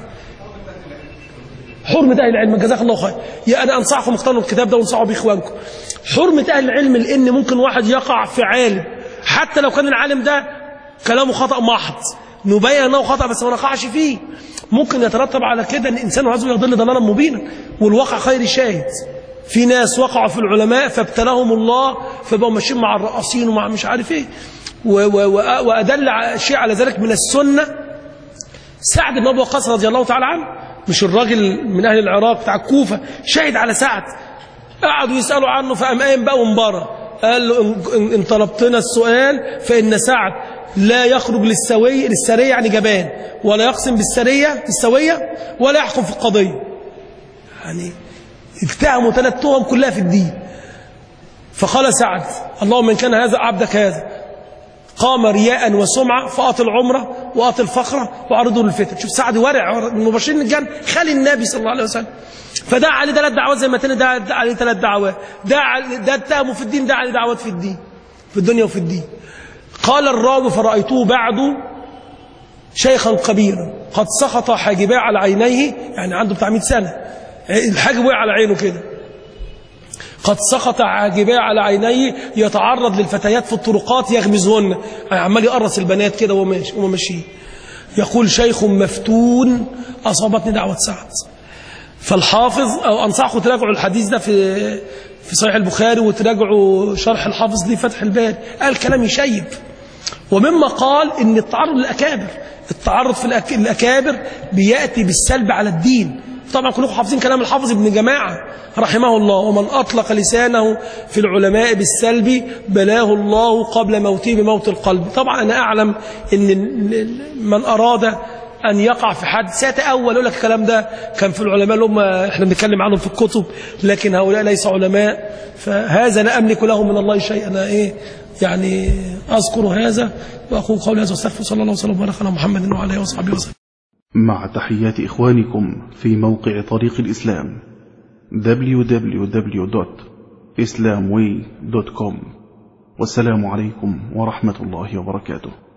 حرمة أهل العلم جزاك الله خير يا أنا أنصحكم اختاروا الكتاب ده وانصحوا بإخوانكم حرمة أهل العلم لأن ممكن واحد يقع في عالم حتى لو كان العالم ده كلامه خطأ محض نبين أنه خطأ بس ما نقعش فيه ممكن يترتب على كده أن الإنسان عايز يضل ضلالا مبينا والواقع خير شاهد في ناس وقعوا في العلماء فابتلاهم الله فبقوا ماشيين مع الرقاصين ومع مش عارف ايه وأدل شيء على ذلك من السنة سعد بن أبي وقاص رضي الله تعالى عنه مش الراجل من أهل العراق بتاع الكوفة شاهد على سعد قعدوا يسألوا عنه فقام قايم بقى وانبرى قال له إن طلبتنا السؤال فإن سعد لا يخرج للسوية للسرية يعني جبان ولا يقسم بالسرية بالسوية ولا يحكم في القضية يعني اتهموا ثلاث تهم كلها في الدين فقال سعد اللهم إن كان هذا عبدك هذا قام رياء وسمعة فأطل عمره وأطل فقرة وعرضه للفتن شوف سعد ورع من مبشرين الجنة خالي النبي صلى الله عليه وسلم فدعا عليه ثلاث دعوات زي ما تاني دعا عليه ثلاث دعوات دعا ده اتهمه في الدين دعا عليه دعوات في الدين في الدنيا وفي الدين قال الراوي فرأيته بعد شيخا كبيرا قد سقط حاجباه على عينيه يعني عنده بتاع 100 سنة الحاجب وقع على عينه كده قد سقط حاجباه على عينيه يتعرض للفتيات في الطرقات يغمزهن يعني عمال يقرص البنات كده وهو ماشي وهو ماشي يقول شيخ مفتون أصابتني دعوة سعد فالحافظ أو أنصحكم تراجعوا الحديث ده في في صحيح البخاري وتراجعوا شرح الحافظ لفتح الباري قال كلام يشيب ومما قال ان التعرض للاكابر التعرض في الاكابر بياتي بالسلب على الدين طبعا كلكم حافظين كلام الحافظ ابن جماعه رحمه الله ومن اطلق لسانه في العلماء بالسلب بلاه الله قبل موته بموت القلب طبعا انا اعلم ان من اراد أن يقع في حد سيتأول يقول لك الكلام ده كان في العلماء اللي هم احنا بنتكلم عنهم في الكتب لكن هؤلاء ليس علماء فهذا لا أملك له من الله شيئا أنا إيه يعني أذكر هذا وأقول قولي هذا واستغفر صلى الله وسلم وبارك على محمد وعلى آله وصحبه وسلم مع تحيات إخوانكم في موقع طريق الإسلام www.islamway.com والسلام عليكم ورحمة الله وبركاته